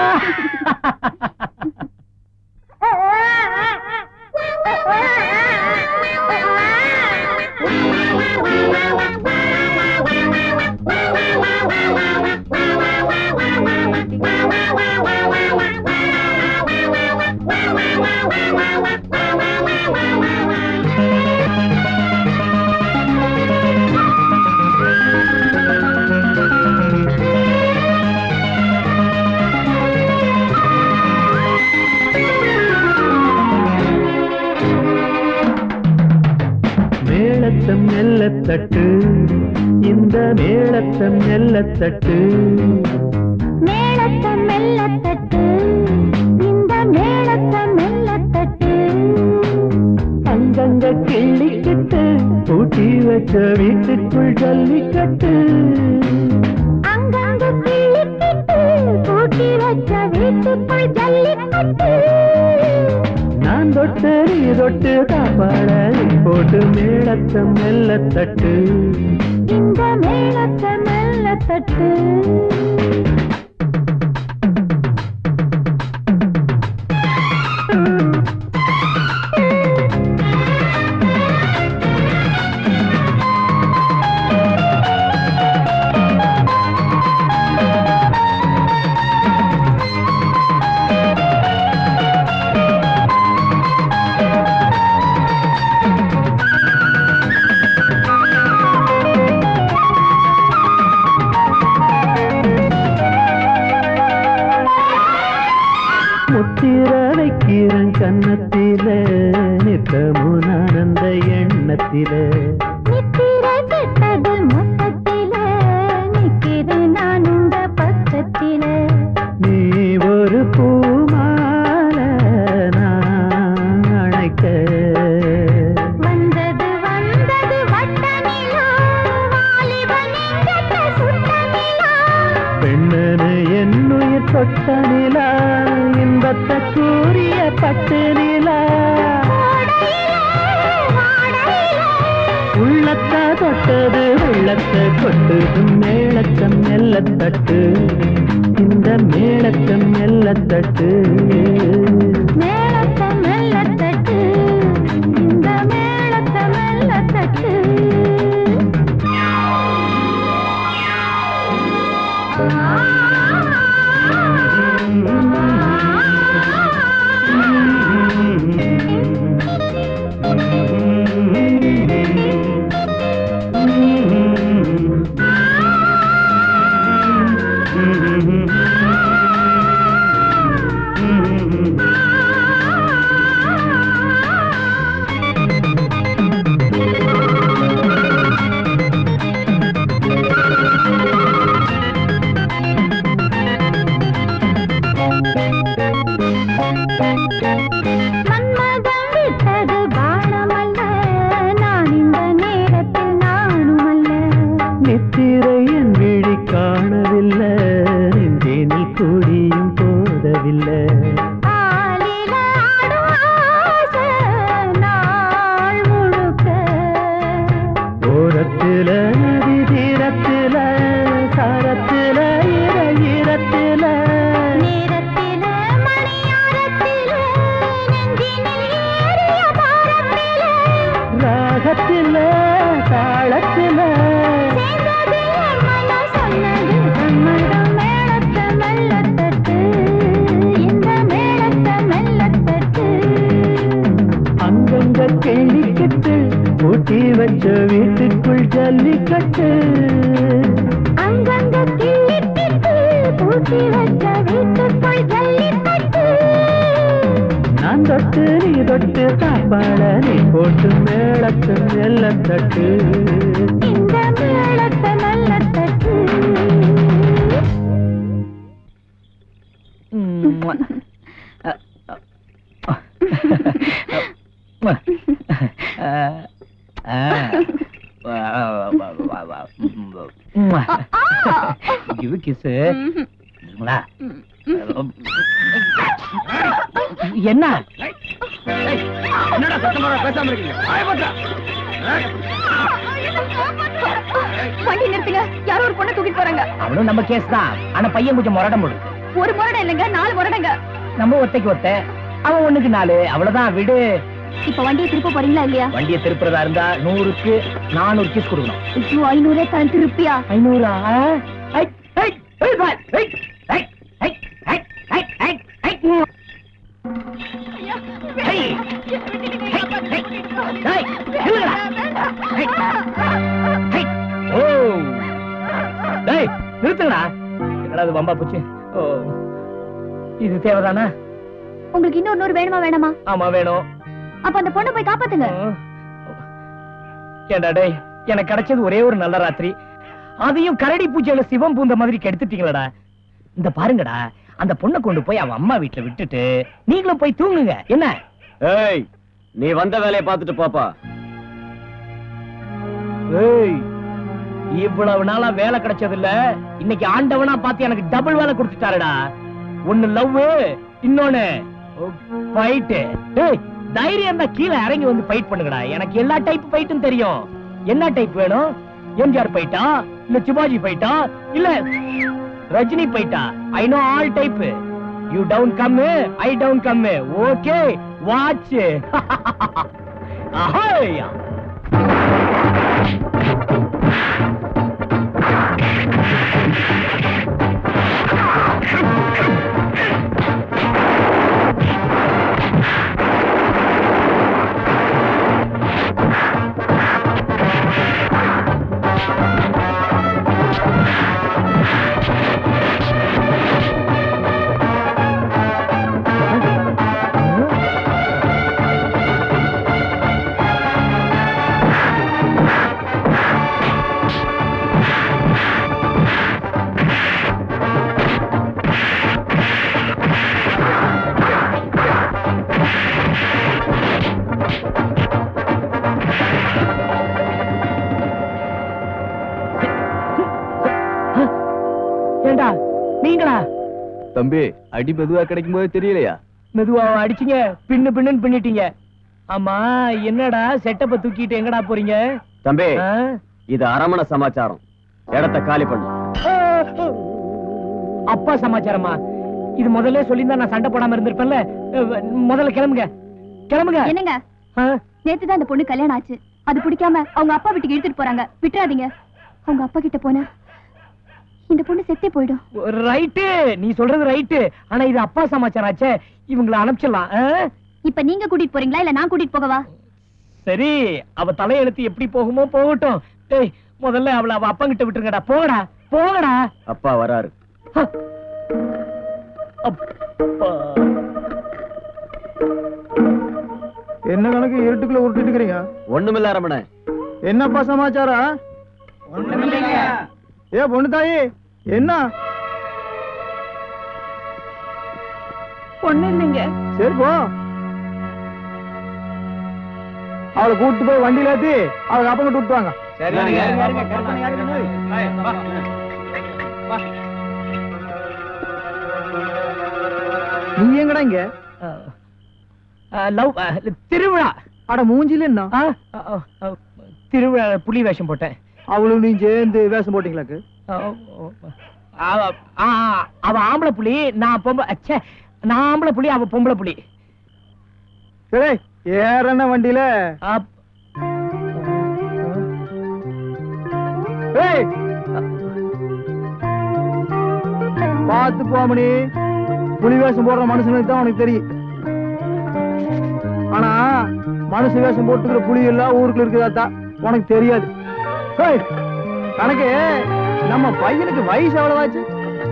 மேளத்தம் மெல்ல தட்டு இந்த மேளத்தம் மெல்ல தட்டு மேளத்தை மெல்ல தட்டு இந்த மேளத்தை மெல்ல தட்டு அங்கங்க கிள்ளிக்கிட்டு பூட்டி வச்ச வீட்டுக்குள் ஜல்லிக்கட்டு அங்கங்க கிள்ளிக்கிட்டு பூட்டி வச்ச வீட்டுக்குள் ஜல்லிக்கட்டு நான் தொட்டு நீ தொட்டு காப்பாட நீ போட்டு மேளத்தம் மெல்ல தட்டு இந்த மேளத்தை மெல்ல தட்டு முத்திர வைக்கிறேன் கன்னத்தில நித்தமும் நான் அந்த எண்ணத்தில நித்திரை கெட்டது மொத்தத்தில நிக்கிறேன் நான் உங்க பக்கத்தில நீ ஒரு பூமால நான் அணைக்க வந்தது வந்தது வட்ட நிலா வாலிபன் எங்கட்ட சுட்ட நிலா பெண்ணனு என்னுயிர் தொட்ட நிலா இன்பத்தை கூறிய பட்டு நிலா உள்ளத்தை தொட்டது வெள்ளத்தை கொட்டது மேளத்தம் மெல்ல தட்டு இந்த மேளத்தம் மெல்ல தட்டு மேளத்தை மெல்ல தட்டு இந்த மேளத்தை மெல்ல தட்டு மன்மதம் விட்டது பாணமல்ல நான் இந்த நேரத்தில் நானும் அல்ல நித்திரை என் விழி காணவில்லை நெஞ்சேனில் கூடியும் போதவில்லை ஆலில ஆடும் ஆசை நாள் முழுக்க ஓரத்தில நதி தீரத்தில சாரத்தில இரத்தில நேரத்தில மணியாரத்தில நெஞ்சினில் ஏறிய பாரத்தில ராகத்தில தாளத்தில சேர்ந்தது என் மனம் சொன்னது சம்மதம் மேளத்தை மெல்ல தட்டு இந்த மேளத்தை மெல்ல தட்டு அங்கங்க கேள்விக்கட்டு ஊட்டி வச்ச வீட்டுக்குள் ஜல்லிக்கட்டு அங்கங்க கிள்ளிக்கிட்டு பூட்டி வச்ச வீட்டுக்குள் ஜல்லிக்கட்டு நான் தொட்டு நீ தொட்டு காப்பாட நீ போட்டு மேளத்து மெல்ல தட்டு இந்த மேளத்தை மெல்ல தட்டு கிவ் கிஸ் என்ன என்னடா சத்தம் போட பேசாம இருக்கீங்க ஆயப்பட்டா வண்டி நிறுத்துங்க யாரோ ஒரு பொண்ணை தூக்கிட்டு போறாங்க அவனும் நம்ம கேஸ் தான் ஆனா பையன் கொஞ்சம் முரடம் போடு ஒரு முரடை இல்லைங்க நாலு முரடைங்க நம்ம ஒத்தைக்கு ஒத்த அவன் ஒண்ணுக்கு நாலு அவ்வளவுதான் விடு இப்ப வண்டியை திருப்ப போறீங்களா இல்லையா வண்டியை திருப்புறதா இருந்தா நூறுக்கு நானூறு கிஸ் கொடுக்கணும் ஐயோ ஐநூறே தன் திருப்பியா ஐநூறா ஐ, ஐ, ஐ, பா, ஐ, ஐ, ஐ, ஐ, ஐ, ஐ, ஐ. ஐ, ஐ, ஐ, நில்லுடா. ஐ, ஐ. ஓ. டேய், நிறுத்துங்கடா என்னடா இது வம்பா போச்சு ஓ இது தேவைதானா உங்களுக்கு இன்னொரு நூறு வேணுமா வேணாமா ஆமா வேணும் அப்ப அந்த பொண்ணை போய் காப்பாத்துங்க ஏண்டா டேய் எனக்கு கிடைச்சது ஒரே ஒரு நல்ல ராத்திரி அதையும் கரடி பூஜையில சிவம் பூந்த மாதிரி கெடுத்துட்டீங்களடா இந்த பாருங்கடா அந்த பொண்ணை கொண்டு போய் அவன் அம்மா வீட்டுல விட்டுட்டு நீங்களும் போய் தூங்குங்க என்ன ஏய் நீ வந்த வேலையை பார்த்துட்டு பாப்பா ஏய் இவ்வளவு நாளா வேலை கிடைச்சது இல்ல இன்னைக்கு ஆண்டவனா பார்த்து எனக்கு டபுள் வேலை கொடுத்துட்டாருடா ஒன்னு லவ் இன்னொன்னு ஃபைட் டேய் தைரியம் தான் கீழே இறங்கி வந்து ஃபைட் பண்ணுங்கடா எனக்கு எல்லா டைப் ஃபைட்டும் தெரியும் என்ன டைப் வேணும் எம்ஜிஆர் ஃபைட்டா இல்ல சிவாஜி ஃபைட்டா இல்ல ரஜினி ஃபைட்டா I know all type you down come I down come okay watch ஆஹா ஏண்டா நீங்களா தம்பி அடி மெதுவா கிடைக்கும் போது தெரியலையா மெதுவா அடிச்சீங்க பின்னு பின்னுன்னு பின்னிட்டீங்க ஆமா என்னடா செட்டப்ப தூக்கிட்டு எங்கடா போறீங்க தம்பி ஆ? இது அரமண சமாச்சாரம் இடத்த காலி பண்ணு அப்பா சமாச்சாரமா இது முதல்ல சொல்லியிருந்தா நான் சண்டை போடாம இருந்திருப்பேன்ல அஹ், முதல்ல கிளம்புங்க கிளம்புங்க என்னங்க நேத்து தான் அந்த பொண்ணு கல்யாணம் ஆச்சு அது பிடிக்காம அவங்க அப்பா வீட்டுக்கு இழுத்துட்டு போறாங்க விட்டுறாதீங்க அவங்க அப்பா கிட்ட போனா இந்த பொண்ணு செத்தே போயிடும் ரைட்டு நீ சொல்றது ரைட்டு ஆனா இது அப்பா சமாச்சாரம் ஆச்சே இவங்கள அனுப்பிச்சிடலாம் ஆ? இப்ப நீங்க கூட்டிட்டு போறீங்களா இல்ல நான் கூட்டிட்டு போகவா சரி அவ தலையெழுத்து எப்படி போகுமோ போகட்டும் டேய் முதல்ல அவளை அவ அப்பங்கிட்ட விட்டுருங்கடா போகடா போகடா அப்பா வராரு என்ன கணக்கு இருட்டுக்குள்ள உருட்டிட்டு இருக்கிறீங்க ஒண்ணுமில்ல அரமண என்னப்பா சமாச்சாரம் ஏ பொண்ணு தாயி என்ன ஒண்ணு இல்லைங்க சரி போ அவளை கூட்டிட்டு போய் வண்டியில ஏத்தி அவங்க அப்பா கிட்ட விட்டுவாங்க நீ எங்கடா இங்க லவ் திருவிழா அட மூஞ்சில என்ன ஆ, ஆ, ஆ, திருவிழா புலி வேஷம் போட்டேன் அவளும் நீ சேர்ந்து வேஷம் போட்டீங்களாக்கு ஆ, அவ- ஆ, அவ ஆம்பளை புலி நான் பொம்பளை அச்சே நான் ஆம்பளை புலி அவ பொம்பளை புலி சரி ஏறன வண்டியில ஏய் பார்த்து போமணி புலி வேஷம் போடுற மனுஷனுக்கு தான் உனக்கு தெரியும் ஆனா மனுஷ வேஷம் போட்டுக்கிற புலி எல்லாம் ஊருக்குள்ள இருக்குதா உனக்கு தெரியாது ஏய், கணக்கு நம்ம பையனுக்கு வயசு எவ்வளவாச்சு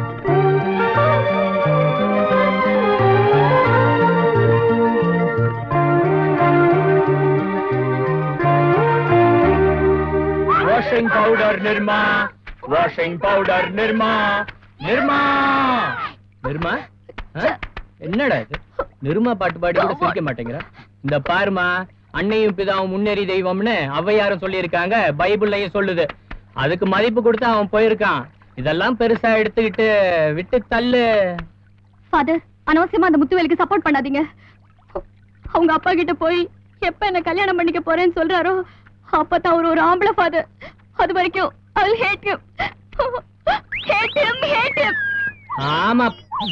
washing powder Nirma washing powder Nirma Nirma Nirma ஆ? என்னடா இது நிருமா பாட்டு பாடி கூட சிரிக்க மாட்டேங்கிற இந்த பாருமா அன்னையும் பிதாவும் முன்னேறி தெய்வம்னு ஔவையாரும் சொல்லியிருக்காங்க பைபிள்லயும் சொல்லுது அதுக்கு மதிப்பு கொடுத்து அவன் போயிருக்கான் இதெல்லாம் பெருசா எடுத்துக்கிட்டு விட்டு தள்ளு ஃபாதர் அனாவசியமா அந்த முத்துவேலுக்கு சப்போர்ட் பண்ணாதீங்க அவங்க அப்பா கிட்ட போய் எப்ப என்ன கல்யாணம் பண்ணிக்க போறேன்னு சொல்றாரோ அப்பதான் அவர் ஒரு ஆம்பளை ஃபாதர் அது வரைக்கும் I will hate him hate him hate him ஆமா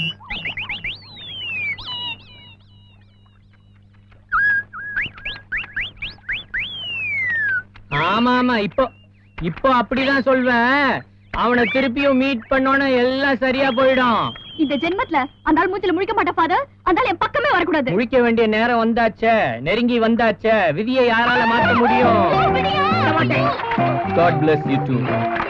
ஆமா ஆமா இப்போ இப்போ அப்படிதான் சொல்வேன் அவனை திருப்பியும் மீட் பண்ணோன்னு எல்லாம் சரியா போயிடும் இந்த ஜென்மத்துல அந்த ஆள் மூச்சில முழிக்க மாட்டா ஃபாதர் அந்த ஆள் என் பக்கமே வரக்கூடாது முழிக்க வேண்டிய நேரம் வந்தாச்சே நெருங்கி வந்தாச்சே விதியை யாரால மாத்த முடியும் God bless you too.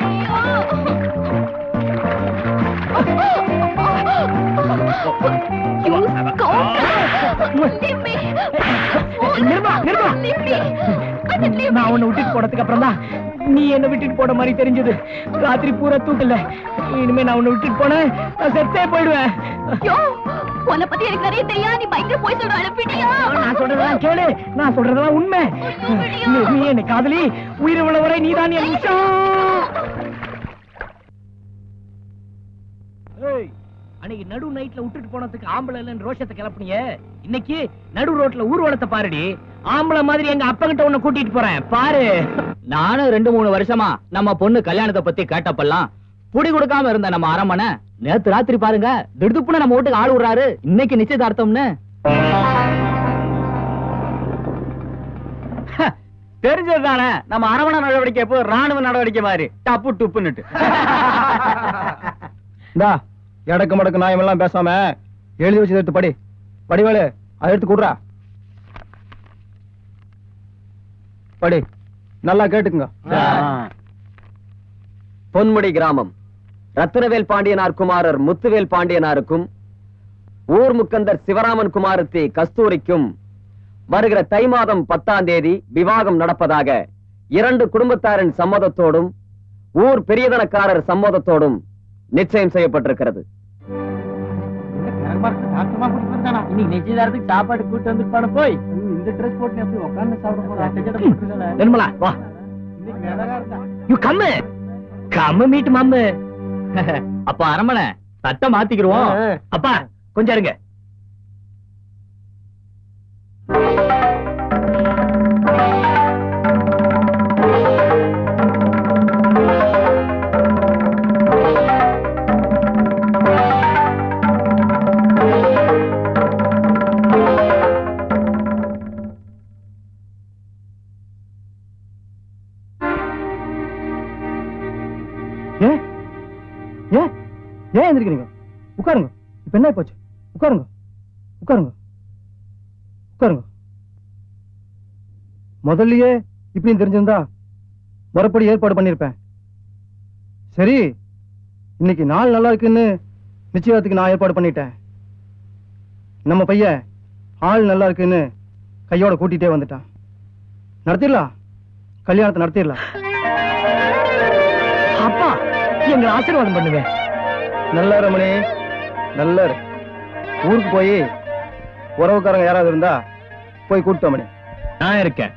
Nirma Nirma நான் உன்னை விட்டுட்டு போனதுக்கு அப்புறம் தான் நீ என்ன விட்டுட்டு போன மாதிரி தெரிஞ்சது ராத்திரி பூரா தூக்கல இனிமே நான் உன்னை விட்டுட்டு போனேன் நான் செத்தே போயிடுவேன் ஐயோ உன்னை பத்தி எனக்கு நிறைய தெரியாது நீ பயங்கர போய் சொல்ற அனுப்பிட்டியா நான் சொல்றதெல்லாம் கேளு நான் சொல்றதெல்லாம் உண்மை நீ நீ என்ன காதலி உயிர் உள்ளவரை நீதான் என் விஷம் ஏய், அன்னைக்கு நடு நைட்ல விட்டுட்டு போனதுக்கு ஆம்பளை இல்லைன்னு ரோஷத்தை கிளப்புனியே இன்னைக்கு நடு ரோட்ல ஊர்வலத்தை பாருடி ஆம்பளை மாதிரி எங்க அப்பங்கிட்ட உன்னை கூட்டிட்டு போறேன் பாரு நானும் ரெண்டு மூணு வருஷமா நம்ம பொண்ணு கல்யாணத்தை பத்தி கேட்டப்பெல்லாம் புடி கொடுக்காம இருந்த நம்ம அரமனை நேத்து ராத்திரி பாருங்க திடுப்புன்னு நம்ம வீட்டுக்கு ஆள் விடுறாரு இன்னைக்கு நிச்சயதார்த்தம்னு தெரிஞ்சதுதானே நம்ம அரவணை நடவடிக்கை எப்போ ராணுவ நடவடிக்கை மாதிரி டப்பு டுப்புன்னுட்டு இந்தா எடக்கு மடக்கு நாயம் எல்லாம் பேசாம எழுதி வச்சு எடுத்து படி படிவேலு அதை எடுத்து கொடுறா படி நல்லா கேட்டுக்குங்க பொன்முடி கிராமம் ரத்தினவேல் பாண்டியனார் குமாரர் முத்துவேல் பாண்டியனாருக்கும் ஊர் முக்கந்தர் சிவராமன் குமாரத்தி கஸ்தூரிக்கும் வருகிற தை மாதம் பத்தாம் தேதி விவாகம் நடப்பதாக இரண்டு குடும்பத்தாரின் சம்மதத்தோடும் ஊர் பெரியதனக்காரர் சம்மதத்தோடும் நிச்சயம் செய்யப்பட்டிருக்கிறது இன்னைக்கு நிச்சயதார்த்தத்துக்கு சாப்பாடு கூட்டு வந்துட்டு போய் இந்த ட்ரெஸ் போட்டு எப்படி உட்கார்ந்து சாப்பிட நிர்மலா வா யூ கம் கம் மீட் மம்மு அப்ப அரமனை சட்டை மாத்திக்கிருவோம் அப்பா கொஞ்சம் இருங்க ஏன் ஏன் ஏன் எந்திரிக்கிறீங்க உட்காருங்க இப்ப என்ன போச்சு உட்காருங்க உட்காருங்க உட்காருங்க முதல்லயே இப்படின்னு தெரிஞ்சிருந்தா முறைப்படி ஏற்பாடு பண்ணிருப்பேன் சரி இன்னைக்கு நாள் நல்லா இருக்குன்னு நிச்சயத்துக்கு நான் ஏற்பாடு பண்ணிட்டேன் நம்ம பையன் ஆள் நல்லா இருக்குன்னு கையோட கூட்டிட்டே வந்துட்டான் நடத்திடலாம் கல்யாணத்தை நடத்திடலாம் அப்பா எங்களை ஆசீர்வாதம் பண்ணுங்க நல்ல ரமணி நல்ல இரு. ஊருக்கு போய் உறவுக்காரங்க யாராவது இருந்தா போய் கூப்பிட்டு மணி நான் இருக்கேன்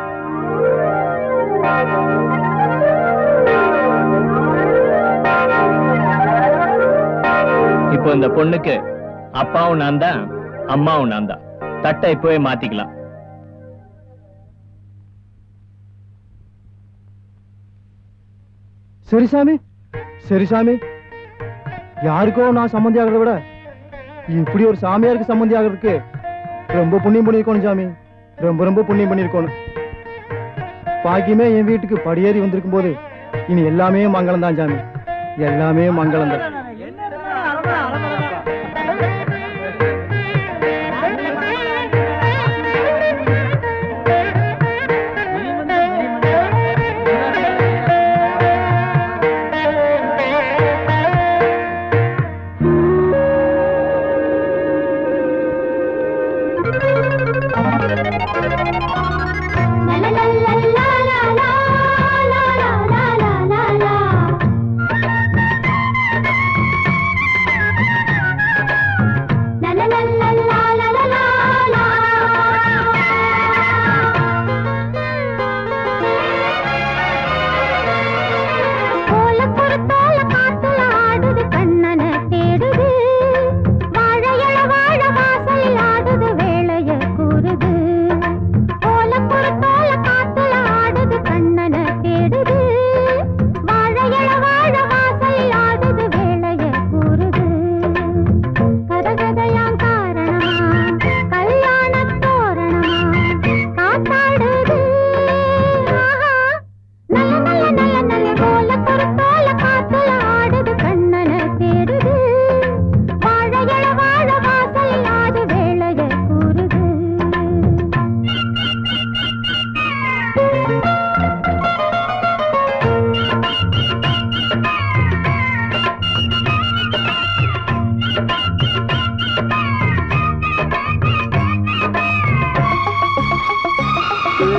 இப்போ இந்த பொண்ணுக்கு அப்பாவும் நான் தான் அம்மாவும் நான் தான் தட்டை இப்பவே மாத்திக்கலாம் சரி சாமி சரி சாமி யாருக்கோ நான் சம்மந்தி ஆகிறத விட இப்படி ஒரு சாமியாருக்கு சம்மந்தி ஆகிறதுக்கு ரொம்ப புண்ணியம் பண்ணிருக்கணும் சாமி ரொம்ப ரொம்ப புண்ணியம் பண்ணிருக்கணும் பாக்கியமே என் வீட்டுக்கு படியேறி வந்திருக்கும் போது இனி எல்லாமே மங்களம் தான் சாமி எல்லாமே மங்களம் தான்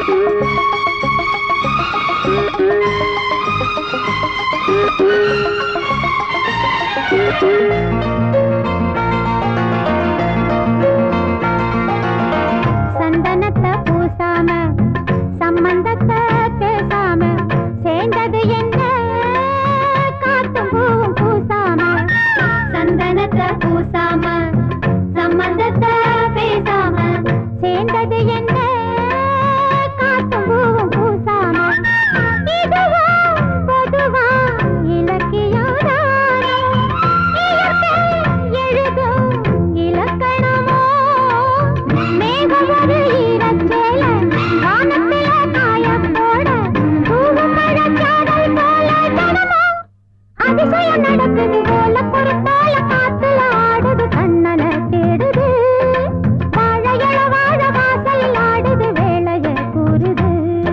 சந்தனத்தை பூசாம சம்பந்தத்தை பேசாம சேர்ந்தது என்ன காத்தும் பூவும் பூசாம சந்தனத்தை பூசாம சம்பந்தத்தை பேசாம சேர்ந்தது என்ன காத்தும் பூவும் பூசாம இதுவா பொதுவா இலக்கியாதானோ இயற்கை எழுதும் இலக்கணமோ மேகம் ஒரு ஈரச்சேல வானத்தில காயம் போட தூவும் மழைச்சாரல் போல ஜனமோ அதிசயம் நடக்குது போல பொறுத்தால காத்துல ஆடுது கண்ணன தேடுது வாழையள வாழ வாசலில் ஆடுது வேளைய கூறுது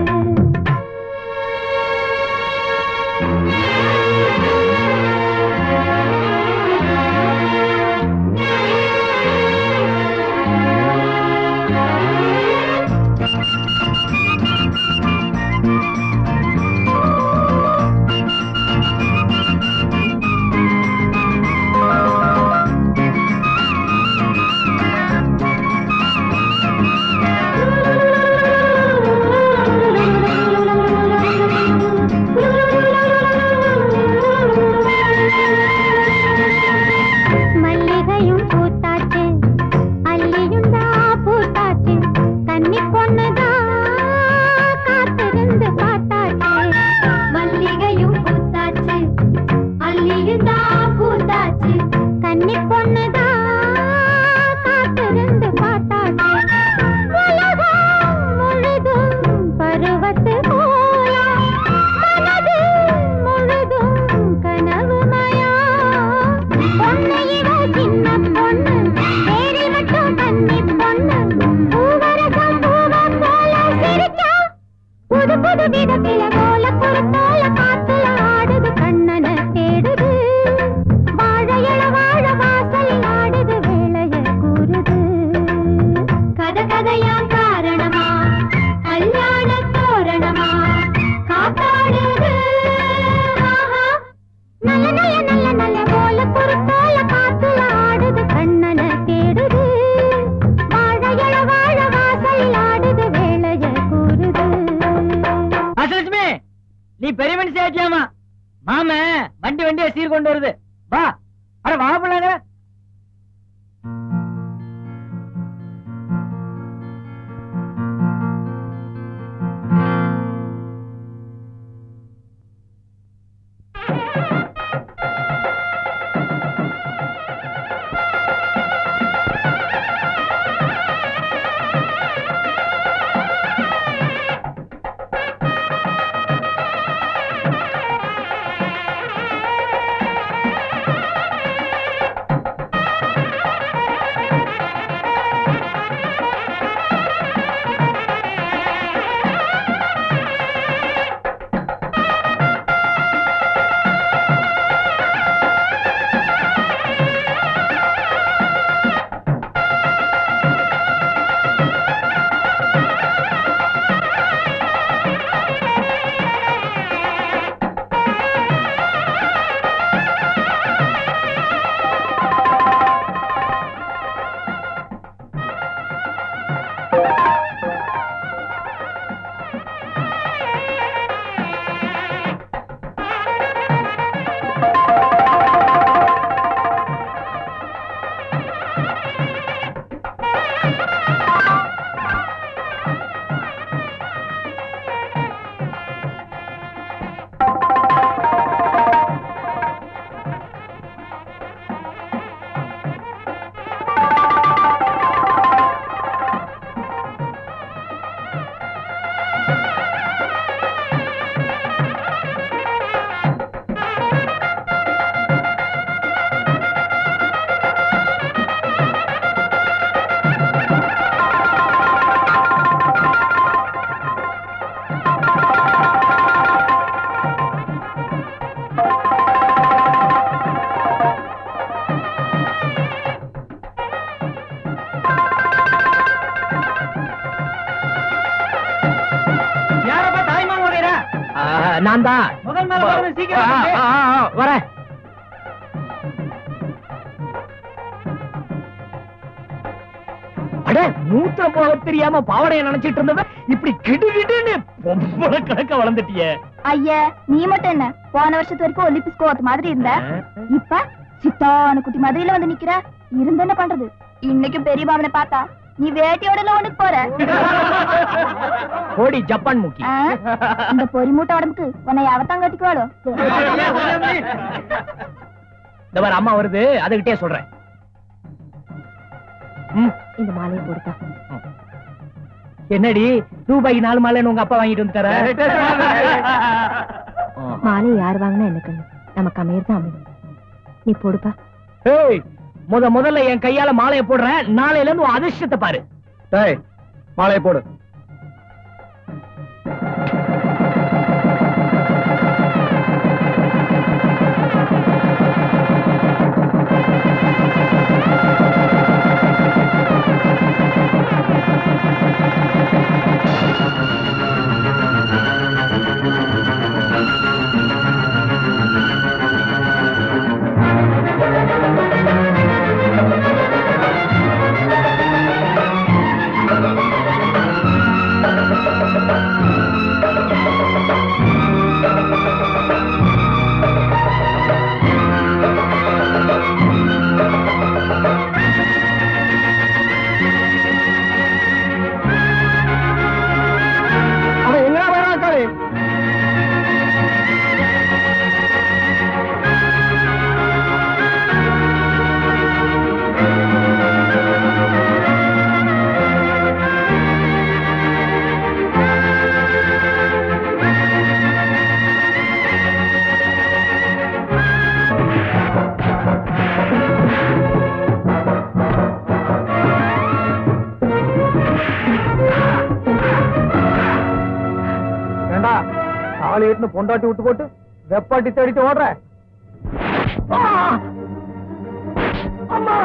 மல்லிகையும் பூத்தாச்சு அல்லியும் தான் பூத்தாச்சு கன்னி பொண்ணுதான் காத்திருந்து பார்த்தாச்சு மல்லிகையும் பூத்தாச்சு அல்லியும் தான் பூத்தாச்சு கன்னி பொண்ணுதான் காத்திருந்து பார்த்தாச்சு உலகம் முழுதும் பருவத்து போலாம் மனது முழுதும் கனவுமயா பொண்ணு இவ சின்ன பொண்ணு பேரில் மட்டும் கன்னி பொண்ணு பூவரசம் பூவம் போல சிரிச்சா புது புது விதத்தில போல பொறுத்தோல காத்துல ஆடுது கண்ணன தேடுது வாழையள வாழ வாசலில் ஆடுது வேளைய கூறுது கத கதையா காரணமா கல்யாண தோரணமா காத்தாடுது ஆஹா நல்ல நல்ல நல்ல நல்ல போல பொறுத்தோல காத்துல ஆடுது கண்ணன தேடுது வாழையள வாழ வாசலில் ஆடுது வேளைய கூறுது அசலட்சுமி நீ பெரிய மனுஷி ஆச்சியாமா மாம வண்டி வண்டியா சீர் கொண்டு வருது வா அட வா பிள்ளைங்க நான் தான் முதல் மேல வரணும், சீக்கிரம் ஆ, வந்து. ஆ, ஆ, ஆ, வரேன் அட மூத்திரம் போக தெரியாம பாவடைய நினைச்சிட்டு இருந்தவ இப்படி கிடுகிடுன்னு பொம்பளை கணக்க வளர்ந்துட்டியே ஐயா நீ மட்டும் என்ன போன வருஷத்து வரைக்கும் ஒலிம்பிஸ் கோவத்து மாதிரி இருந்த இப்ப சித்தான குட்டி மாதிரில வந்து நிக்கிற இருந்து என்ன பண்றது இன்னைக்கும் பெரிய பாவனை பார்த்தா நீ வேட்டையோட ஒண்ணுக்கு போற கோடி ஜப்பான் மூக்கி ஆ? இந்த பொறி மூட்டை உடம்புக்கு உன்னை யாவத்தான் கட்டிக்குவாளோ இந்த மாதிரி அம்மா வருது அதுகிட்டே சொல்றேன் ம், இந்த மாலையை போடுப்பா என்னடி ரூபாய்க்கு நாலு மாலைன்னு உங்க அப்பா வாங்கிட்டு வந்துட்டாரா மாலையை யார் வாங்கினா என்ன கண்ணு நமக்கு அமையறது அமையும் நீ போடுப்பா ஏய் முத முதல்ல என் கையால மாலையை போடுறேன் நாளையில இருந்து உன் அதிர்ஷ்டத்தை பாரு டேய் மாலையை போடு அவன் எங்கடா போயிடான் காளி ஏண்டா காளி எட்டுன்னு பொண்டாட்டி விட்டு போட்டு வெப்பாட்டி தேடிட்டு ஓடுற அம்மா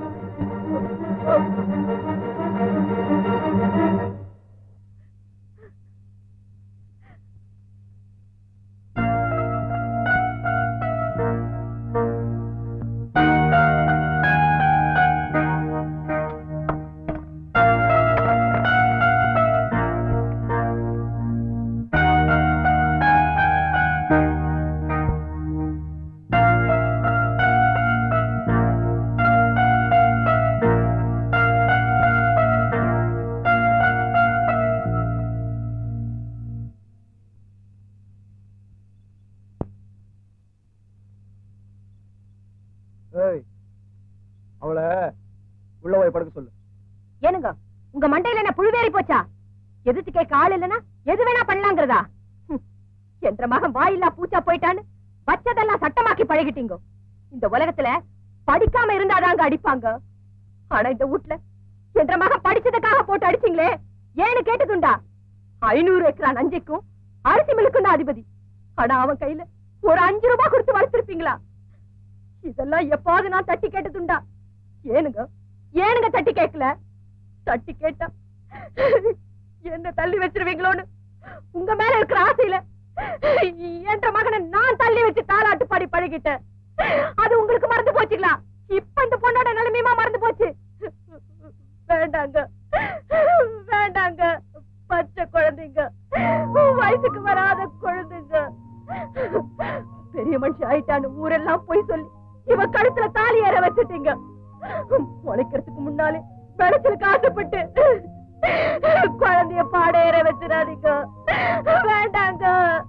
ஏய் அவளை உள்ள போய் படுக்க சொல்லு ஏனுங்க உங்க மண்டையில என்ன புழுவேறி போச்சா எதிர்த்து கேட்க ஆள் இல்லனா எது வேணா பண்ணலாங்கிறதா ஹம், என்ற மகன் வாயில்லா பூச்சா போயிட்டான்னு வச்சதெல்லாம் சட்டமாக்கி பழகிட்டீங்க இந்த உலகத்துல படிக்காம இருந்தாதாங்க அடிப்பாங்க ஆனா இந்த வீட்ல என்ற மகன் படிச்சதுக்காக போட்டு அடிச்சீங்களே ஏன்னு கேட்டதுண்டா ஐநூறு ஏக்கரா நஞ்சைக்கும் அரிசி மில்லுக்கும் தான் அதிபதி ஆனா அவன் கையில ஒரு அஞ்சு ரூபாய் கொடுத்து வளர்த்திருப்பீங்களா இதெல்லாம் எப்பாவது நான் தட்டி கேட்டதுண்டா ஏனுங்க ஏனுங்க தட்டி கேட்கல தட்டி கேட்டா என்ன தள்ளி வச்சிருவீங்களோன்னு உங்க மேல இருக்கிற ஆசையில என்ற மகனை நான் தள்ளி வச்சு தாளாட்டு பாடி பழகிட்டேன் அது உங்களுக்கு மறந்து போச்சுங்களா இப்ப இந்த பொண்ணோட நிலைமையுமா மறந்து போச்சு வேண்டாங்க வேண்டாங்க பச்சை குழந்தைங்க வயசுக்கு வராத குழந்தைங்க பெரிய மனுஷன் ஆயிட்டான்னு ஊரெல்லாம் போய் சொல்லி இவ கழுத்துல தாலி ஏற வச்சுட்டீங்க முளைக்கிறதுக்கு முன்னாலே வெளச்சலுக்கு ஆசைப்பட்டு குழந்தைய பாட ஏற வச்சிடாதீங்க வேண்டாங்க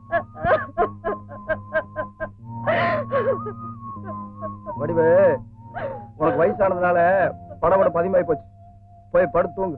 வடிவு உனக்கு வயசானதுனால படபட பதிமாயி போச்சு போய் படுத்து தூங்கு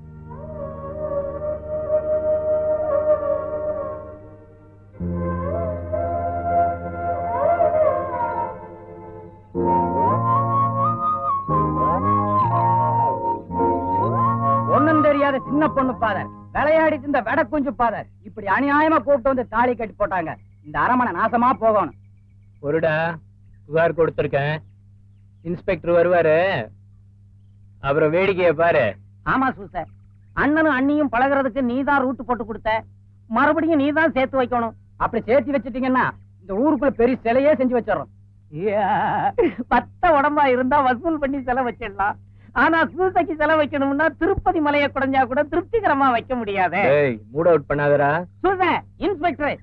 ஒண்ணும் தெரியாத சின்ன பொண்ணு பாதர் விளையாடிட்டு இந்த வெட குஞ்சு பாதர் இப்படி அநியாயமா கூப்பிட்டு வந்து தாலி கட்டி போட்டாங்க இந்த அரமனை நாசமா போகணும் ஒருடா புகார் கொடுத்திருக்கேன் இன்ஸ்பெக்டர் வருவாரு அப்புறம் வேடிக்கைய பாரு ஆமா சூசர் அண்ணனும் அண்ணியும் பழகுறதுக்கு நீதான் ரூட் போட்டு கொடுத்த மறுபடியும் நீதான் சேர்த்து வைக்கணும் அப்படி சேர்த்து வச்சிட்டீங்கன்னா இந்த ஊருக்குள்ள பெரிய சிலையே செஞ்சு வச்சிடறோம் பத்த உடம்பா இருந்தா வசூல் பண்ணி செலவு வச்சிடலாம் ஆனா சூசைக்கு செலவு வைக்கணும்னா திருப்பதி மலையை குறைஞ்சா கூட திருப்திகரமா வைக்க முடியாதே ஏய் மூட் அவுட் பண்ணாதடா சூச இன்ஸ்பெக்டர்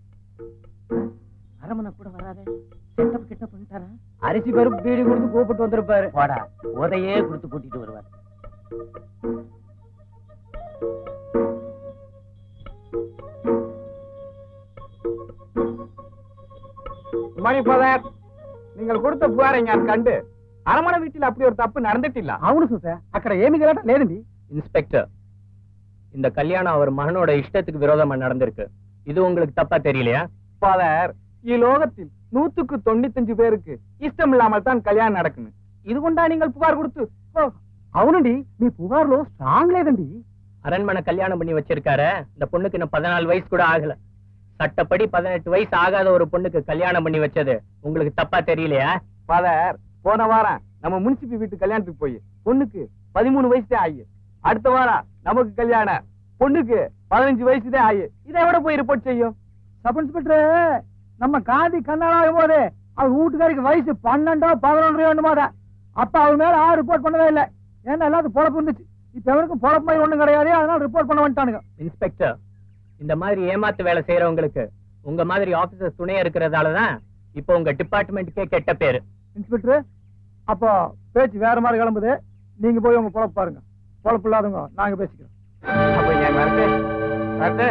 அரமனை கூட வராதே செட்டப் கிட்ட பண்ணிட்டாரா அரிசி பருப்பு பீடி கொடுத்து கூப்பிட்டு வந்திருப்பாரு போடா உதையே கொடுத்து கூட்டிட்டு வருவார் மணி ஃபாதர் நீங்கள் கொடுத்த புகாரை நான் கண்டு அரமண வீட்டில் அப்படி ஒரு தப்பு நடந்துட்டில்ல అవును చూసా అక్కడ ఏమి గలట లేదండి இன்ஸ்பெக்டர் இந்த கல்யாணம் அவர் மகனோட இஷ்டத்துக்கு விரோதமா நடந்திருக்கு இது உங்களுக்கு தப்பா தெரியலையா ஃபாதர் ఈ లోகத்தில் நூத்துக்கு தொண்ணூத்தஞ்சு பேருக்கு ఇష్టం ఇல்லாமல் தான் కళ్యాణం நடக்குను ఇది గుండా நீங்கள் పుகாర్ கொடுத்து ఓ, అవునండి మీ పుகாర్లో స్ట్రాంగ్ లేదండి அரண்மனை கல்யாணம் பண்ணி வச்சிருக்காரு இந்த பொண்ணுக்கு இன்னும் பதினாலு வயசு கூட ஆகல சட்டப்படி பதினெட்டு வயசு ஆகாத ஒரு பொண்ணுக்கு கல்யாணம் பண்ணி வச்சது உங்களுக்கு தப்பா தெரியலையா ஃபாதர் போன வாரம் நம்ம முனிசிபி வீட்டு கல்யாணத்துக்கு போய் பொண்ணுக்கு பதிமூணு வயசு தான் ஆயி அடுத்த வாரம் நமக்கு கல்யாணம் பொண்ணுக்கு பதினஞ்சு வயசு தான் ஆயி இதை விட போய் ரிப்போர்ட் செய்யும் சப் இன்ஸ்பெக்டர் நம்ம காந்தி கண்ணாடும் போது அவர் வீட்டுக்காரிக்கு வயசு பன்னெண்டோ பதினொன்றோ வேண்டுமாதா அப்ப அவர் மேல ஆறு ரிப்போர்ட் பண்ணவே இல்லை ஏன்னா எல்லாத்துக்கும் பொழப்பு இருந்துச்சு இப்ப எவருக்கும் பொழப்பு மாதிரி ஒண்ணும் கிடையாது அதனால ரிப்போர்ட் பண்ண வந்துட்டானுங்க இன்ஸ்பெக்டர் இந்த மாதிரி ஏமாத்து வேலை செய்யறவங்களுக்கு உங்க மாதிரி ஆபீசர் துணையா இருக்கிறதாலதான் இப்போ உங்க டிபார்ட்மெண்ட்டுக்கே கெட்ட பேரு இன்ஸ்பெக்டர் அப்போ பேச்சு வேற மாதிரி கிளம்புது நீங்க போய் உங்க பொழப்பு பாருங்க பொழப்பு இல்லாதவங்க நாங்க பேசிக்கிறோம் அப்ப ஏன் வரட்டு வரட்டு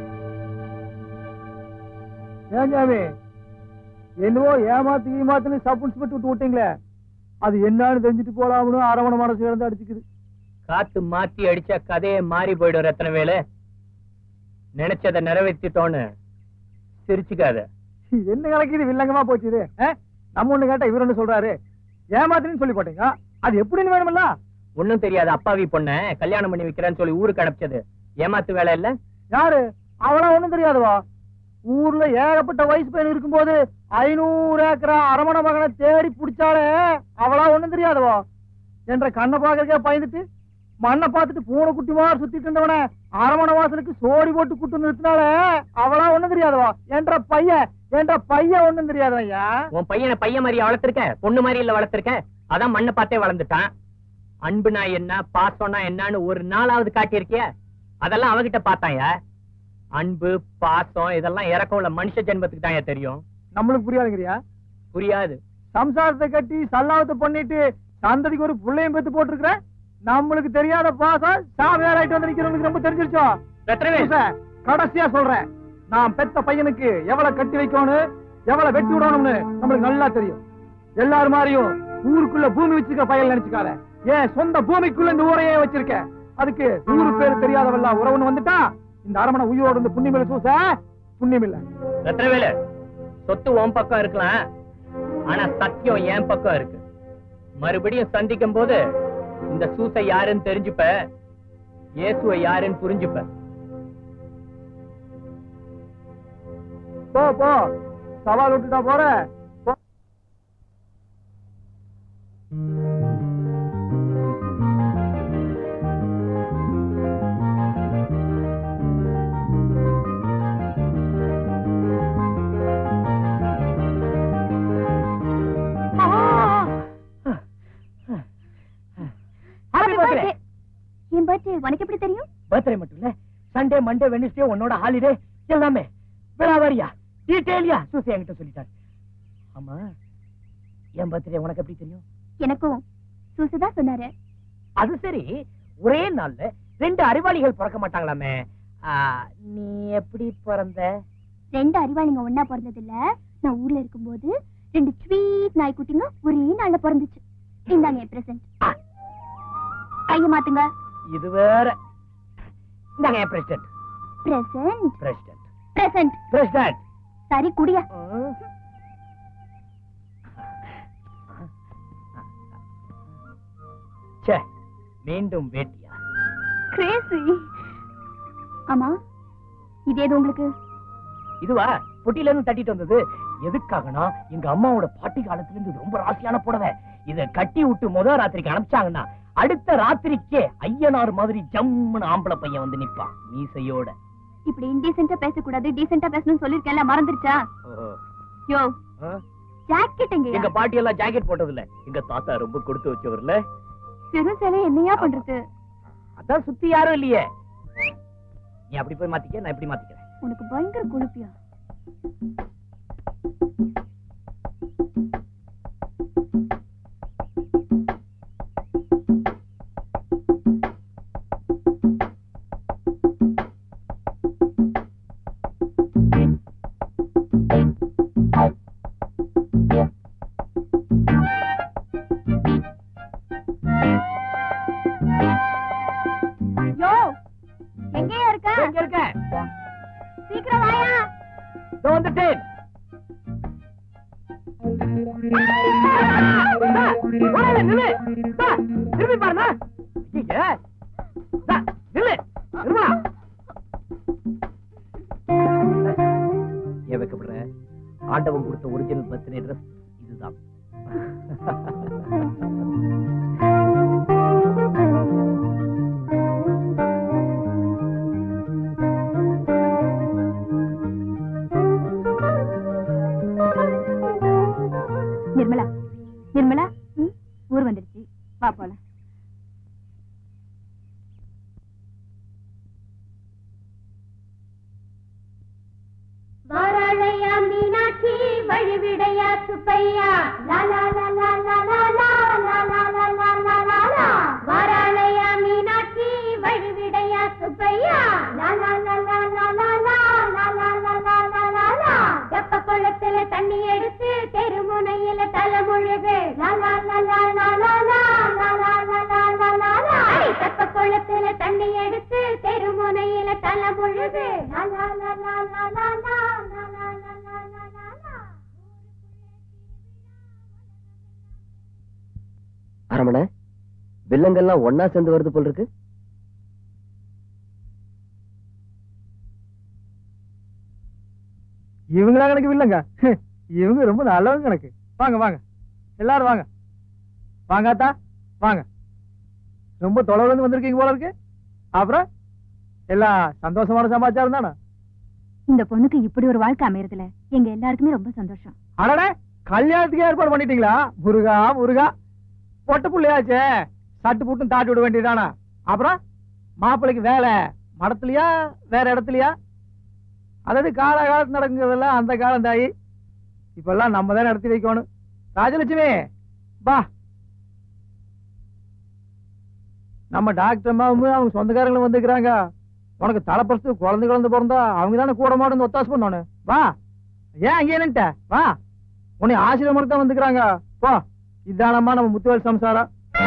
ஏன் ஜாமி என்னவோ ஏமாத்து ஏமாத்துன்னு சப் இன்ஸ்பெக்டர் விட்டு விட்டீங்களே அது என்னன்னு தெரிஞ்சுட்டு போலாம்னு அரவண மனசு இழந்து அடிச்சுக்குது காத்து மாத்தி அடிச்சா கதையே மாறி போயிடும் ரத்தன வேலு நினைச்சதை நிறைவேற்றிட்டோன்னு சிரிச்சுக்காத என்ன கணக்கு இது வில்லங்கமா போச்சு இது ஆ? நம்ம ஒண்ணு கேட்டா இவர் ஒண்ணு சொல்றாரு ஏமாத்துன்னு சொல்லி போட்டீங்க அது எப்படின்னு வேணுமில்ல ஒண்ணும் தெரியாது அப்பாவி பொண்ண கல்யாணம் பண்ணி வைக்கிறேன்னு சொல்லி ஊருக்கு அனுப்பிச்சது ஏமாத்து வேலை இல்ல யாரு அவளா ஒண்ணும் தெரியாதுவா ஊர்ல ஏகப்பட்ட வயசு பையன் இருக்கும்போது ஐநூறு ஏக்கரா அரமண மகனை தேடி பிடிச்சாலே அவளா ஒண்ணும் தெரியாதுவா என்ற கண்ணை பாக்குறதுக்கே பயந்துட்டு மண்ணை பார்த்துட்டு பூனை குட்டி மாதிரி சுத்திட்டு இருந்தவன அரமண வாசலுக்கு சோடி போட்டு குட்டு நிறுத்தினாலே அவளா ஒண்ணும் தெரியாதுவா என்ற பையன் என்ற பையன் ஒண்ணும் தெரியாது ஐயா உன் பையனை பையன் மாதிரி வளர்த்திருக்க பொண்ணு மாதிரி இல்ல வளர்த்திருக்க அதான் மண்ணை பார்த்தே வளர்ந்துட்டான் அன்புனா என்ன பாசம்னா என்னன்னு ஒரு நாளாவது காட்டியிருக்கிய அதெல்லாம் அவகிட்ட பார்த்தாயா அன்பு பாசம் இதெல்லாம் இறக்கம் உள்ள மனுஷ ஜென்மத்துக்கு தான் தெரியும் நம்மளுக்கு புரியாதுங்கிறியா புரியாது சம்சாரத்தை கட்டி சல்லாவத்தை பண்ணிட்டு சந்ததிக்கு ஒரு புள்ளையும் பெத்து போட்டிருக்கிற நம்மளுக்கு தெரியாத பாசம் சாமியார் ஆயிட்டு வந்து நிக்கிறவங்களுக்கு ரொம்ப தெரிஞ்சிருச்சோ புருஷ, கடைசியா சொல்றேன் நான் பெத்த பையனுக்கு எவ்வளவு கட்டி வைக்கணும் எவ்வளவு வெட்டி விடணும்னு நம்மளுக்கு நல்லா தெரியும் எல்லாரும் மாதிரியும் ஊருக்குள்ள பூமி வச்சிருக்க பையன் நினைச்சுக்காத ஏன் சொந்த பூமிக்குள்ள இந்த ஊரையே வச்சிருக்க அதுக்கு ஊரு பேர் தெரியாதவெல்லாம் உறவுன்னு வந்துட்டா இந்த அரமனை உயிரோடு இருந்து புண்ணியமில்ல சூச புண்ணியமில்ல ரத்னவேலு சொத்து உன் பக்கம் இருக்கலாம் ஆனா சத்தியம் என் பக்கம் இருக்கு மறுபடியும் சந்திக்கும் போது இந்த சூசை யாருன்னு தெரிஞ்சுப்ப இயேசுவை யாருன்னு புரிஞ்சுப்ப போ போ சவால் விட்டுட்டா போற போ. Happy birthday. என் பர்த்டே உனக்கு எப்படி தெரியும் பர்த்டே மட்டும் இல்ல சண்டே மண்டே வெனஸ்டே உன்னோட ஹாலிடே எல்லாமே விழாவாரியா டீட்டெயிலியா சூசி என்கிட்ட சொல்லிட்டாரு ஆமா என் பர்த்டே உனக்கு எப்படி தெரியும் எனக்கும் சூசுதா சொன்னாரு அது சரி ஒரே நாள்ல ரெண்டு அறிவாளிகள் பிறக்க மாட்டாங்களாமே ஆ, நீ எப்படி பிறந்த ரெண்டு அறிவாளிங்க ஒன்னா பிறந்தது இல்ல நான் ஊர்ல இருக்கும்போது ரெண்டு ஸ்வீட் நாய்க்குட்டிங்க ஒரே நாள்ல பிறந்துச்சு இந்தாங்க என் பிரசன்ட் கைய மாத்துங்க இது வேற இந்தாங்க என் president present president present president சரி குடியா ச்சே மீண்டும் வேட்டியா கிரேசி ஆமா இது ஏது உங்களுக்கு இதுவா பொட்டில இருந்து தட்டிட்டு வந்தது எதுக்காகனா எங்க அம்மாவோட பாட்டி காலத்துல இருந்து இது ரொம்ப ராசியான புடவை இத கட்டி விட்டு முத ராத்திரிக்கு அனுப்பிச்சாங்கன்னா அடுத்த ராத்திரிக்கே ஐயனார் மாதிரி ஜம்முன்னு ஆம்பளை பையன் வந்து நிப்பான் மீசையோட இப்படி இன்டீசென்ட்டா பேசக்கூடாது டீசென்ட்டா பேசணும்னு சொல்லிருக்கேன்ல மறந்துருச்சா யோ ஜாக்கெட் எங்க எங்க பாட்டி எல்லாம் ஜாக்கெட் போட்டது இல்ல எங்க தாத்தா ரொம்ப கொடுத்து வச்சவர்ல சிறு சிலை என்னையா பண்றது அதான் சுத்தி யாரும் இல்லையே நீ அப்படி போய் மாத்திக்க நான் இப்படி மாத்திக்கிறேன் உனக்கு பயங்கர கொழுப்பியா யோ எங்கேயா இருக்க எங்க இருக்க சீக்கிரம் வாயா இதோ வந்துட்டேன் தா, ஓடாத, நில்லு. தா, திரும்பி பாருண்ணா. ஐயே. தா, நில்லு. நில்லுடா. ஏன் வைக்கப்படுற ஆண்டவன் கொடுத்த ஒரிஜினல் பர்த்டே ட்ரெஸ் இதுதான் நிர்மலா நிர்மலா ம், ஊர் வந்துடுச்சு வா போலாம் வாராளையா மீனாட்சி வழிவிடையா சுப்பையா லா லா லா லா லா லா லா லா லா லா லா லா லா லா வாராளையா மீனாட்சி வழிவிடையா சுப்பையா லா லா லா லா லா லா லா லா லா லா லா லா லா லா தெப்ப குளத்துல தண்ணி எடுத்து தெருமுனையில தலை முழுகு லா லா லா லா லா லா லா லா லா லா லா லா லா லா தெப்ப குளத்துல தண்ணி எடுத்து தெருமுனையில தலை முழுகு லா லா லா லா லா லா லா லா லா லா லா லா லா லா அரமண வில்லங்கெல்லாம் ஒன்னா சேர்ந்து வருது போல் இருக்கு இவங்களா கணக்கு இல்லைங்க இவங்க ரொம்ப நல்லவங்க கணக்கு வாங்க வாங்க எல்லாரும் வாங்க வாங்க அத்தா வாங்க ரொம்ப தொலைவுல இருந்து வந்திருக்கீங்க போல இருக்கு அப்புறம் எல்லாம் சந்தோஷமான சமாச்சாரம் தானே இந்த பொண்ணுக்கு இப்படி ஒரு வாழ்க்கை அமையறதுல எங்க எல்லாருக்குமே ரொம்ப சந்தோஷம் அடடே கல்யாணத்துக்கு ஏற்பாடு பண்ணிட்டீங்களா முருகா முருகா பொட்ட புள்ளையாச்சே சட்டு புட்டும் தாட்டி விட வேண்டியதானா அப்புறம் மாப்பிள்ளைக்கு வேலை மடத்துலயா வேற இடத்துலயா அதாவது கால காலத்து நடக்குறதெல்லாம் அந்த காலம் தாயி இப்பெல்லாம் நம்ம தான் நடத்தி வைக்கணும் ராஜலட்சுமி பா நம்ம டாக்டர் அம்மாவும் அவங்க சொந்தக்காரங்களும் வந்துக்கிறாங்க உனக்கு தலைப்பறிச்சு குழந்தை குழந்தை பிறந்தா அவங்க தானே கூட மாட்டு ஒத்தாசு பண்ணணும் வா ஏன் அங்கே நின்ட்ட வா உன்னை ஆசிரியர் தான் வந்துக்கிறாங்க போ இதானம்மா நம்ம முத்துவேல் சம்சாரம்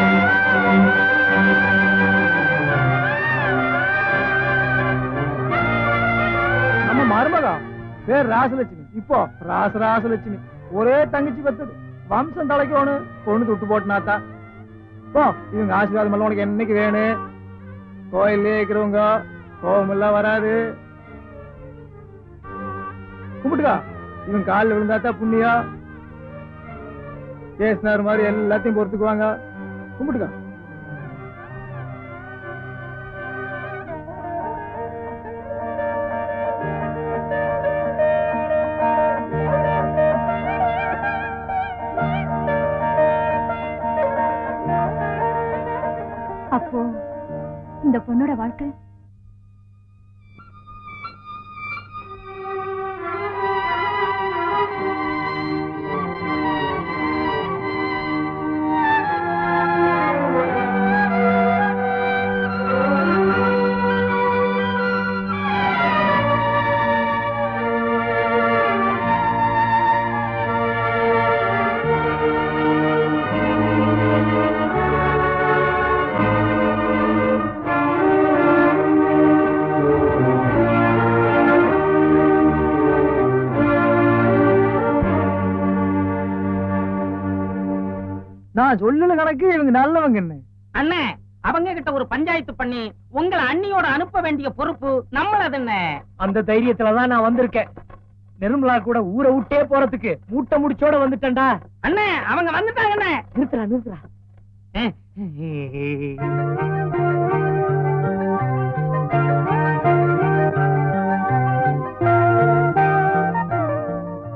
நம்ம மருமகா பேர் ராசலட்சுமி இப்போ ராச ராசலட்சுமி ஒரே தங்கச்சி பெத்தது வம்சம் தலைக்கணும் பொண்ணு துட்டு போட்டுனாத்தா போ இவங்க ஆசீர்வாதம் எல்லாம் உனக்கு என்னைக்கு வேணும் கோயிலே இருக்கிறவங்க கோபம் எல்லாம் வராது கும்பிட்டுக்கா இவன் காலில் விழுந்தாத்தா புண்ணியா பேசினார் மாதிரி எல்லாத்தையும் பொறுத்துக்குவாங்க கும்பிட்டுக்கா அப்போ இந்த பொண்ணோட வாழ்க்கை நான் சொல்லல கணக்கு இவங்க நல்லவங்கன்னு அண்ணே அவங்க கிட்ட ஒரு பஞ்சாயத்து பண்ணி உங்களை அண்ணியோட அனுப்ப வேண்டிய பொறுப்பு நம்மளது என்ன அந்த தைரியத்துலதான் நான் வந்திருக்கேன் நிர்மலா கூட ஊரை விட்டே போறதுக்கு மூட்டை முடிச்சோட வந்துட்டேன்டா அண்ணே அவங்க வந்துட்டாங்கண்ணே நிறுத்துறா நிறுத்துறா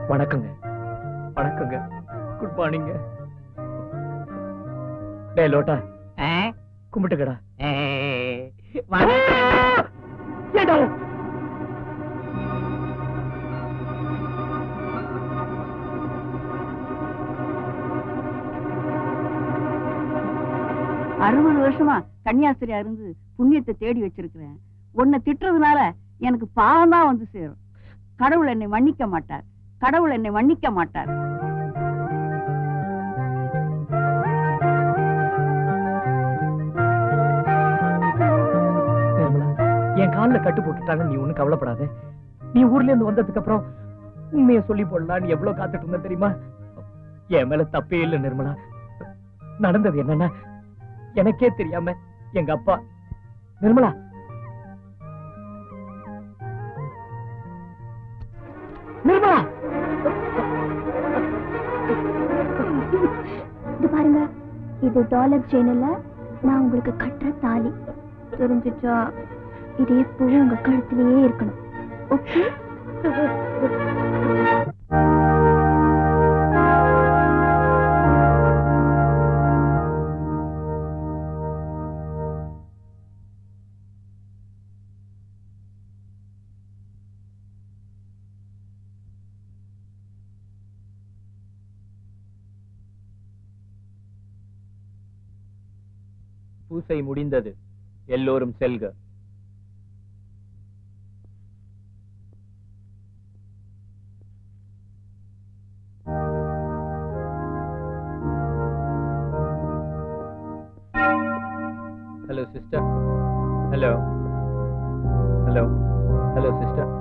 வணக்கங்க வணக்கங்க குட் மார்னிங்க டே லோட்டா கும்பிட்டுக்கடா ஏடா அறுபது வருஷமா கன்னியாஸ்திரியா இருந்து புண்ணியத்தை தேடி வச்சிருக்கிறேன் உன்னை திட்டுறதுனால எனக்கு பாவம் தான் வந்து சேரும் கடவுள் என்னை மன்னிக்க மாட்டார் கடவுள் என்னை மன்னிக்க மாட்டார் நிர்மலா, என் கால்ல கட்டு போட்டுட்டாங்க நீ ஒண்ணும் கவலைப்படாத நீ ஊர்ல இருந்து வந்ததுக்கு அப்புறம் உண்மையை சொல்லி போடலாம் நீ எவ்வளவு காத்துட்டு இருந்த தெரியுமா என் மேல தப்பே இல்ல நிர்மலா நடந்தது என்னன்னா எனக்கே தெரியாம எங்க அப்பா நிர்மலா நிர்மலா இது பாருங்க இது டாலர் செயின் இல்ல நான் உங்களுக்கு கட்டுற தாலி தெரிஞ்சுச்சா இது எப்பவும் உங்க கழுத்திலேயே இருக்கணும் ஓகே பூசை முடிந்தது எல்லோரும் செல்க hello sister hello hello hello sister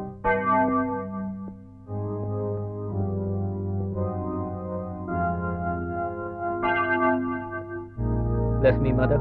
Bless me, mother.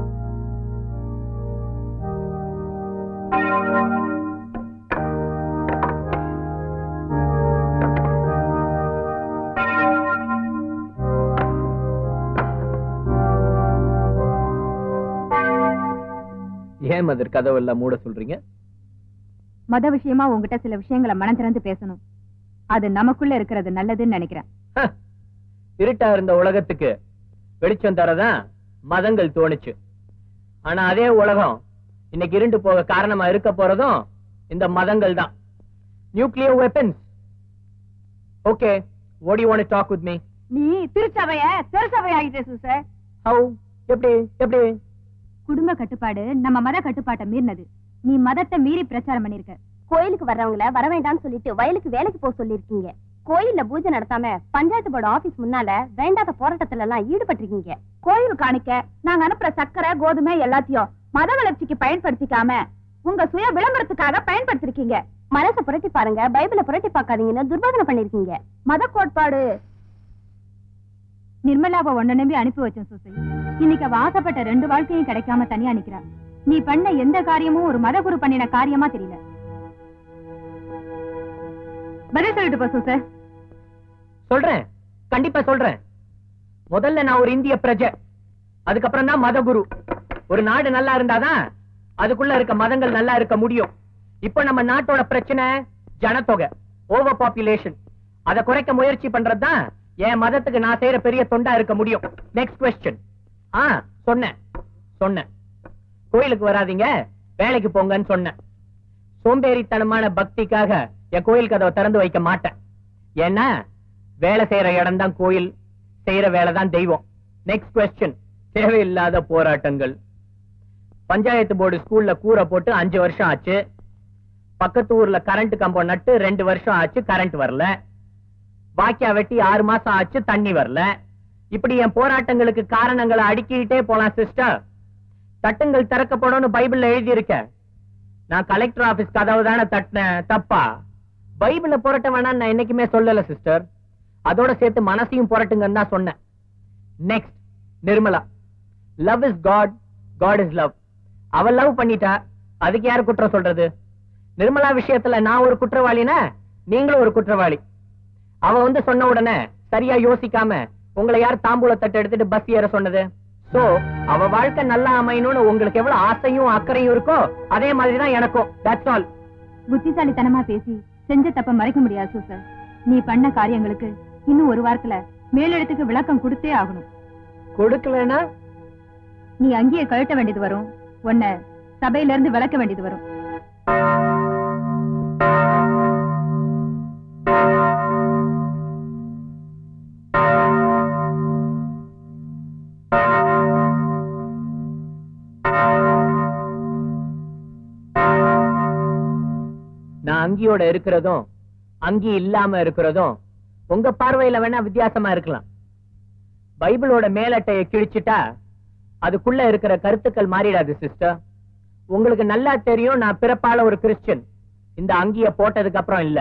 ஏன் மதர் கதவெல்லாம் மூட சொல்றீங்க மத விஷயமா உங்ககிட்ட சில விஷயங்களை மனம் திறந்து பேசணும் அது நமக்குள்ள இருக்கிறது நல்லதுன்னு நினைக்கிறேன் இருட்டா இருந்த உலகத்துக்கு வெளிச்சம் தரதான் மதங்கள் தோணுச்சு ஆனா அதே உலகம் இன்னைக்கு இருண்டு போக காரணமா இருக்க போறதும் இந்த மதங்கள் தான் nuclear weapons okay what do you want to talk with me நீ திருச்சபைய திருச்சபை ஆகிட்டே சார் how எப்படி எப்படி குடும்ப கட்டுப்பாடு நம்ம மத கட்டுப்பாட்டை மீறினது நீ மதத்தை மீறி பிரச்சாரம் பண்ணிருக்க கோயிலுக்கு வர்றவங்கள வர வேண்டாம்னு சொல்லிட்டு வயலுக்கு வேலைக்கு போக சொல்லிருக்கீங்க கோயில்ல பூஜை நடத்தாம பஞ்சாயத்து போர்டு ஆபீஸ் முன்னால வேண்டாத போராட்டத்துல எல்லாம் ஈடுபட்டிருக்கீங்க கோயில் காணிக்க நாங்க அனுப்புற சக்கரை கோதுமை எல்லாத்தையும் மத வளர்ச்சிக்கு பயன்படுத்திக்காம உங்க சுய விளம்பரத்துக்காக பயன்படுத்திருக்கீங்க மனசை புரட்டி பாருங்க பைபிளை புரட்டி பார்க்காதீங்கன்னு துர்பாதனை பண்ணிருக்கீங்க மத கோட்பாடு நிர்மலாவை ஒன்ன நம்பி அனுப்பி வச்சேன் சுசை இன்னைக்கு அவ ஆசைப்பட்ட ரெண்டு வாழ்க்கையும் கிடைக்காம தனியா நிக்கிறா நீ பண்ண எந்த காரியமும் ஒரு மத குரு பண்ணின காரியமா தெரியல பதில் சொல்லிட்டு போ சுசை சொல்றேன் கண்டிப்பா சொல்றேன் முதல்ல நான் ஒரு இந்திய பிரஜை அதுக்கப்புறம் தான் மத குரு ஒரு நாடு நல்லா இருந்தாதான் அதுக்குள்ள இருக்க மதங்கள் நல்லா இருக்க முடியும் இப்ப நம்ம நாட்டோட பிரச்சனை ஜனத்தொகை ஓவர் பாப்புலேஷன் அதை குறைக்க முயற்சி பண்றதுதான் என் மதத்துக்கு நான் செய்யற பெரிய தொண்டா இருக்க முடியும் நெக்ஸ்ட் கொஸ்டின் ஆ சொன்னேன் சொன்னேன் கோயிலுக்கு வராதீங்க வேலைக்கு போங்கன்னு சொன்னேன் சோம்பேறித்தனமான பக்திக்காக என் கோயில் கதவை திறந்து வைக்க மாட்டேன் ஏன்னா வேலை செய்யற இடம் தான் கோயில் செய்யற வேலை தான் தெய்வம் நெக்ஸ்ட் கொஸ்டின் தேவையில்லாத போராட்டங்கள் பஞ்சாயத்து போர்டு ஸ்கூல்ல கூரை போட்டு அஞ்சு வருஷம் ஆச்சு பக்கத்து ஊர்ல கரண்ட் கம்பம் நட்டு ரெண்டு வருஷம் ஆச்சு கரண்ட் வரல வாக்கியா வெட்டி ஆறு மாசம் ஆச்சு தண்ணி வரல இப்படி என் போராட்டங்களுக்கு காரணங்களை அடுக்கிட்டே போலாம் சிஸ்டர் தட்டுங்கள் திறக்கப்படும் பைபிள்ல எழுதி இருக்க நான் கலெக்டர் ஆபீஸ் கதவு தானே தட்டினேன் தப்பா பைபிள்ல புரட்ட வேணாம் நான் என்னைக்குமே சொல்லல சிஸ்டர் அதோட சேர்த்து மனசையும் புரட்டுங்கன்னு தான் சொன்னேன் next Nirmala love is God God is love அவ லவ் பண்ணிட்டா அதுக்கு யாரு குற்றம் சொல்றது நிர்மலா விஷயத்துல நான் ஒரு குற்றவாளினா நீங்களும் ஒரு குற்றவாளி அவ வந்து சொன்ன உடனே சரியா யோசிக்காம உங்களை யார் தாம்பூல தட்டு எடுத்துட்டு பஸ் ஏற சொன்னது சோ அவ வாழ்க்கை நல்லா அமையணும்னு உங்களுக்கு எவ்வளவு ஆசையும் அக்கறையும் இருக்கோ அதே மாதிரிதான் எனக்கும் தட்ஸ் ஆல் புத்திசாலித்தனமா பேசி செஞ்ச தப்ப மறைக்க முடியாது சூசர் நீ பண்ண காரியங்களுக்கு இன்னும் ஒரு வாரத்துல மேலிடத்துக்கு விளக்கம் கொடுத்தே ஆகணும் கொடுக்கலனா நீ அங்கேயே கழட்ட வேண்டியது வரும் உன்னை சபையில இருந்து விளக்க வேண்டியது வரும் நான் அங்கியோட இருக்கிறதும் அங்கி இல்லாம இருக்கிறதும் உங்க பார்வையில வேணா வித்தியாசமா இருக்கலாம் பைபிளோட மேலட்டையை கிழிச்சிட்டா அதுக்குள்ள இருக்கிற கருத்துக்கள் மாறிடாது சிஸ்டர் உங்களுக்கு நல்லா தெரியும் நான் பிறப்பால ஒரு கிறிஸ்டியன் இந்த அங்கிய போட்டதுக்கு அப்புறம் இல்ல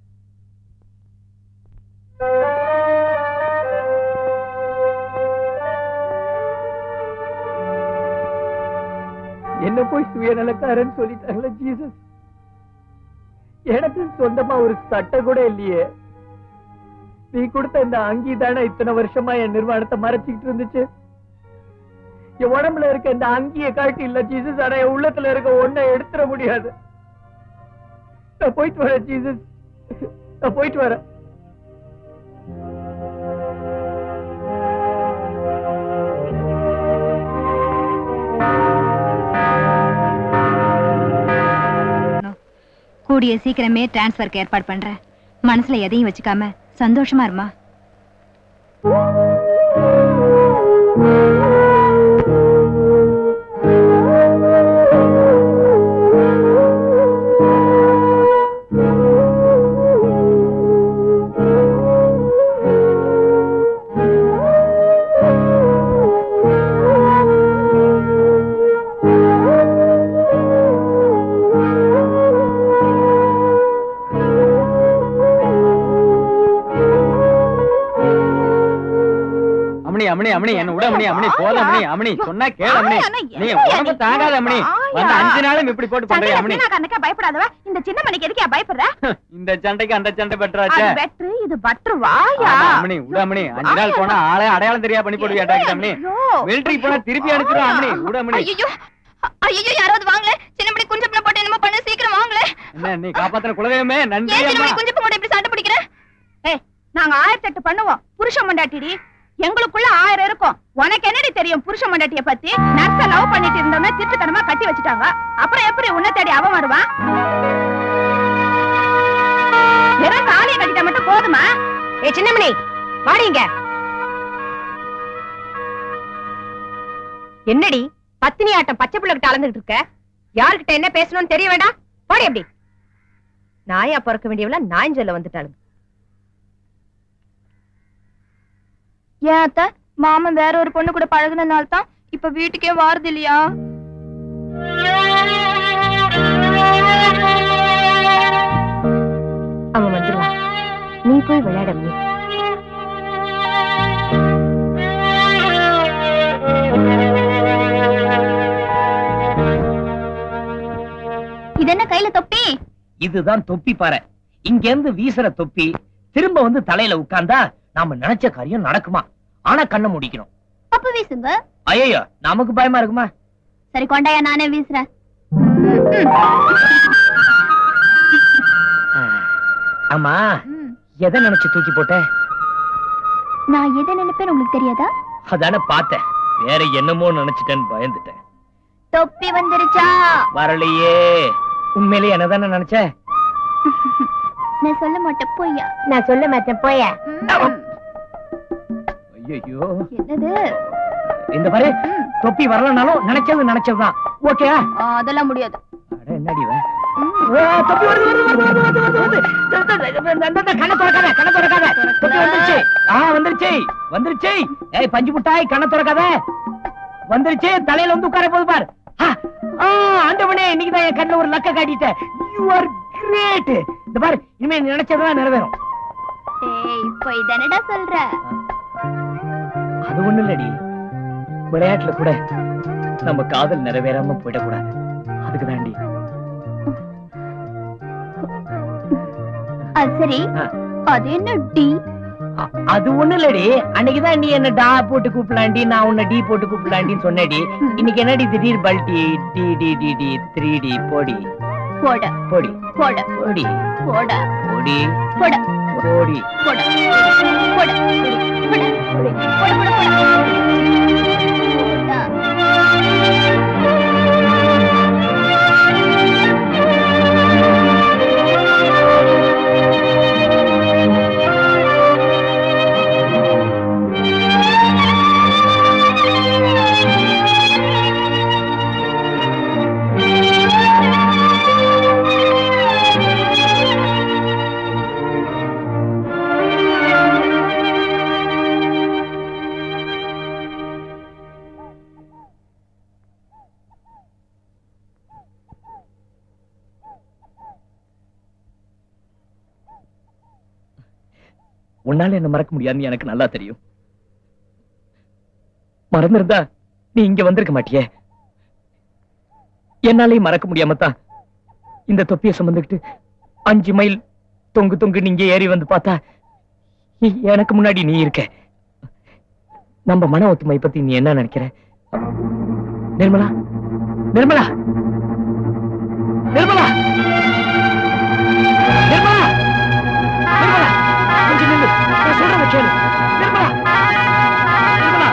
என்ன போய் சுயநலக்காரன் சொல்லிட்டாங்களே ஜீசஸ் எனக்கு சொந்தமா ஒரு சட்டை கூட இல்லையே நீ கொடுத்த இந்த அங்கி தானே இத்தனை வருஷமா என் நிர்வாணத்தை மறைச்சிக்கிட்டு இருந்துச்சு என் உடம்புல இருக்க இந்த அங்கிய காட்டி இல்ல ஜீசஸ் ஆனா என் உள்ளத்துல இருக்க ஒன்ன எடுத்துட முடியாது நான் போயிட்டு வரேன் ஜீசஸ் நான் போயிட்டு வரேன் கூடிய சீக்கிரமே டிரான்ஸ்ஃபருக்கு ஏற்பாடு பண்றேன் மனசுல எதையும் வச்சுக்காம சந்தோஷமா இருமா அம்மணி அம்மணி அம்மணி என்ன விட அம்மணி அம்மணி போல அம்மணி அம்மணி சொன்னா கேள அம்மணி நீ உடம்பு தாங்காத அம்மணி வந்து அஞ்சு நாளும் இப்படி போட்டு பண்றியா அம்மணி கண்ணுக்கா பயப்படாதவ இந்த சின்ன மணிக்கு எதுக்கு பயப்படுற இந்த சண்டைக்கு அந்த சண்டை பெற்றாச்சே அது வெற்று இது பற்று வாயா ஆமா, அம்மணி விட அம்மணி அஞ்சு நாள் போனா ஆளே அடையாளம் தெரியா பண்ணி போடுவியா டாக்டர் அம்மணி மிலிட்டரி போனா திருப்பி அனுப்பிடுவா அம்மணி விட அம்மணி ஐயோ ஐயோ யாராவது வாங்களே சின்னப்படி குஞ்சப்பட போட்டு என்னமோ பண்ணு சீக்கிரம் வாங்களே என்ன நீ காப்பாத்தின குலதெய்வமே நன்றி ஏன் அம்மா சின்னப்படி குஞ்சப்ப கூட இப்படி சண்டை பிடிக்கிற ஏய் நாங்க ஆயிரத்தி எட்டு பண்ணுவோம் புருஷ மண்டாட்டிடி எங்களுக்குள்ள ஆயிரம் இருக்கும் உனக்கு என்னடி தெரியும் புருஷ மண்டாட்டிய பத்தி நர்ஸ லவ் பண்ணிட்டு இருந்தோம்னா திட்டுத்தனமா கட்டி வச்சுட்டாங்க அப்புறம் எப்படி உன்னை தேடி அவன் வருவான் வெறும் தாலியை கட்டிட்டா மட்டும் போதுமா ஏ சின்னமணி வாடிங்க என்னடி பத்தினி ஆட்டம் பச்சை பிள்ளைகிட்ட அளந்துட்டு இருக்க யாருக்கிட்ட என்ன பேசணும்னு தெரிய வேண்டாம் போடி அப்படி நாயா பிறக்க வேண்டியவள நாயின் சொல்ல வந்துட்டாளுங்க ஏன் அத்த மாமன் வேற ஒரு பொண்ணு கூட பழகுனனால தான் இப்ப வீட்டுக்கே வாருது இல்லையா அவன் வந்துருவான் நீ போய் விளையாட நீ இது என்ன கையில தொப்பி இதுதான் தொப்பி பாறை இங்க இருந்து வீசுற தொப்பி திரும்ப வந்து தலையில உட்கார்ந்தா நாம நினைச்ச காரியம் நடக்குமா ஆனா கண்ணை முடிக்கணும் அப்ப வீசுங்க ஐயோ நமக்கு பயமா இருக்குமா சரி கொண்டாயா நானே வீசுறேன் ஆமா எதை நினைச்சு தூக்கி போட்ட நான் எதை நினைப்பேன் உங்களுக்கு தெரியாதா அதானே பார்த்தேன் வேற என்னமோ நினைச்சிட்டேன்னு பயந்துட்டேன் தொப்பி வந்துருச்சா வரலையே உண்மையிலேயே என்னதானே நினைச்ச நான் சொல்ல மாட்டேன் பொய்யா நான் சொல்ல மாட்டேன் போய ஐயோ என்னது இந்த பாரு தொப்பி வரலனாலும் நினைச்சது நினைச்சதுதான் ஓகே ஆ, அதெல்லாம் முடியாது என்னடி இவன்? ஓ, தொப்பி வருது, வருது, வருது, வருது, வருது, வருது, வருது. இந்த, இந்த, இந்த, இந்த, இந்த, இந்த, கண்ணை திறக்காத, கண்ணை திறக்காத. தொப்பி வந்துருச்சு. ஆ, வந்துருச்சு, வந்துருச்சு. ஏய், பஞ்சு முட்டாய், கண்ணை திறக்காத. வந்துருச்சு, தலையில வந்து உட்கார போகுது பார். ஆ, ஆ, ஆண்டவனே, இன்னைக்குதான் என் கண்ணுல ஒரு லக்க காட்டிட்ட. You are great. இந்த பாரு, இனிமே நீ நினைச்சதெல்லாம் நிறைவேறும். ஏய் பொய் தானடா சொல்ற அது ஒண்ணு இல்லடி விளையாட்டுல கூட நம்ம காதல் நிறைவேறாம போயிடக்கூடாது அதுக்கு தாண்டி அது சரி அது என்ன டி அது ஒண்ணு இல்லடி அன்னைக்குதான் நீ என்ன டா போட்டு கூப்பிடலாண்டி நான் உன்னை டி போட்டு கூப்பிடலாண்டின்னு சொன்னேடி இன்னைக்கு என்னடி திடீர் பல்டி D D D D three D போடி போட போடி போட போடி போடா ஓடி போடா ஓடி போடா போடா போடா போடா போடா போடா உன்னால என்ன மறக்க முடியாதுன்னு எனக்கு நல்லா தெரியும் மறந்திருந்தா நீ இங்க வந்திருக்க மாட்டியே என்னாலையும் மறக்க முடியாம தான் இந்த தொப்பியை சுமந்துக்கிட்டு அஞ்சு மைல் தொங்கு தொங்கு நீங்க ஏறி வந்து பார்த்தா இ- எனக்கு முன்னாடி நீ இருக்க நம்ம மன ஒத்துமை பத்தி நீ என்ன நினைக்கிற நிர்மலா நிர்மலா நிர்மலா நிர்மலா நிர்மலா கொஞ்சம் நில்லு நான் சொல்றத கேளு நிர்மலா நிர்மலா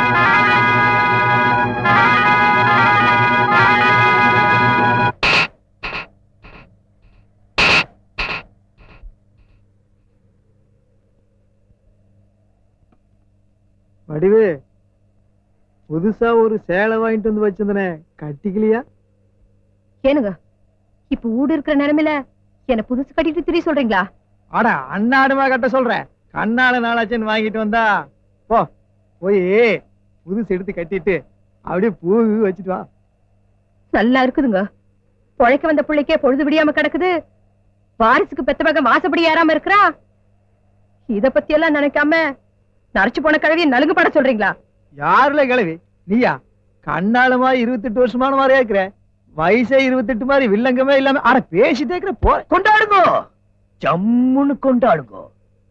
வடிவு புதுசா ஒரு சேலை வாங்கிட்டு வந்து வச்சிருந்தனே கட்டிக்கலையா ஏனுங்க இப்ப ஊடு இருக்கிற நிலைமையில என்ன புதுசு கட்டிட்டு திரி சொல்றீங்களா அட அண்ணாடுமா கட்ட சொல்றேன் கண்ணால நாளாச்சுன்னு வாங்கிட்டு வந்தா போ போய் புதுசு எடுத்து கட்டிட்டு அப்படியே பூ கீ வச்சுட்டு வா நல்லா இருக்குதுங்க பொழைக்க வந்த பிள்ளைக்கே பொழுது விடியாம கிடக்குது வாரிசுக்கு பெத்த மகன் வாசப்படி ஏறாம இருக்கிறா இத பத்தி எல்லாம் நினைக்காம நரைச்சு போன கழுவி நலுங்கு பட சொல்றீங்களா யாருல கிளவி நீயா கண்ணாலமா இருபத்தெட்டு வருஷமான மாதிரியா இருக்கிற வயசே இருபத்தெட்டு மாதிரி வில்லங்கமே இல்லாம அட பேசிட்டே இருக்கிற போ கொண்டாடுங்கோ ஜம்முன்னு கொண்டாடுங்கோ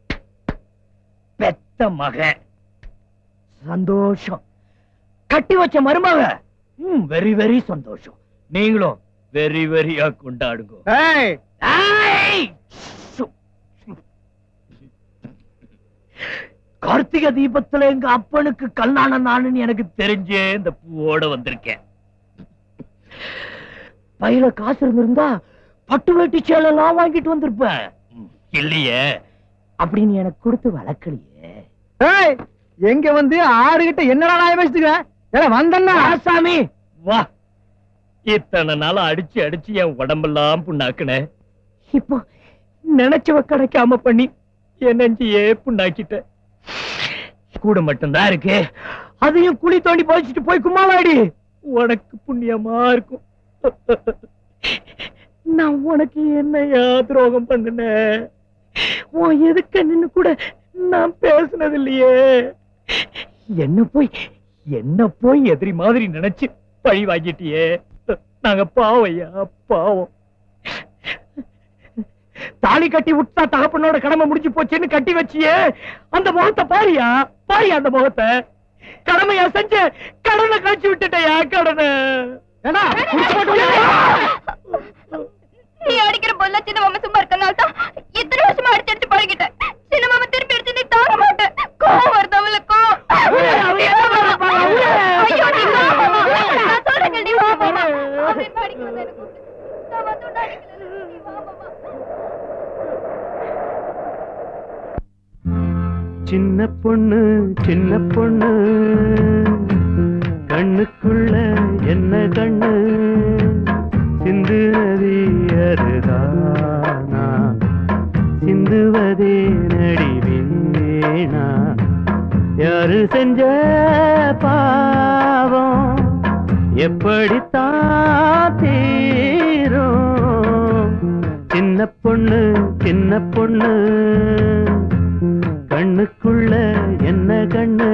பெத்த மகன் சந்தோஷம் கட்டி வச்ச மருமக ம் வெரி வெரி சந்தோஷம் நீங்களும் வெரி வெரியா கொண்டாடுங்கோ ஏய் ஏய்! சு. கார்த்திகை தீபத்துல எங்க அப்பனுக்கு கல்யாணம் நாளுன்னு எனக்கு தெரிஞ்சே இந்த பூவோட வந்திருக்கேன் பையில காசு இருந்திருந்தா பட்டு வேட்டி சேலெல்லாம் வாங்கிட்டு வந்திருப்பேன் ம், இல்லையே அப்படின்னு எனக்கு கொடுத்து வளர்க்கலையே ஏய் எங்க வந்து ஆறு கிட்ட என்னடா நாயம் வச்சுக்க ஏ வந்தன்னா ஆசாமி வா இத்தனை நாள் அடிச்சு அடிச்சு என் உடம்பெல்லாம் புண்ணாக்குன இப்போ நினைச்சவ கிடைக்காம பண்ணி என் நெஞ்சியே புண்ணாக்கிட்ட கூட மட்டும்தான் இருக்கு அதையும் குழி தோண்டி போச்சுட்டு போய் கும்மாளாடி உனக்கு புண்ணியமா இருக்கும் நான் உனக்கு என்னையா துரோகம் பண்ணுனேன் உன் எதுக்க நின்னு கூட நான் பேசுனது இல்லையே என்ன போய் என்ன போய் எதிரி மாதிரி நினைச்சு பழி வாங்கிட்டியே நாங்க பாவம் ஐயா பாவம் தாலி கட்டி விட்டா தகப்பனோட கடமை முடிஞ்சு போச்சுன்னு கட்டி வச்சியே அந்த முகத்தை பாரியா பாரியா அந்த முகத்தை கடமையா செஞ்ச கடனை கழிச்சு விட்டுட்டயா கடனை ஏடா, குடிச்சு போட்டு வா. நீ அடிக்கிற போல சின்ன மாமா சும்மா இருக்கனால தான் இத்தனை வருஷமா அடிச்சு அடிச்சு பழகிட்டேன் சின்ன மாமா திருப்பி அடிச்சு நீ தாங்க மாட்டேன் கோவம் வருது அவளுக்கு ஐயோ நீ வா மாமா நான் சொல்றேன் நீ வா மாமா அவன் இப்ப அடிக்கிறது எனக்கு கூப்பிட்டு. நான் வந்து உன்னை அடிக்கல நீ வா மாமா சின்ன பொண்ணு சின்ன பொண்ணு கண்ணுக்குள்ள என்ன கண்ணு சிந்து நதி அருதானா சிந்துவதே நடிவேனா யாரு செஞ்ச பாவம் எப்படித்தான் தீரும் சின்ன பொண்ணு சின்ன பொண்ணு கண்ணுக்குள்ள என்ன கண்ணு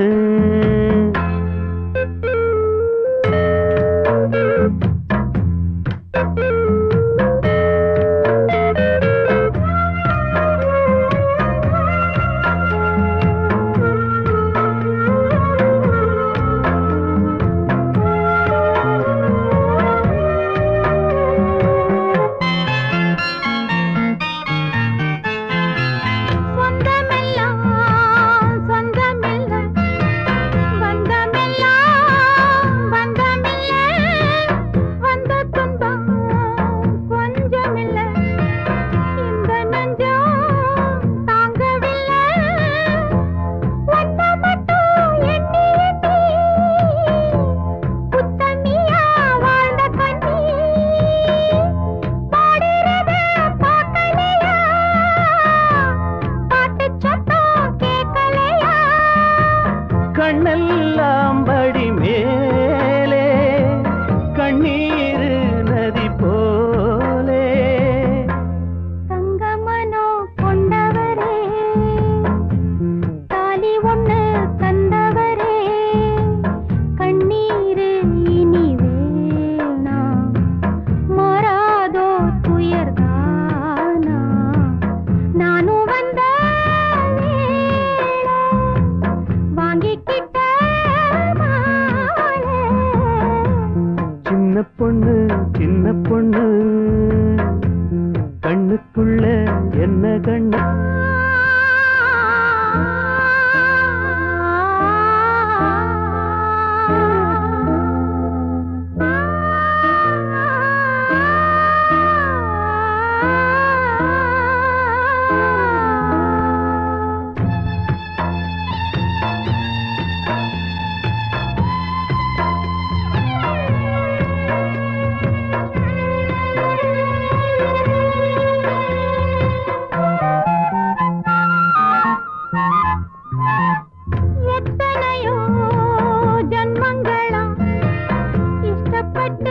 எத்தனையோ ஜன்மங்களா இஷ்டப்பட்டு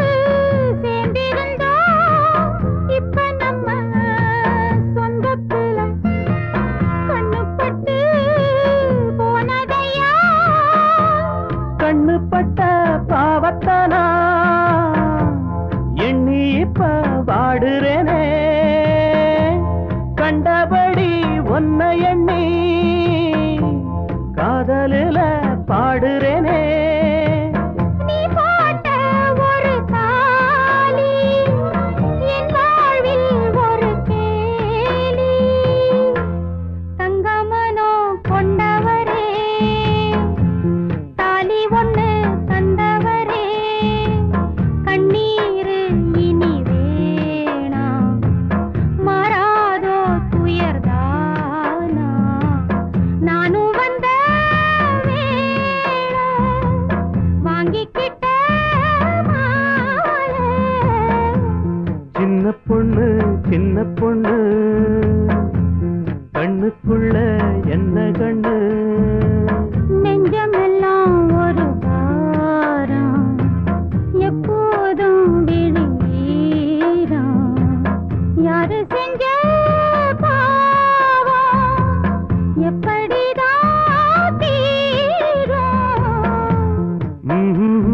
சேர்ந்திருந்தோம் இப்ப நம்ம சொந்தத்துல கண்ணுப்பட்டு போனதையா கண்ணு பட்ட பாவத்தானா எண்ணி இப்ப வாடுறேனே கண்டபடி ஒன்ன எண்ணி காதலில பாடுறேனே நீ போட்ட ஒரு தாலி என் வாழ்வில் ஒரு கேலி தங்கமனோ கொண்டவரே தாலி ஒண்ணு தந்தவரே கண்ணீர் இனி வேணாம் மாறாதோ துயர்தானா நானும் வந்த வேளை வாங்கிக்கிட்ட மாலை சின்ன பொண்ணு சின்ன பொண்ணு கண்ணுக்குள்ள என்ன கண்ணு நெஞ்சமெல்லாம் ஒரு வாரம் எப்போதும் விழிநீரம் யாரு செஞ்ச பாவம் எப்படிதான் தீரும்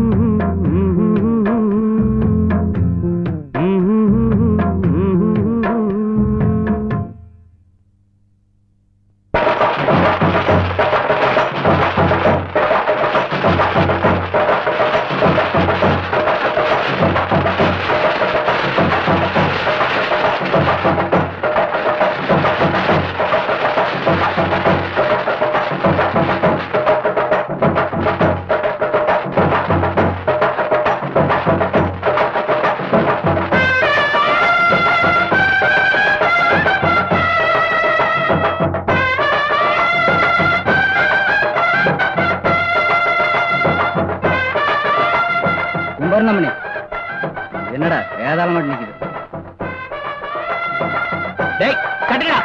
கும்பர்ணமணி என்னடா வேதாளம் மட்டும் நிக்குது டேய் கட்டுடா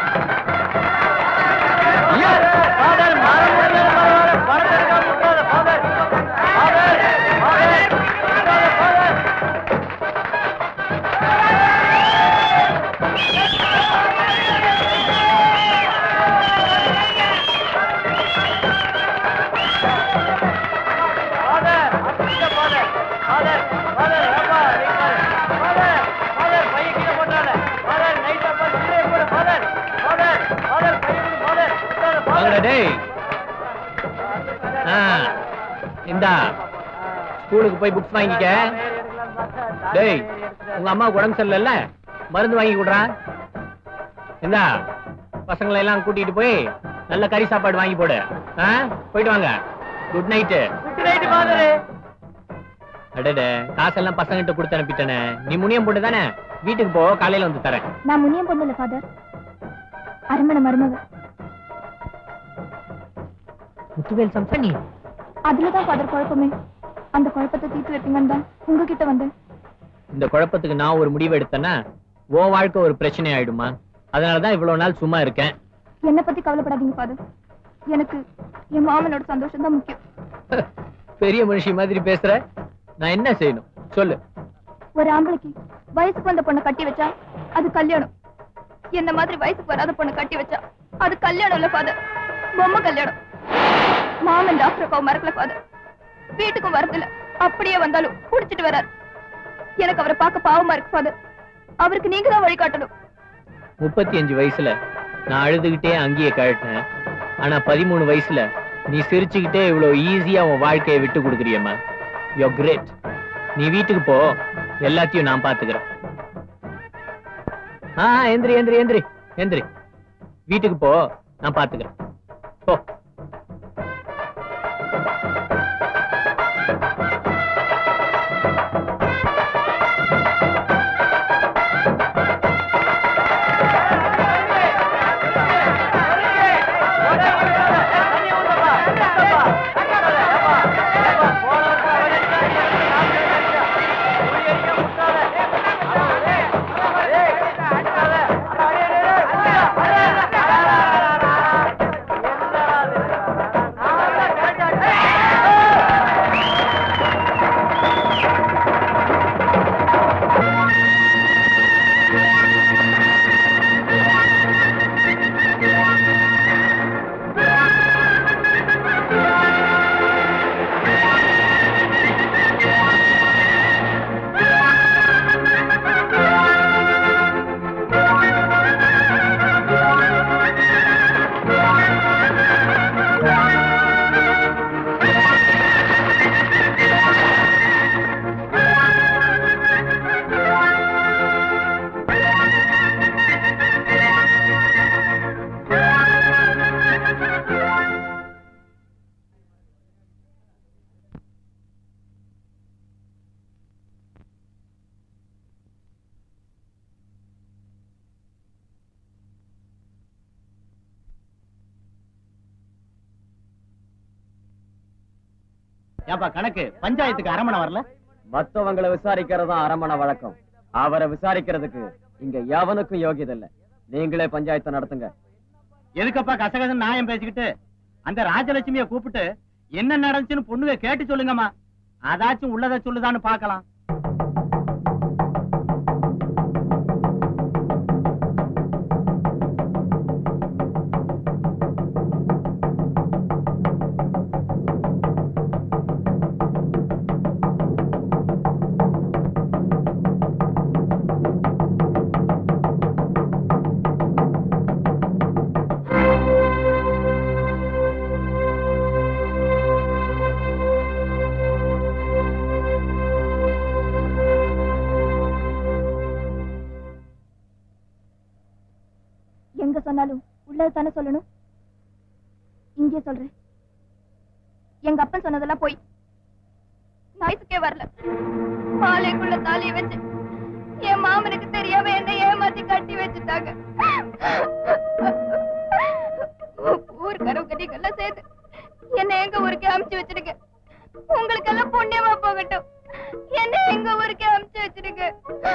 வாங்கடா டேய் ஆ இந்தா ஸ்கூலுக்கு போய் புக்ஸ் வாங்கிக்க டேய் உங்க அம்மாவுக்கு உடம்பு சரியில்லைல்ல மருந்து வாங்கி கொடுறா இந்தா பசங்களை எல்லாம் கூட்டிட்டு போய் நல்ல கறி சாப்பாடு வாங்கி போடு ஆ போயிட்டு வாங்க குட் நைட்டு அடடே காசெல்லாம் பசங்கிட்ட கொடுத்து அனுப்பிட்டேனே நீ முனியம் போட்டு தானே வீட்டுக்கு போ காலையில வந்து தரேன் நான் முனியம் பொண்ணு இல்ல ஃபாதர் அரண்மனை மருமக முத்துவேல் சம்சா நீ அதுலதான் ஃபாதர் குழப்பமே அந்த குழப்பத்தை தீர்த்து வைப்பீங்கன்னு தான் உங்ககிட்ட வந்தேன் இந்த குழப்பத்துக்கு நான் ஒரு முடிவு எடுத்தேன்னா உன் வாழ்க்கை ஒரு பிரச்சனை ஆயிடுமா அதனாலதான் இவ்வளவு நாள் சும்மா இருக்கேன் என்ன பத்தி கவலைப்படாதீங்க ஃபாதர் எனக்கு என் மாமனோட சந்தோஷம் தான் முக்கியம் பெரிய மனுஷி மாதிரி பேசுற நான் என்ன செய்யணும் சொல்லு ஒரு ஆம்பளைக்கு வயசுக்கு வந்த பொண்ணை கட்டி வச்சா அது கல்யாணம் என்ன மாதிரி வயசுக்கு வராத பொண்ணை கட்டி வச்சா அது கல்யாணம் இல்ல ஃபாதர் பொம்மை கல்யாணம் மாமன் டாக்டர் அக்காவை மறக்கல ஃபாதர் வீட்டுக்கும் வரதில்ல அப்படியே வந்தாலும் குடிச்சிட்டு வரார் எனக்கு அவரை பார்க்க பாவமா இருக்கு ஃபாதர் அவருக்கு நீங்க தான் வழிகாட்டணும் முப்பத்தி அஞ்சு வயசுல நான் அழுதுகிட்டே அங்கேயே கழட்டினேன் ஆனா பதிமூணு வயசுல நீ சிரிச்சுக்கிட்டே இவ்வளவு ஈஸியா உன் வாழ்க்கையை விட்டு கொடுக்குறியம்மா யோ கிரேட் நீ வீட்டுக்கு போ எல்லாத்தையும் நான் பாத்துக்கிறேன் ஆ எந்திரி எந்திரி எந்திரி எந்திரி வீட்டுக்கு போ நான் பாத்துக்கிறேன் போ ஏப்பா கணக்கு பஞ்சாயத்துக்கு அரமணை வரல மத்தவங்களை விசாரிக்கிறதா அரமண வழக்கம் அவரை விசாரிக்கிறதுக்கு இங்க எவனுக்கும் யோகியதை இல்ல நீங்களே பஞ்சாயத்தை நடத்துங்க எதுக்கப்பா கசகசன் நியாயம் பேசிக்கிட்டு அந்த ராஜலட்சுமிய கூப்பிட்டு என்ன நடந்துச்சுன்னு பொண்ணுங்க கேட்டு சொல்லுங்கம்மா அதாச்சும் உள்ளத சொல்லுதான்னு பார்க்கலாம் எங்க சொன்னாலும் உள்ளது தானே சொல்லணும் இங்கே சொல்றேன் எங்க அப்பன் சொன்னதெல்லாம் போய் நாய்ஸுக்கே வரல மாலைக்குள்ள தாலியை வச்சு என் மாமனுக்கு தெரியாம என்ன ஏமாத்தி கட்டி வச்சுட்டாங்க ஊருக்காரவங்க நீங்கெல்லாம் சேர்த்து என்ன எங்க ஊருக்கே அமுச்சு வச்சிருக்க உங்களுக்கு எல்லாம் புண்ணியமா போகட்டும் என்ன எங்க ஊருக்கே அமுச்சு வச்சிருக்க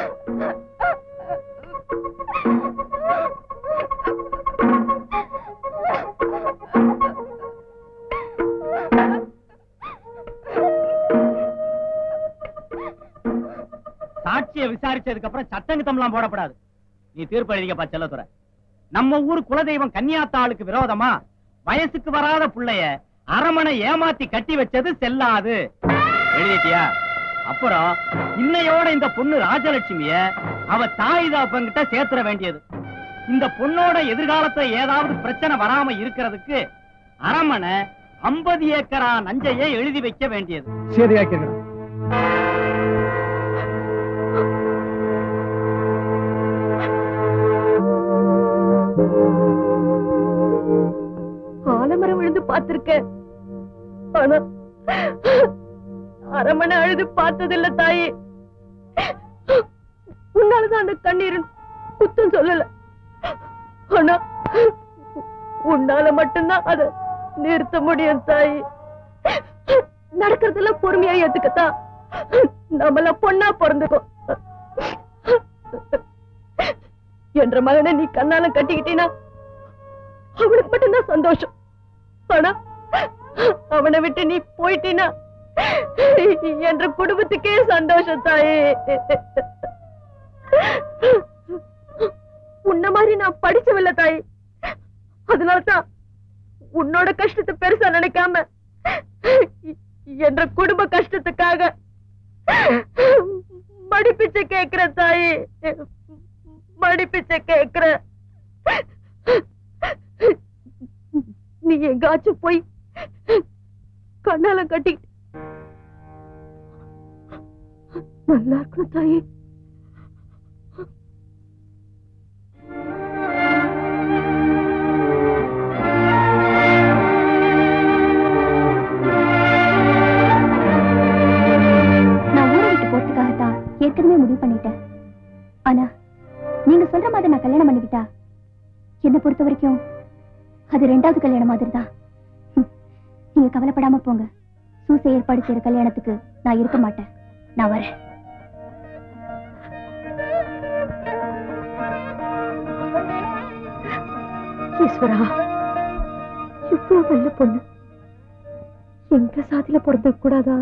சாட்சிய விசாரிச்சதுக்கு அப்புறம் சட்டங்கிட்டம்லாம் போடப்படாது நீ தீர்ப்பு எழுதிக்கப்பா செல்லத்துறை நம்ம ஊர் குலதெய்வம் கன்னியாத்தாளுக்கு விரோதமா வயசுக்கு வராத புள்ளைய அரமனை ஏமாத்தி கட்டி வச்சது செல்லாது எழுதிட்டியா அப்புறம் இன்னையோட இந்த பொண்ணு ராஜலட்சுமிய அவ தாய் தாப்பங்கிட்ட சேர்த்துற வேண்டியது இந்த பொண்ணோட எதிர்காலத்துல ஏதாவது பிரச்சனை வராம இருக்கிறதுக்கு அரமனை 50 ஏக்கரா நஞ்சையே எழுதி வைக்க வேண்டியது சரியாக்கிறேன் ஆலமரம் விழுந்து பார்த்திருக்கேன் ஆனா அரமனை அழுது பார்த்ததில்ல தாயே உன்னாலதான் அந்த கண்ணீர் குத்தம் சொல்லல ஆனா உன்னால மட்டும்தான் அத நிறுத்த முடியும் தாயி நடக்கிறதெல்லாம் பொறுமையா ஏத்துக்கத்தான் நம்மள பொண்ணா பிறந்துக்கும் என்ற மகனை நீ கண்ணால கட்டிக்கிட்டீனா அவனுக்கு மட்டும்தான் சந்தோஷம் ஆனா அவனை விட்டு நீ போயிட்டீனா என்ற குடும்பத்துக்கே சந்தோஷம் தாயே உன்ன மாதிரி நான் படிச்சவில்லை தாய் அதனாலதான் உன்னோட கஷ்டத்தை பெருசா நினைக்காம என்ற குடும்ப கஷ்டத்துக்காக மடிப்பிச்சை கேக்குற தாயே மடிப்பிச்சை கேக்குற நீ எங்காச்சும் போய் கண்ணால கட்டி நல்லா இருக்கணும் தாயே அது ரெண்டாவது கல்யாணம் மாதிரி தான் நீங்க கவலைப்படாம போங்க சூசை ஏற்பாடு செய்யற கல்யாணத்துக்கு நான் இருக்க மாட்டேன் நான் வரேன் ஈஸ்வரா இவ்வளவு நல்ல பொண்ணு எங்க சாதியில பிறந்திருக்க கூடாதா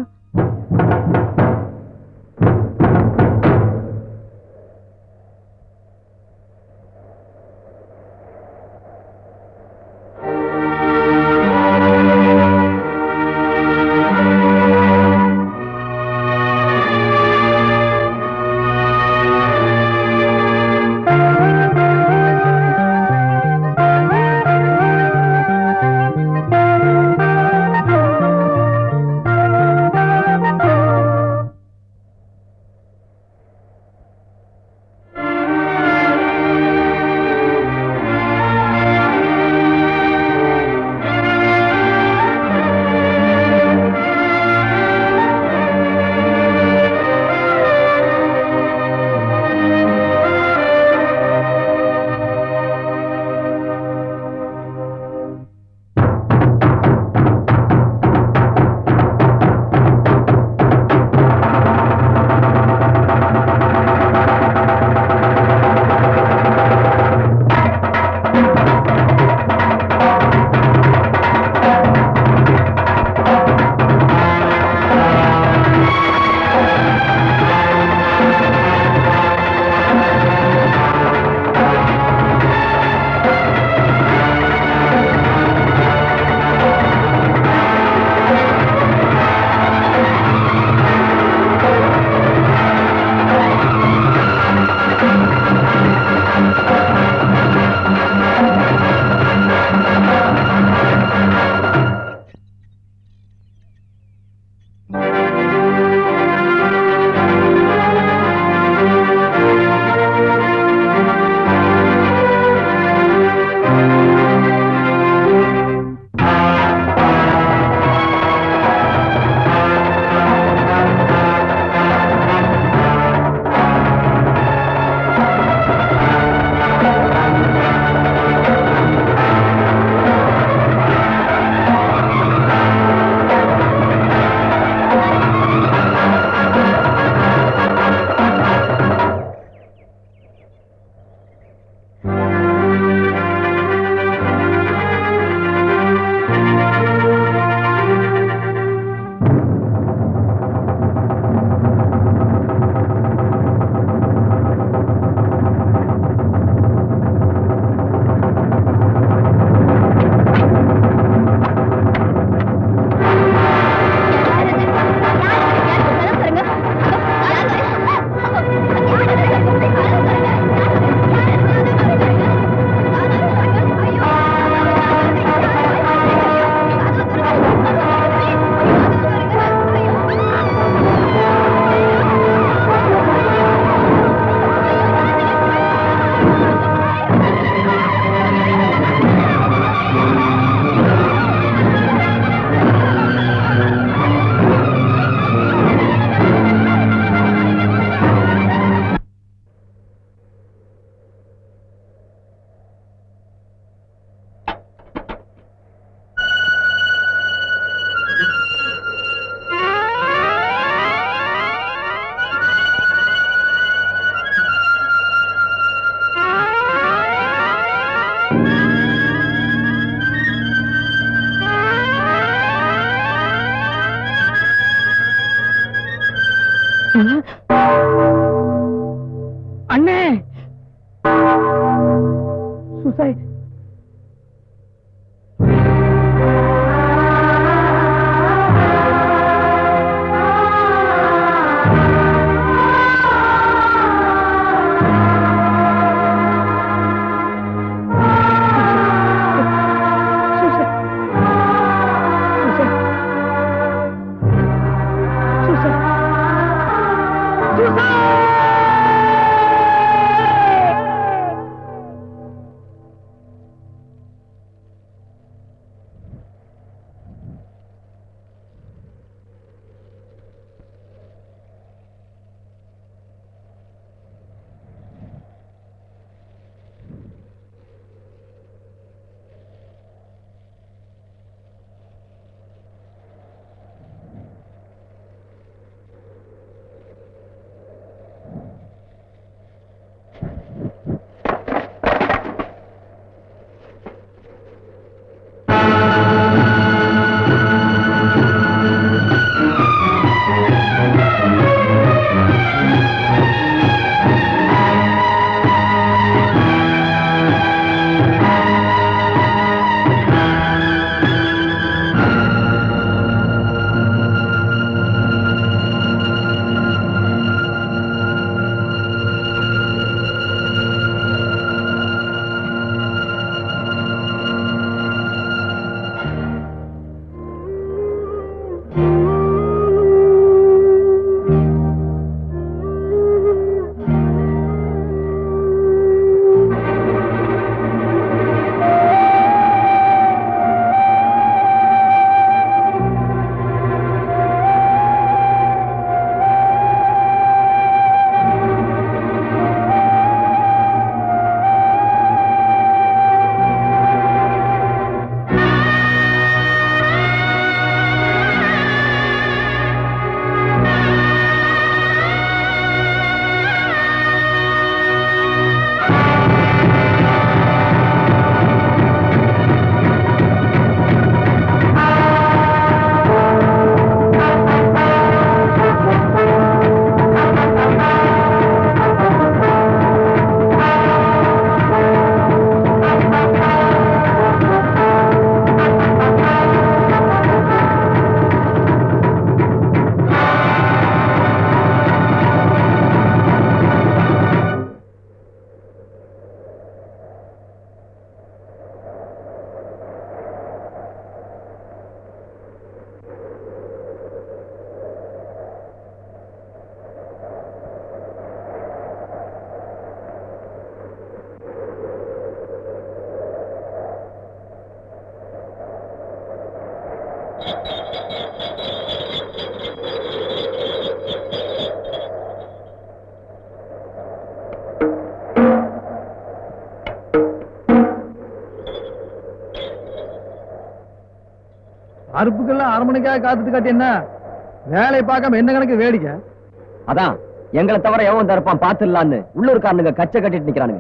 அறுப்புக்கெல்லாம் அரமணிக்காக காத்துட்டு காட்டி என்ன வேலையை பார்க்காம என்ன கணக்கு வேடிக்கை அதான் எங்களை தவிர எவன் தரப்பான் பாத்துடலான்னு உள்ளூர்காரனுங்க கச்சை கட்டிட்டு நிக்கிறானுங்க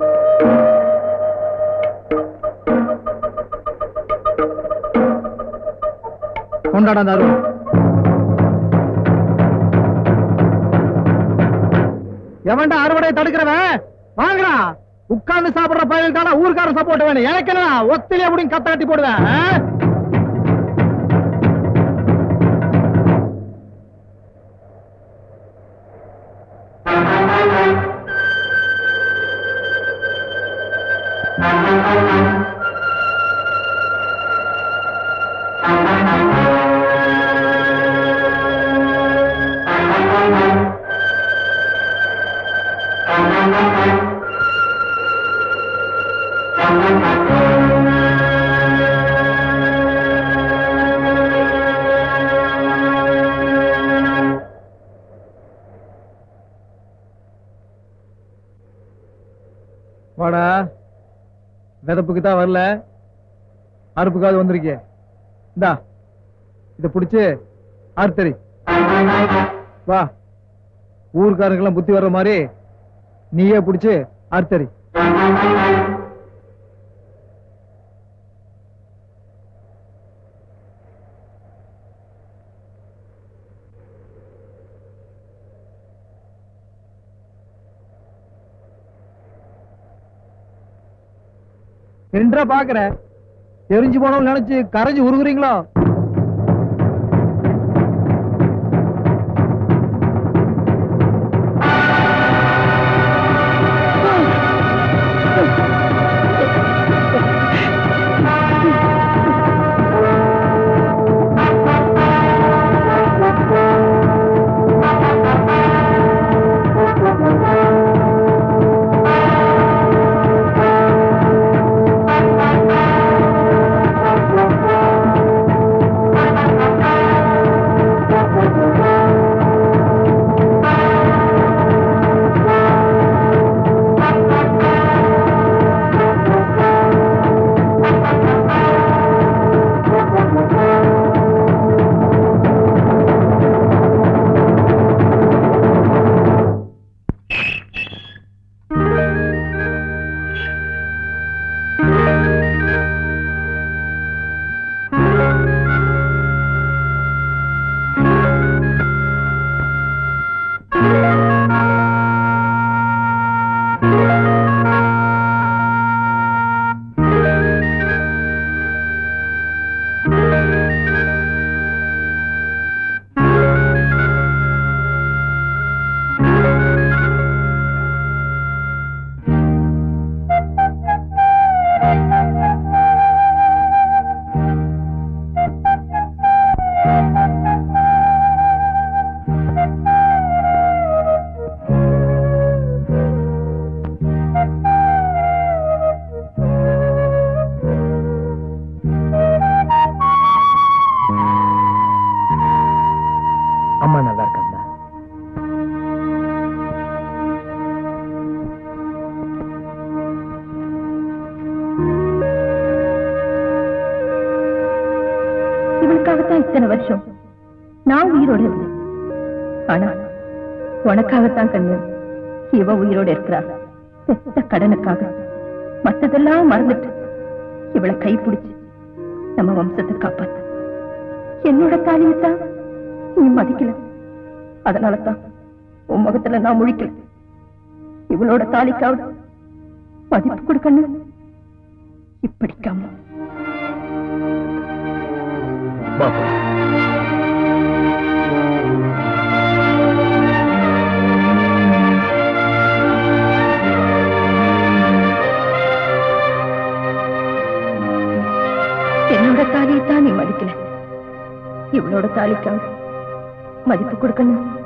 கொண்டாடா அந்த அருவம் எவன்டா அறுவடையை தடுக்கிறவன் வாங்கடா உட்கார்ந்து சாப்பிடுற பயலுக்கான ஊர்க்காரன் சப்போர்ட் வேணும் எனக்கு என்ன ஒத்திலே அப்படின்னு கத்த கட்டி போடுவேன் ஆ? வாடா விதப்புக்கு தான் வரல அறுப்புக்காவது வந்திருக்கே இந்தா இத புடிச்சு ஆர்த்தரி வா ஊர்க்காரங்கெல்லாம் புத்தி வர்ற மாதிரி நீயே புடிச்சு ஆர்த்தரி என்றா பாக்குற எரிஞ்சு போனோம் நினைச்சு கரைஞ்சு உருகுறீங்களோ அம்மா நல்லா இருக்காங்க இவளுக்காகத்தான் இத்தனை வருஷம் நான் உயிரோட இருந்தேன் ஆனா உனக்காகத்தான் கண்ணு இவ உயிரோட இருக்கிறா பெத்த கடனுக்காக மத்ததெல்லாம் மறந்துட்டு இவளை கைப்பிடிச்சு நம்ம வம்சத்தை காப்பாத்த என்னோட தாலியத்தான் நீ மதிக்கல அதனாலதான் உன் முகத்துல நான் முழிக்கல இவளோட தாலிக்காவது மதிப்பு கொடுக்கணும் இப்படிக்காம பாப்பா என்னோட தாலியைத்தான் நீ மதிக்கல இவளோட தாலிக்காவது மதிப்பு கொடுக்கணும்